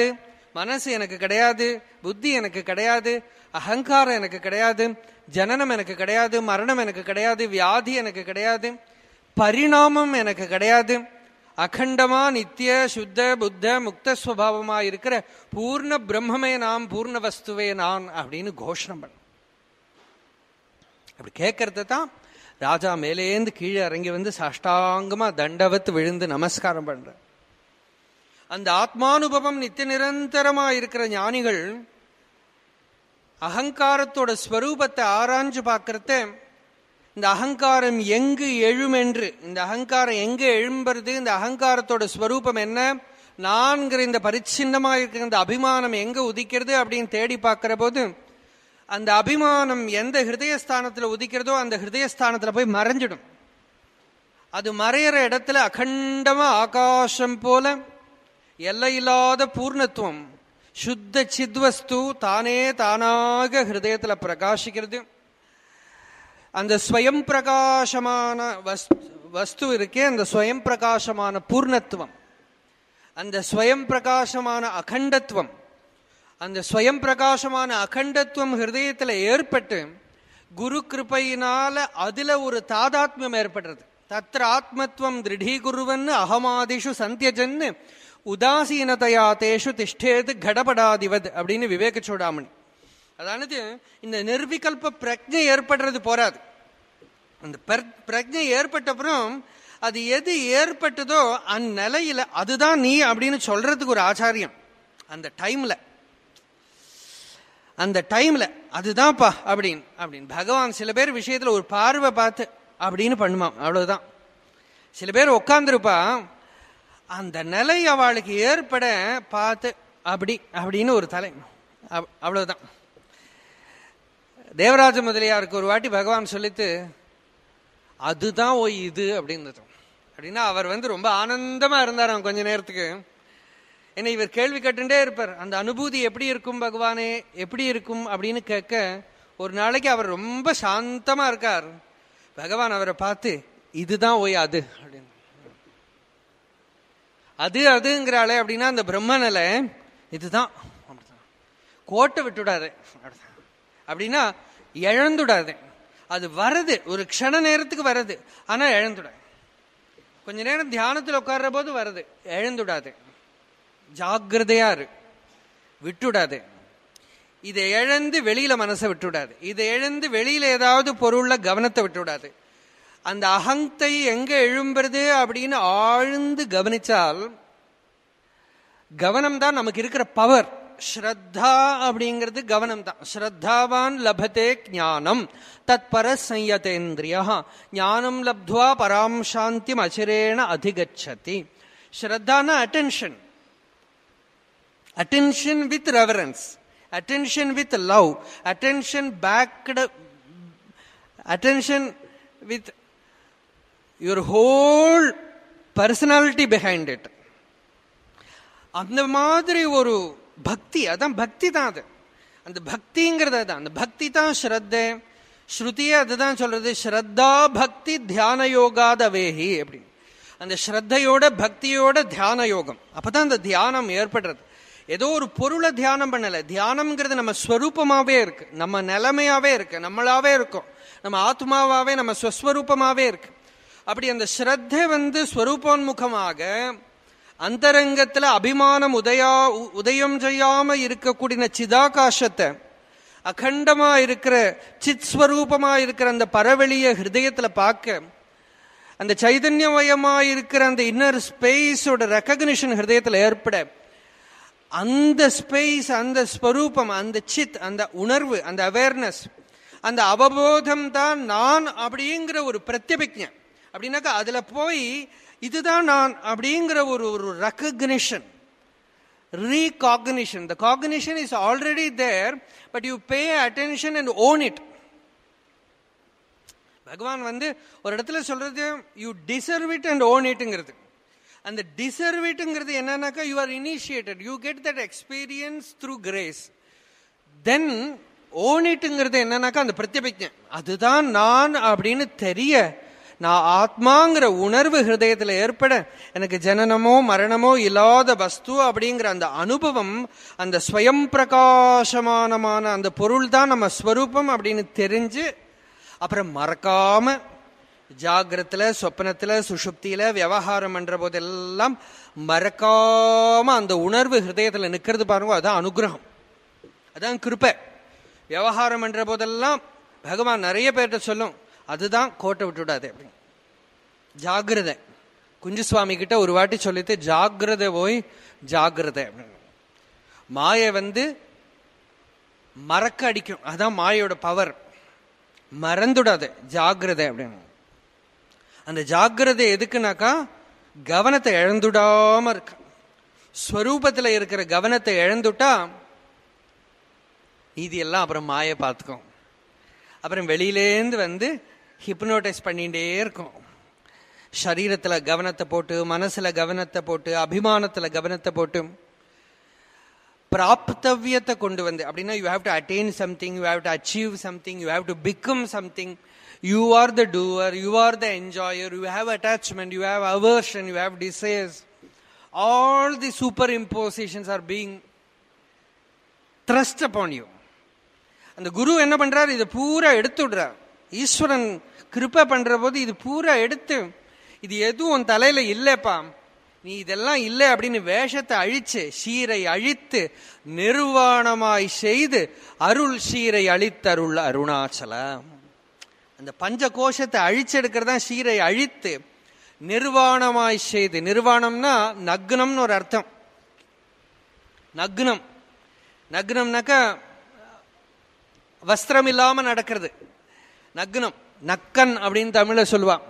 Speaker 1: மனசு எனக்கு கிடையாது புத்தி எனக்கு கிடையாது அகங்காரம் எனக்கு கிடையாது ஜனனம் எனக்கு கிடையாது மரணம் எனக்கு கிடையாது வியாதி எனக்கு கிடையாது பரிணாமம் எனக்கு கிடையாது அகண்டமா நித்திய சுத்த புத்த முக்த ஸ்வபாவமா இருக்கிற பூர்ண பிரம்மமே நாம் பூர்ண வஸ்துவே நான் அப்படின்னு கோஷணம் பண்ண அப்படி கேட்கறது தான் ராஜா மேலேந்து கீழே இறங்கி வந்து சாஷ்டாங்கமா தண்டவத்து விழுந்து நமஸ்காரம் பண்ற அந்த ஆத்மானுபவம் நித்திய நிரந்தரமா இருக்கிற ஞானிகள் அகங்காரத்தோட ஸ்வரூபத்தை ஆராய்ஞ்சு பார்க்கறத இந்த அகங்காரம் எங்கு எழும் என்று இந்த அகங்காரம் எங்க எழும்புறது இந்த அகங்காரத்தோட ஸ்வரூபம் என்ன நான்கிற இந்த பரிச்சின்னமா இருக்கிற இந்த அபிமானம் எங்க உதிக்கிறது அப்படின்னு தேடி பார்க்கிற போது அந்த அபிமானம் எந்த ஹிருதயஸ்தானத்துல உதிக்கிறதோ அந்த ஹிருதயஸ்தானத்துல போய் மறைஞ்சிடும் அது மறையிற இடத்துல அகண்டமா ஆகாசம் போல எல்லையில்லாத பூர்ணத்துவம் சுத்த சித்வஸ்து தானே தானாக ஹிருதயத்துல பிரகாசிக்கிறது அந்த ஸ்வயம் பிரகாசமான வஸ்து இருக்கே அந்த ஸ்வயம் பிரகாசமான பூர்ணத்துவம் அந்த ஸ்வயம் பிரகாசமான அகண்டத்துவம் அந்த ஸ்வயம் பிரகாசமான அகண்டத்துவம் ஹிருதயத்தில் ஏற்பட்டு குரு கிருப்பையினால அதுல ஒரு தாதாத்மியம் ஏற்படுறது தத்திர ஆத்மத்துவம் திருடீகுருவன் அகமாதிஷு சந்தியஜன்னு உதாசீனதையா தேஷு திஷ்டேது கடபடாதிவத் அப்படின்னு விவேக சூடாமணி அதானது இந்த நிர்விகல்ப பிரஜை ஏற்படுறது போராது அந்த பிரஜை ஏற்பட்டப்புறம் அது எது ஏற்பட்டதோ அந்நிலையில அதுதான் நீ அப்படின்னு சொல்றதுக்கு ஒரு ஆச்சாரியம் அந்த டைம்ல அந்த டைம்ல அதுதான்ப்பா அப்படின்னு அப்படின்னு பகவான் சில பேர் விஷயத்துல ஒரு பார்வை பார்த்து அப்படின்னு பண்ணுமாம் அவ்வளவுதான் சில பேர் உட்காந்துருப்பா அந்த நிலை அவளுக்கு ஏற்பட பார்த்து அப்படி அப்படின்னு ஒரு தலை அவ்வளவுதான் தேவராஜ முதலியாருக்கு ஒரு வாட்டி பகவான் சொல்லித்து அதுதான் ஓ இது அப்படின்றது அப்படின்னா அவர் வந்து ரொம்ப ஆனந்தமா இருந்தாராம் கொஞ்ச நேரத்துக்கு என்ன இவர் கேள்வி கேட்டுட்டே இருப்பார் அந்த அனுபூதி எப்படி இருக்கும் பகவானே எப்படி இருக்கும் அப்படின்னு கேட்க ஒரு நாளைக்கு அவர் ரொம்ப சாந்தமா இருக்கார் பகவான் அவரை பார்த்து இதுதான் ஓய் அது அப்படின்னு அது அதுங்கிறாளே அப்படின்னா அந்த பிரம்மனில இதுதான் கோட்டை விட்டுடாது அப்படின்னா இழந்துடாது அது வருது ஒரு க்ஷண நேரத்துக்கு வருது ஆனா இழந்துடாது கொஞ்ச நேரம் தியானத்தில் உட்கார்ற போது வருது இழந்துடாது ஜாகிரதையா இரு விட்டுடாது இதை இழந்து வெளியில மனசை விட்டுவிடாது இதை இழந்து வெளியில ஏதாவது பொருள்ல கவனத்தை விட்டுவிடாது அந்த அகந்தை எங்க எழும்புறது அப்படின்னு ஆழ்ந்து கவனிச்சால் கவனம் தான் நமக்கு இருக்கிற பவர் ஸ்ரத்தா அப்படிங்கிறது கவனம் தான் ஸ்ரத்தாவான் லபத்தே ஞானம் தத் பர சயதேந்திரியா ஞானம் லப்துவா பராம் சாந்திம் அச்சிரேண அதிகச்சதி ஸ்ரத்தான attention attention with reverence, attention with love, attention backed, attention with your whole personality behind it. அந்த மாதிரி ஒரு பக்தி அதான் பக்தி தான் அது அந்த பக்திங்கிறது அதான் அந்த பக்தி தான் ஸ்ரத்தை ஸ்ருதியே அதுதான் சொல்றது ஸ்ரத்தா பக்தி தியான யோகாதவேஹி அப்படின்னு அந்த ஸ்ரத்தையோட பக்தியோட தியான யோகம் அப்பதான் அந்த தியானம் ஏற்படுறது ஏதோ ஒரு பொருளை தியானம் பண்ணல தியானம்ங்கிறது நம்ம ஸ்வரூபமாவே இருக்கு நம்ம நிலைமையாவே இருக்கு நம்மளாவே இருக்கும் நம்ம ஆத்மாவாவே நம்ம ஸ்வஸ்வரூபமாவே இருக்கு அப்படி அந்த ஸ்ரத்தை வந்து ஸ்வரூபோன்முகமாக அந்தரங்கத்துல அபிமானம் உதயா உதயம் செய்யாம இருக்கக்கூடிய சிதாகாசத்தை அகண்டமா இருக்கிற சித் ஸ்வரூபமா இருக்கிற அந்த பரவெளிய ஹிருதயத்துல பார்க்க அந்த சைதன்யமயமா இருக்கிற அந்த இன்னர் ஸ்பேஸோட ரெக்கக்னிஷன் ஹிருதயத்துல ஏற்பட அந்த ஸ்பேஸ் அந்த ஸ்வரூபம் அந்த சித் அந்த உணர்வு அந்த அவேர்னஸ் அந்த அவபோதம் தான் நான் அப்படிங்கிற ஒரு பிரத்யபிக்ஞம் அப்படின்னாக்கா அதுல போய் இதுதான் நான் அப்படிங்கிற ஒரு ஒரு recognition recognition the cognition is already there but you pay attention and own it Bhagavan வந்து ஒரு இடத்துல சொல்றது you deserve it and own இட்டுங்கிறது அந்த டிசர்வேட்டுங்கிறது என்னன்னாக்கா you are initiated you get that experience through grace then ஓனிட்டுங்கிறது என்னன்னாக்கா அந்த பிரத்யபிக்ஞம் அதுதான் நான் அப்படின்னு தெரிய நான் ஆத்மாங்கிற உணர்வு ஹிருதயத்துல ஏற்பட எனக்கு ஜனனமோ மரணமோ இல்லாத வஸ்து அப்படிங்கிற அந்த அனுபவம் அந்த ஸ்வயம் பிரகாசமானமான அந்த பொருள் தான் நம்ம ஸ்வரூபம் அப்படின்னு தெரிஞ்சு அப்புறம் மறக்காம ஜாகிரத்துல சொப்பனத்துல சுஷுப்தியில விவகாரம் பண்ற போதெல்லாம் மறக்காம அந்த உணர்வு ஹிருதயத்துல நிக்கிறது பாருங்க அதான் அனுகிரகம் அதான் கிருப்பை விவகாரம் பண்ற போதெல்லாம் பகவான் நிறைய பேர்கிட்ட சொல்லும் அதுதான் கோட்டை விட்டுவிடாது அப்படின்னு ஜாகிரதை குஞ்சு சுவாமி கிட்ட ஒரு வாட்டி சொல்லிட்டு ஜாகிரதை போய் ஜாகிரதை அப்படின்னு மாயை வந்து மறக்க அடிக்கும் அதான் மாயோட பவர் மறந்துடாது ஜாகிரதை அப்படின்னு அந்த ஜாகிரதை எதுக்குனாக்கா கவனத்தை இழந்துடாம இருக்க ஸ்வரூபத்துல இருக்கிற கவனத்தை இழந்துட்டா இது எல்லாம் அப்புறம் மாயை பார்த்துக்கும் அப்புறம் வெளியிலேருந்து வந்து ஹிப்னோடைஸ் பண்ணிகிட்டே இருக்கும் சரீரத்துல கவனத்தை போட்டு மனசுல கவனத்தை போட்டு அபிமானத்துல கவனத்தை போட்டு பிராப்தவியத்தை கொண்டு வந்து அப்படின்னா you have to attain something you have to achieve something you have to become something you are the doer you are the enjoyer you have attachment you have aversion you have desires all the superimpositions are being thrust upon you அந்த குரு என்ன பண்றாரு இதை பூரா எடுத்து விடுறார் ஈஸ்வரன் கிருப்பை பண்ற போது இது பூரா எடுத்து இது எதுவும் உன் தலையில இல்லப்பா நீ இதெல்லாம் இல்லை அப்படின்னு வேஷத்தை அழிச்சு சீரை அழித்து நிர்வாணமாய் செய்து அருள் சீரை அழித்தருள் அருணாச்சல அந்த பஞ்ச கோஷத்தை அழிச்செடுக்கிறதா சீரை அழித்து நிர்வாணமாய் செய்து நிர்வாணம்னா நக்னம்னு ஒரு அர்த்தம் நக்னம் நக்னம்னாக்கா வஸ்திரம் இல்லாம நடக்கிறது நக்னம் நக்கன் அப்படின்னு தமிழ்ல சொல்லுவான்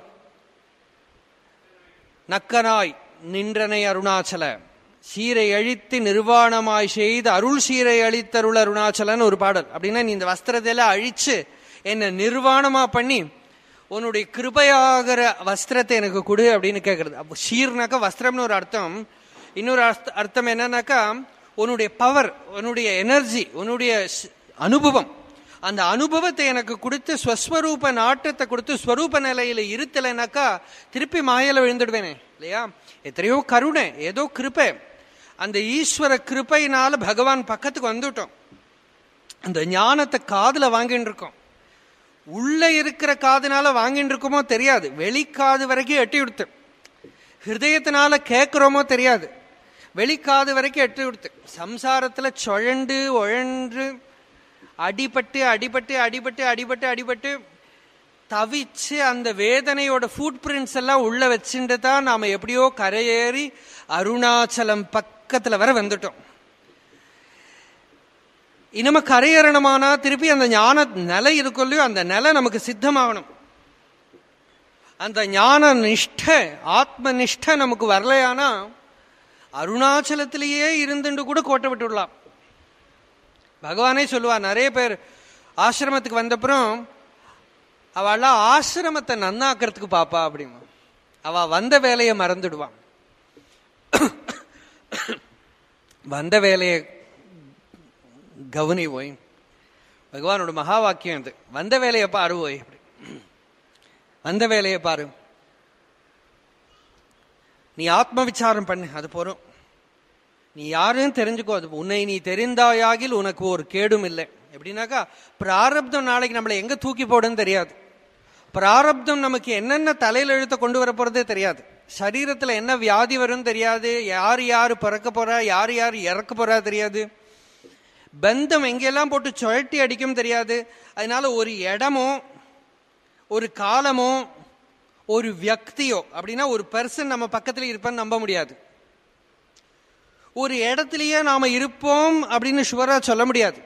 Speaker 1: நக்கனாய் நின்றனை அருணாச்சல சீரை அழித்து நிர்வாணமாய் செய்து அருள் சீரை அழித்தருள் அருணாச்சலன்னு ஒரு பாடல் அப்படின்னா நீ இந்த வஸ்திரத்தை எல்லாம் அழிச்சு என்ன நிர்வாணமா பண்ணி உன்னுடைய கிருபையாகிற வஸ்திரத்தை எனக்கு கொடு அப்படின்னு கேட்கறது அப்போ ஷீர்னாக்கா வஸ்திரம்னு ஒரு அர்த்தம் இன்னொரு அர்த்த- அர்த்தம் என்னன்னாக்கா உன்னுடைய பவர் உன்னுடைய எனர்ஜி உன்னுடைய ஸ்- அனுபவம் அந்த அனுபவத்தை எனக்கு கொடுத்து ஸ்வஸ்வரூப நாட்டத்தை கொடுத்து ஸ்வரூப நிலையில இருத்தலைனாக்கா திருப்பி மாயையில விழுந்துடுவேனே இல்லையா எத்தனையோ கருணை ஏதோ கிருபை அந்த ஈஸ்வர கிருபையினால பகவான் பக்கத்துக்கு வந்துட்டோம் அந்த ஞானத்தை காதுல வாங்கிட்டு இருக்கோம் உள்ள இருக்கிற காதுனால வாங்கிட்டு இருக்கோமோ தெரியாது வெளிக்காது வரைக்கும் எட்டி கொடுத்து ஹிருதயத்தினால கேட்கிறோமோ தெரியாது வெளிக்காது வரைக்கும் எட்டி கொடுத்து சம்சாரத்துல சுழண்டு உழன்று அடிபட்டு அடிபட்டு அடிபட்டு அடிபட்டு அடிபட்டு தவிச்சு அந்த வேதனையோட ஃபுட் பிரிண்ட்ஸ் எல்லாம் உள்ள வச்சுட்டு தான் நாம எப்படியோ கரையேறி அருணாச்சலம் பக்கத்துல வர வந்துட்டோம் இனிமே கரையேறணுமானா திருப்பி அந்த ஞான நிலை இருக்கும் இல்லையோ அந்த நிலை நமக்கு சித்தமாகணும் அந்த ஞான நிஷ்ட ஆத்ம நிஷ்ட நமக்கு வரலையானா அருணாச்சலத்திலேயே இருந்துட்டு கூட கோட்டை விட்டுடலாம் பகவானே சொல்லுவா நிறைய பேர் ஆசிரமத்துக்கு வந்தப்புறம் அவெல்லாம் ஆசிரமத்தை நன்னாக்கிறதுக்கு பாப்பா அப்படிமா அவ வந்த வேலையை மறந்துடுவான் வந்த வேலையை கவனி போய் பகவானோட மகா வாக்கியம் இது வந்த வேலையை பாரு போய் அப்படி வந்த வேலையை பாரு நீ ஆத்ம விசாரம் பண்ணு அது போறோம் நீ யாருன்னு தெரிஞ்சுக்கோ அது உன்னை நீ தெரிந்தாயாகில் உனக்கு ஒரு கேடும் இல்லை எப்படின்னாக்கா பிராரப்தம் நாளைக்கு நம்மளை எங்க தூக்கி போடுன்னு தெரியாது பிராரப்தம் நமக்கு என்னென்ன தலையில எழுத்த கொண்டு வர போறதே தெரியாது சரீரத்துல என்ன வியாதி வரும் தெரியாது யார் யார் பிறக்க போறா யார் யார் இறக்க போறா தெரியாது பந்தம் எங்கெல்லாம் போட்டு சுழட்டி அடிக்கும் தெரியாது அதனால ஒரு இடமோ ஒரு காலமோ ஒரு வியக்தியோ அப்படின்னா ஒரு பர்சன் நம்ம பக்கத்துல இருப்பான்னு நம்ப முடியாது ஒரு இடத்துலயே நாம இருப்போம் அப்படின்னு ஷுவரா சொல்ல முடியாது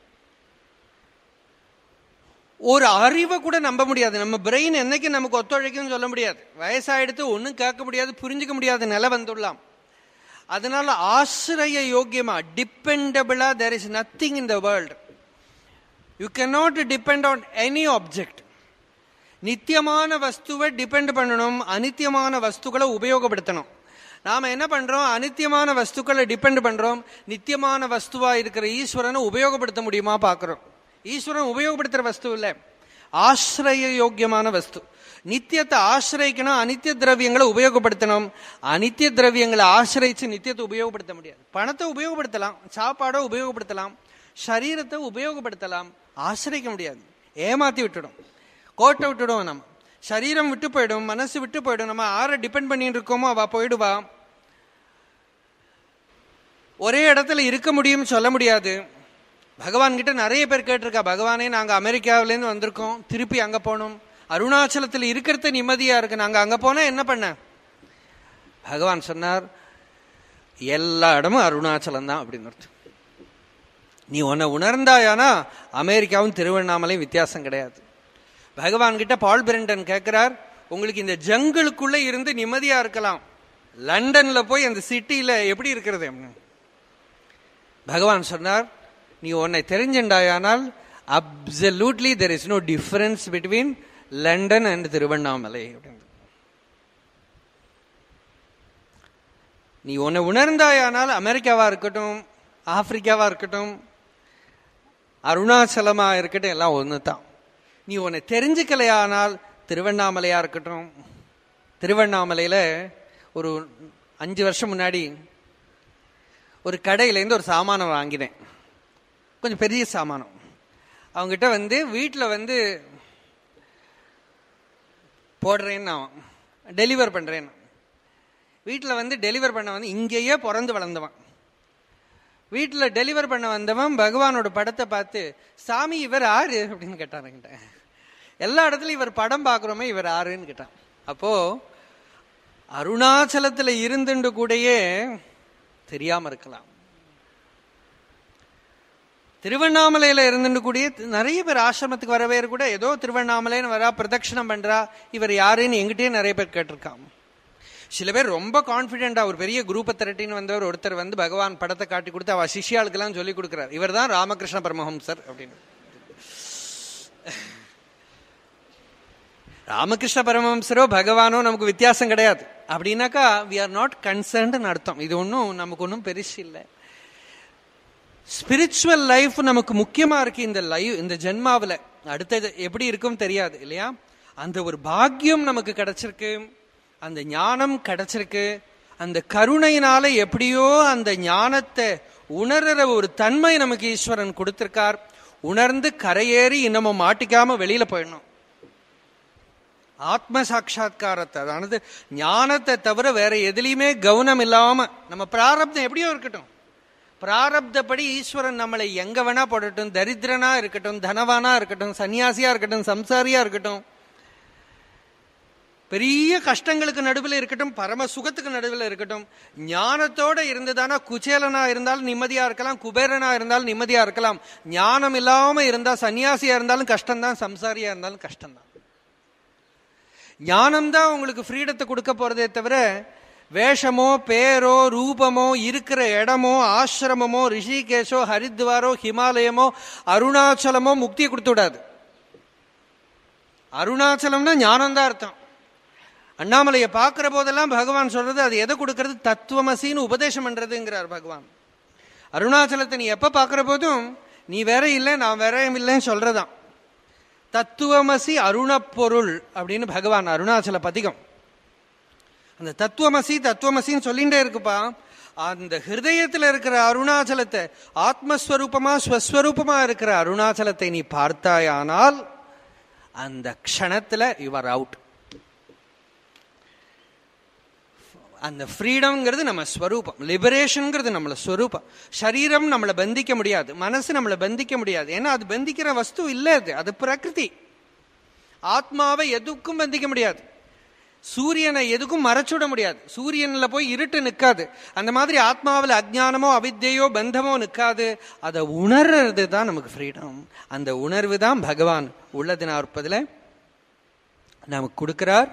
Speaker 1: ஒரு அறிவை கூட நம்ப முடியாது நம்ம பிரெயின் என்னைக்கு நமக்கு ஒத்துழைக்கும்னு சொல்ல முடியாது வயசாயிடுத்து ஒன்றும் கேட்க முடியாது புரிஞ்சுக்க முடியாத நிலை வந்துடலாம் அதனால ஆசிரிய யோக்கியமா டிபெண்டபிளா there is nothing in the world you not depend on any object நித்தியமான வஸ்துவை டிபெண்ட் பண்ணணும் அனித்தியமான வஸ்துக்களை உபயோகப்படுத்தணும் நாம என்ன பண்றோம் அனித்தியமான வஸ்துக்களை டிபெண்ட் பண்றோம் நித்தியமான வஸ்துவா இருக்கிற ஈஸ்வரனை உபயோகப்படுத்த முடியுமா பார்க்கிறோம் ஈஸ்வரன் உபயோகப்படுத்துற வஸ்து இல்லை ஆசிரய யோக்கியமான வஸ்து நித்தியத்தை ஆசிரியக்கணும் அனித்திய திரவியங்களை உபயோகப்படுத்தணும் அனித்திய திரவியங்களை ஆசிரியிச்சு நித்தியத்தை உபயோகப்படுத்த முடியாது பணத்தை உபயோகப்படுத்தலாம் சாப்பாடை உபயோகப்படுத்தலாம் சரீரத்தை உபயோகப்படுத்தலாம் ஆசிரியிக்க முடியாது ஏமாத்தி விட்டுடும் கோட்டை விட்டுடும் நம்ம சரீரம் விட்டு போயிடும் மனசு விட்டு போயிடும் நம்ம யாரை டிபெண்ட் பண்ணிட்டு இருக்கோமோ அவ போயிடுவா ஒரே இடத்துல இருக்க முடியும்னு சொல்ல முடியாது பகவான் கிட்ட நிறைய பேர் கேட்டிருக்கா பகவானே நாங்க அமெரிக்காவிலேருந்து வந்திருக்கோம் திருப்பி அங்க போகணும் அருணாச்சலத்தில் இருக்கிறது நிம்மதியா இருக்கு நாங்க அங்க போனா என்ன பண்ண பகவான் சொன்னார் எல்லா இடமும் அருணாச்சலம் தான் அப்படின்னு அர்த்தம் நீ உன்னை உணர்ந்தாயானா அமெரிக்காவும் திருவண்ணாமலையும் வித்தியாசம் கிடையாது பகவான் கிட்ட பால் பிரண்டன் கேட்கிறார் உங்களுக்கு இந்த ஜங்கிளுக்குள்ள இருந்து நிம்மதியா இருக்கலாம் லண்டன்ல போய் அந்த சிட்டியில எப்படி இருக்கிறது அப்படின்னு. பகவான் சொன்னார் நீ உன்னை தெரிஞ்சுண்டாயானால் absolutely there is no difference between London and Tiruvannamalai அப்படின்னு நீ உன்னை உணர்ந்தாயானால் அமெரிக்காவா இருக்கட்டும் ஆப்பிரிக்காவா இருக்கட்டும் அருணாச்சலமா இருக்கட்டும் எல்லாம் ஒன்று தான் நீ உன்னை தெரிஞ்சுக்கலையானால் திருவண்ணாமலையா இருக்கட்டும் திருவண்ணாமலையில ஒரு அஞ்சு வருஷம் முன்னாடி ஒரு கடையிலேருந்து ஒரு சாமானம் வாங்கினேன் கொஞ்சம் பெரிய சாமானம் அவங்ககிட்ட வந்து வீட்டில் வந்து போடுறேன்னு நான் டெலிவர் பண்ணுறேன்னு வீட்டில் வந்து டெலிவர் பண்ண வந்து இங்கேயே பிறந்து வளர்ந்தவன் வீட்டில் டெலிவர் பண்ண வந்தவன் பகவானோட படத்தை பார்த்து சாமி இவர் ஆறு அப்படின்னு கேட்டான் என்கிட்ட எல்லா இடத்துலையும் இவர் படம் பார்க்குறோமே இவர் ஆறுன்னு கேட்டான் அப்போ அருணாச்சலத்தில் இருந்துண்டு கூடயே தெரியாம இருக்கலாம் திருவண்ணாமலையில இருந்துட்டு கூடிய நிறைய பேர் ஆசிரமத்துக்கு வரவே கூட ஏதோ திருவண்ணாமலைன்னு வரா பிரதட்சணம் பண்றா இவர் யாருன்னு எங்கிட்டயே நிறைய பேர் கேட்டிருக்காங்க சில பேர் ரொம்ப கான்பிடென்டா ஒரு பெரிய குரூப்பை திரட்டின்னு வந்தவர் ஒருத்தர் வந்து பகவான் படத்தை காட்டி கொடுத்து அவ சிஷியாளுக்கெல்லாம் சொல்லி கொடுக்கிறார் இவர் தான் ராமகிருஷ்ண பரமஹம்சர் அப்படின்னு ராமகிருஷ்ண பரமஹம்சரோ பகவானோ நமக்கு வித்தியாசம் கிடையாது அப்படின்னாக்கா வி ஆர் நாட் கன்சர்ன்ட்னு அர்த்தம் இது ஒன்றும் நமக்கு ஒன்றும் பெருசு இல்லை ஸ்பிரிச்சுவல் லைஃப் நமக்கு முக்கியமா இருக்கு இந்த லைஃப் இந்த ஜென்மாவில் அடுத்தது எப்படி இருக்கும் தெரியாது இல்லையா அந்த ஒரு பாக்கியம் நமக்கு கிடைச்சிருக்கு அந்த ஞானம் கிடைச்சிருக்கு அந்த கருணையினால எப்படியோ அந்த ஞானத்தை உணர்ற ஒரு தன்மை நமக்கு ஈஸ்வரன் கொடுத்திருக்கார் உணர்ந்து கரையேறி இன்னமும் மாட்டிக்காம வெளியில போயிடணும் ஆத்ம சாட்சா்காரத்தை அதாவது ஞானத்தை தவிர வேற எதுலையுமே கவனம் இல்லாம நம்ம பிராரப்தம் எப்படியோ இருக்கட்டும் பிராரப்தப்படி ஈஸ்வரன் நம்மளை எங்க வேணா போடட்டும் தரித்திரனா இருக்கட்டும் தனவானா இருக்கட்டும் சன்னியாசியா இருக்கட்டும் சம்சாரியா இருக்கட்டும் பெரிய கஷ்டங்களுக்கு நடுவில் இருக்கட்டும் பரம சுகத்துக்கு நடுவில் இருக்கட்டும் ஞானத்தோட இருந்ததானா குச்சேலனா இருந்தாலும் நிம்மதியா இருக்கலாம் குபேரனா இருந்தாலும் நிம்மதியா இருக்கலாம் ஞானம் இல்லாம இருந்தா சன்னியாசியா இருந்தாலும் கஷ்டம்தான் சம்சாரியா இருந்தாலும் கஷ்டம்தான் ஞானம்தான் உங்களுக்கு ஃப்ரீடத்தை கொடுக்க போறதே தவிர வேஷமோ பேரோ ரூபமோ இருக்கிற இடமோ ஆசிரமமோ ரிஷிகேஷோ ஹரித்வாரோ ஹிமாலயமோ அருணாச்சலமோ முக்தியை கொடுத்து விடாது அருணாச்சலம்னா ஞானம்தான் அர்த்தம் அண்ணாமலையை பார்க்கிற போதெல்லாம் பகவான் சொல்றது அது எதை கொடுக்கறது தத்துவமசின்னு உபதேசம் பண்றதுங்கிறார் பகவான் அருணாச்சலத்தை நீ எப்ப பார்க்கிற போதும் நீ வேற இல்லை நான் வேற இல்லைன்னு சொல்றதான் தத்துவமசி அருணப்பொருள் அப்படின்னு பகவான் அருணாச்சல பதிகம் அந்த தத்துவமசி தத்துவமசின்னு சொல்லிகிட்டே இருக்குப்பா அந்த ஹிருதயத்தில் இருக்கிற அருணாச்சலத்தை ஆத்மஸ்வரூபமா ஸ்வஸ்வரூபமா இருக்கிற அருணாச்சலத்தை நீ பார்த்தாயானால் அந்த க்ஷணத்துல யுவர் அவுட் அந்த ஃப்ரீடம்ங்கிறது நம்ம ஸ்வரூபம் லிபரேஷன்ங்கிறது நம்மள ஸ்வரூபம் சரீரம் நம்மளை பந்திக்க முடியாது மனசு நம்மளை பந்திக்க முடியாது ஏன்னா அது பந்திக்கிற வஸ்து இல்லை அது அது பிரகிருதி ஆத்மாவை எதுக்கும் பந்திக்க முடியாது சூரியனை எதுக்கும் மறைச்சுட முடியாது சூரியன்ல போய் இருட்டு நிற்காது அந்த மாதிரி ஆத்மாவில் அஜ்ஞானமோ அவித்தையோ பந்தமோ நிற்காது அதை உணர்றது தான் நமக்கு ஃப்ரீடம் அந்த உணர்வு தான் பகவான் உள்ளது நாற்பதுல நமக்கு கொடுக்கிறார்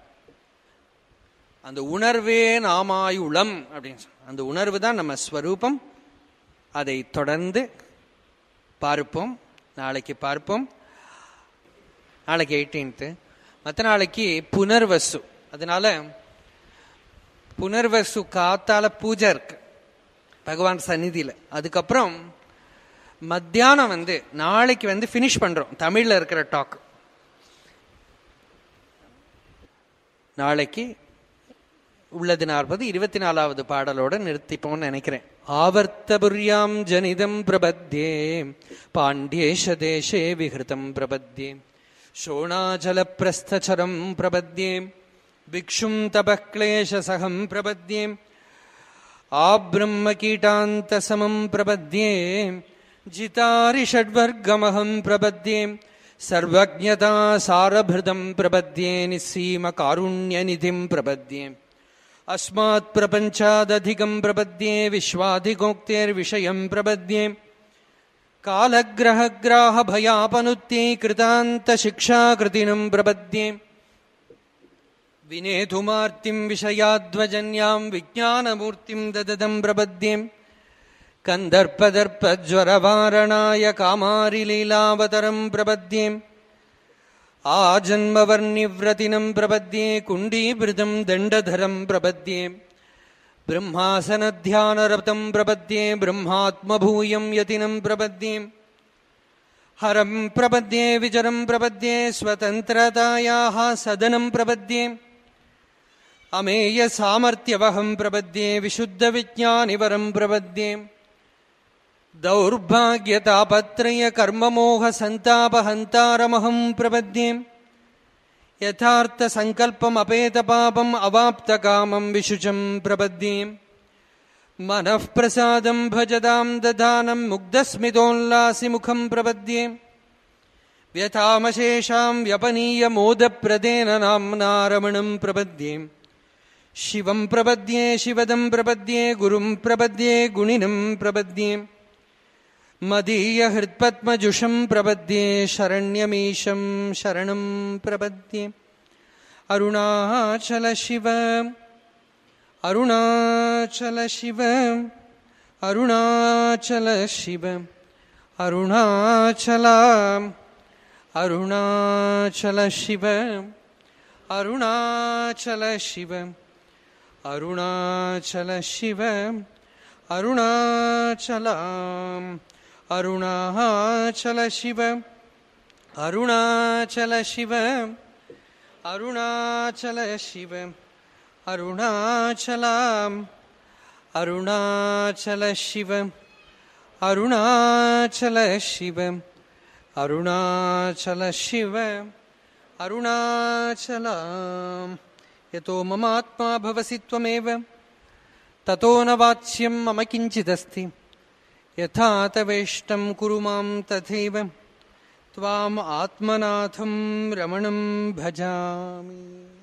Speaker 1: அந்த உணர்வே நாமாயுளம் அப்படின்னு சொல்ல அந்த உணர்வு தான் நம்ம ஸ்வரூபம் அதை தொடர்ந்து பார்ப்போம் நாளைக்கு பார்ப்போம் நாளைக்கு எயிட்டீன்த்து மற்ற நாளைக்கு புனர்வசு அதனால புனர்வசு காத்தால பூஜை இருக்கு பகவான் சந்நிதியில் அதுக்கப்புறம் மத்தியானம் வந்து நாளைக்கு வந்து ஃபினிஷ் பண்றோம் தமிழ்ல இருக்கிற டாக் நாளைக்கு உள்ளது நாற்பது இருபத்தி நாலாவது பாடலோட நிறுத்திப்போம்னு நினைக்கிறேன் ஆவர்த்தபுரியாம் ஜனிதம் பிரபத்யே பாண்டியேஷ தேசே விஹிருதம் பிரபத்யே शोणाचलप्रस्थचरम् प्रपद्ये भिक्षुम् तपः क्लेशसहम् प्रपद्ये आब्रह्मकीटान्तसमम् प्रपद्ये जितारिषड्वर्गमहम् प्रपद्ये सर्वज्ञता सारभृतम् प्रपद्ये निःसीमकारुण्यनिधिम् प्रपद्ये अस्मात् प्रपञ्चादधिकम् प्रपद्ये विश्वाधिगोक्तेर्विषयम् प्रपद्ये कालग्रहग्राहभयापनुत्यै कृतान्तशिक्षाकृतिनम् प्रपद्ये विनेतुमार्तिम् विषयाध्वजन्याम् विज्ञानमूर्तिम् दददम् प्रपद्ये कन्दर्पदर्पज्वरवारणाय कामारिलीलावतरम् प्रपद्ये आजन्मवर्निव्रतिनम् प्रपद्ये कुण्डीवृतम् दण्डधरम् प्रपद्ये ब्रह्मासनध्यानरतम् प्रपद्ये ब्रह्मात्मभूयम् यतिनम् प्रपद्ये हरम् प्रपद्ये विचरम् प्रपद्ये स्वतन्त्रतायाः सदनम् प्रपद्ये अमेयसामर्थ्यवहम् प्रपद्ये विशुद्धविज्ञानिवरम् प्रपद्ये दौर्भाग्यतापत्रयकर्ममोहसन्तापहन्तारमहम् प्रपद्ये यथार्थसङ्कल्पमपेतपापम् अवाप्तकामम् विशुचम् प्रपद्ये मनः प्रसादम् भजताम् दधानम् मुग्धस्मितोल्लासिमुखम् प्रपद्ये व्यथामशेषाम् व्यपनीय मोदप्रदेन नाम्ना रमणम् प्रपद्ये शिवम् प्रपद्ये शिवदम् प्रपद्ये गुरुम् प्रपद्ये गुणिनम् प्रपद्ये मदीयहृत्पद्मजुषम् प्रपद्ये शरण्यमीशम् शरणम् प्रपद्ये अरुणाचल शिव अरुणाचल शिव अरुणाचल शिव अरुणाचल अरुणाचल शिव अरुणाचल शिव अरुणाचल शिव अरुणाचल अरुणाचल शिव अरुणाचल शिव अरुणाचल शिव अरुणाचल अरुणाचल शिव अरुणाचल शिव अरुणाचल शिव अरुणाचल यतो ममात्मा भवसि त्वमेव ततो न वाच्यं मम किञ्चिदस्ति यथा तवेष्टं कुरु मां तथैव त्वाम् आत्मनाथं रमणं भजामि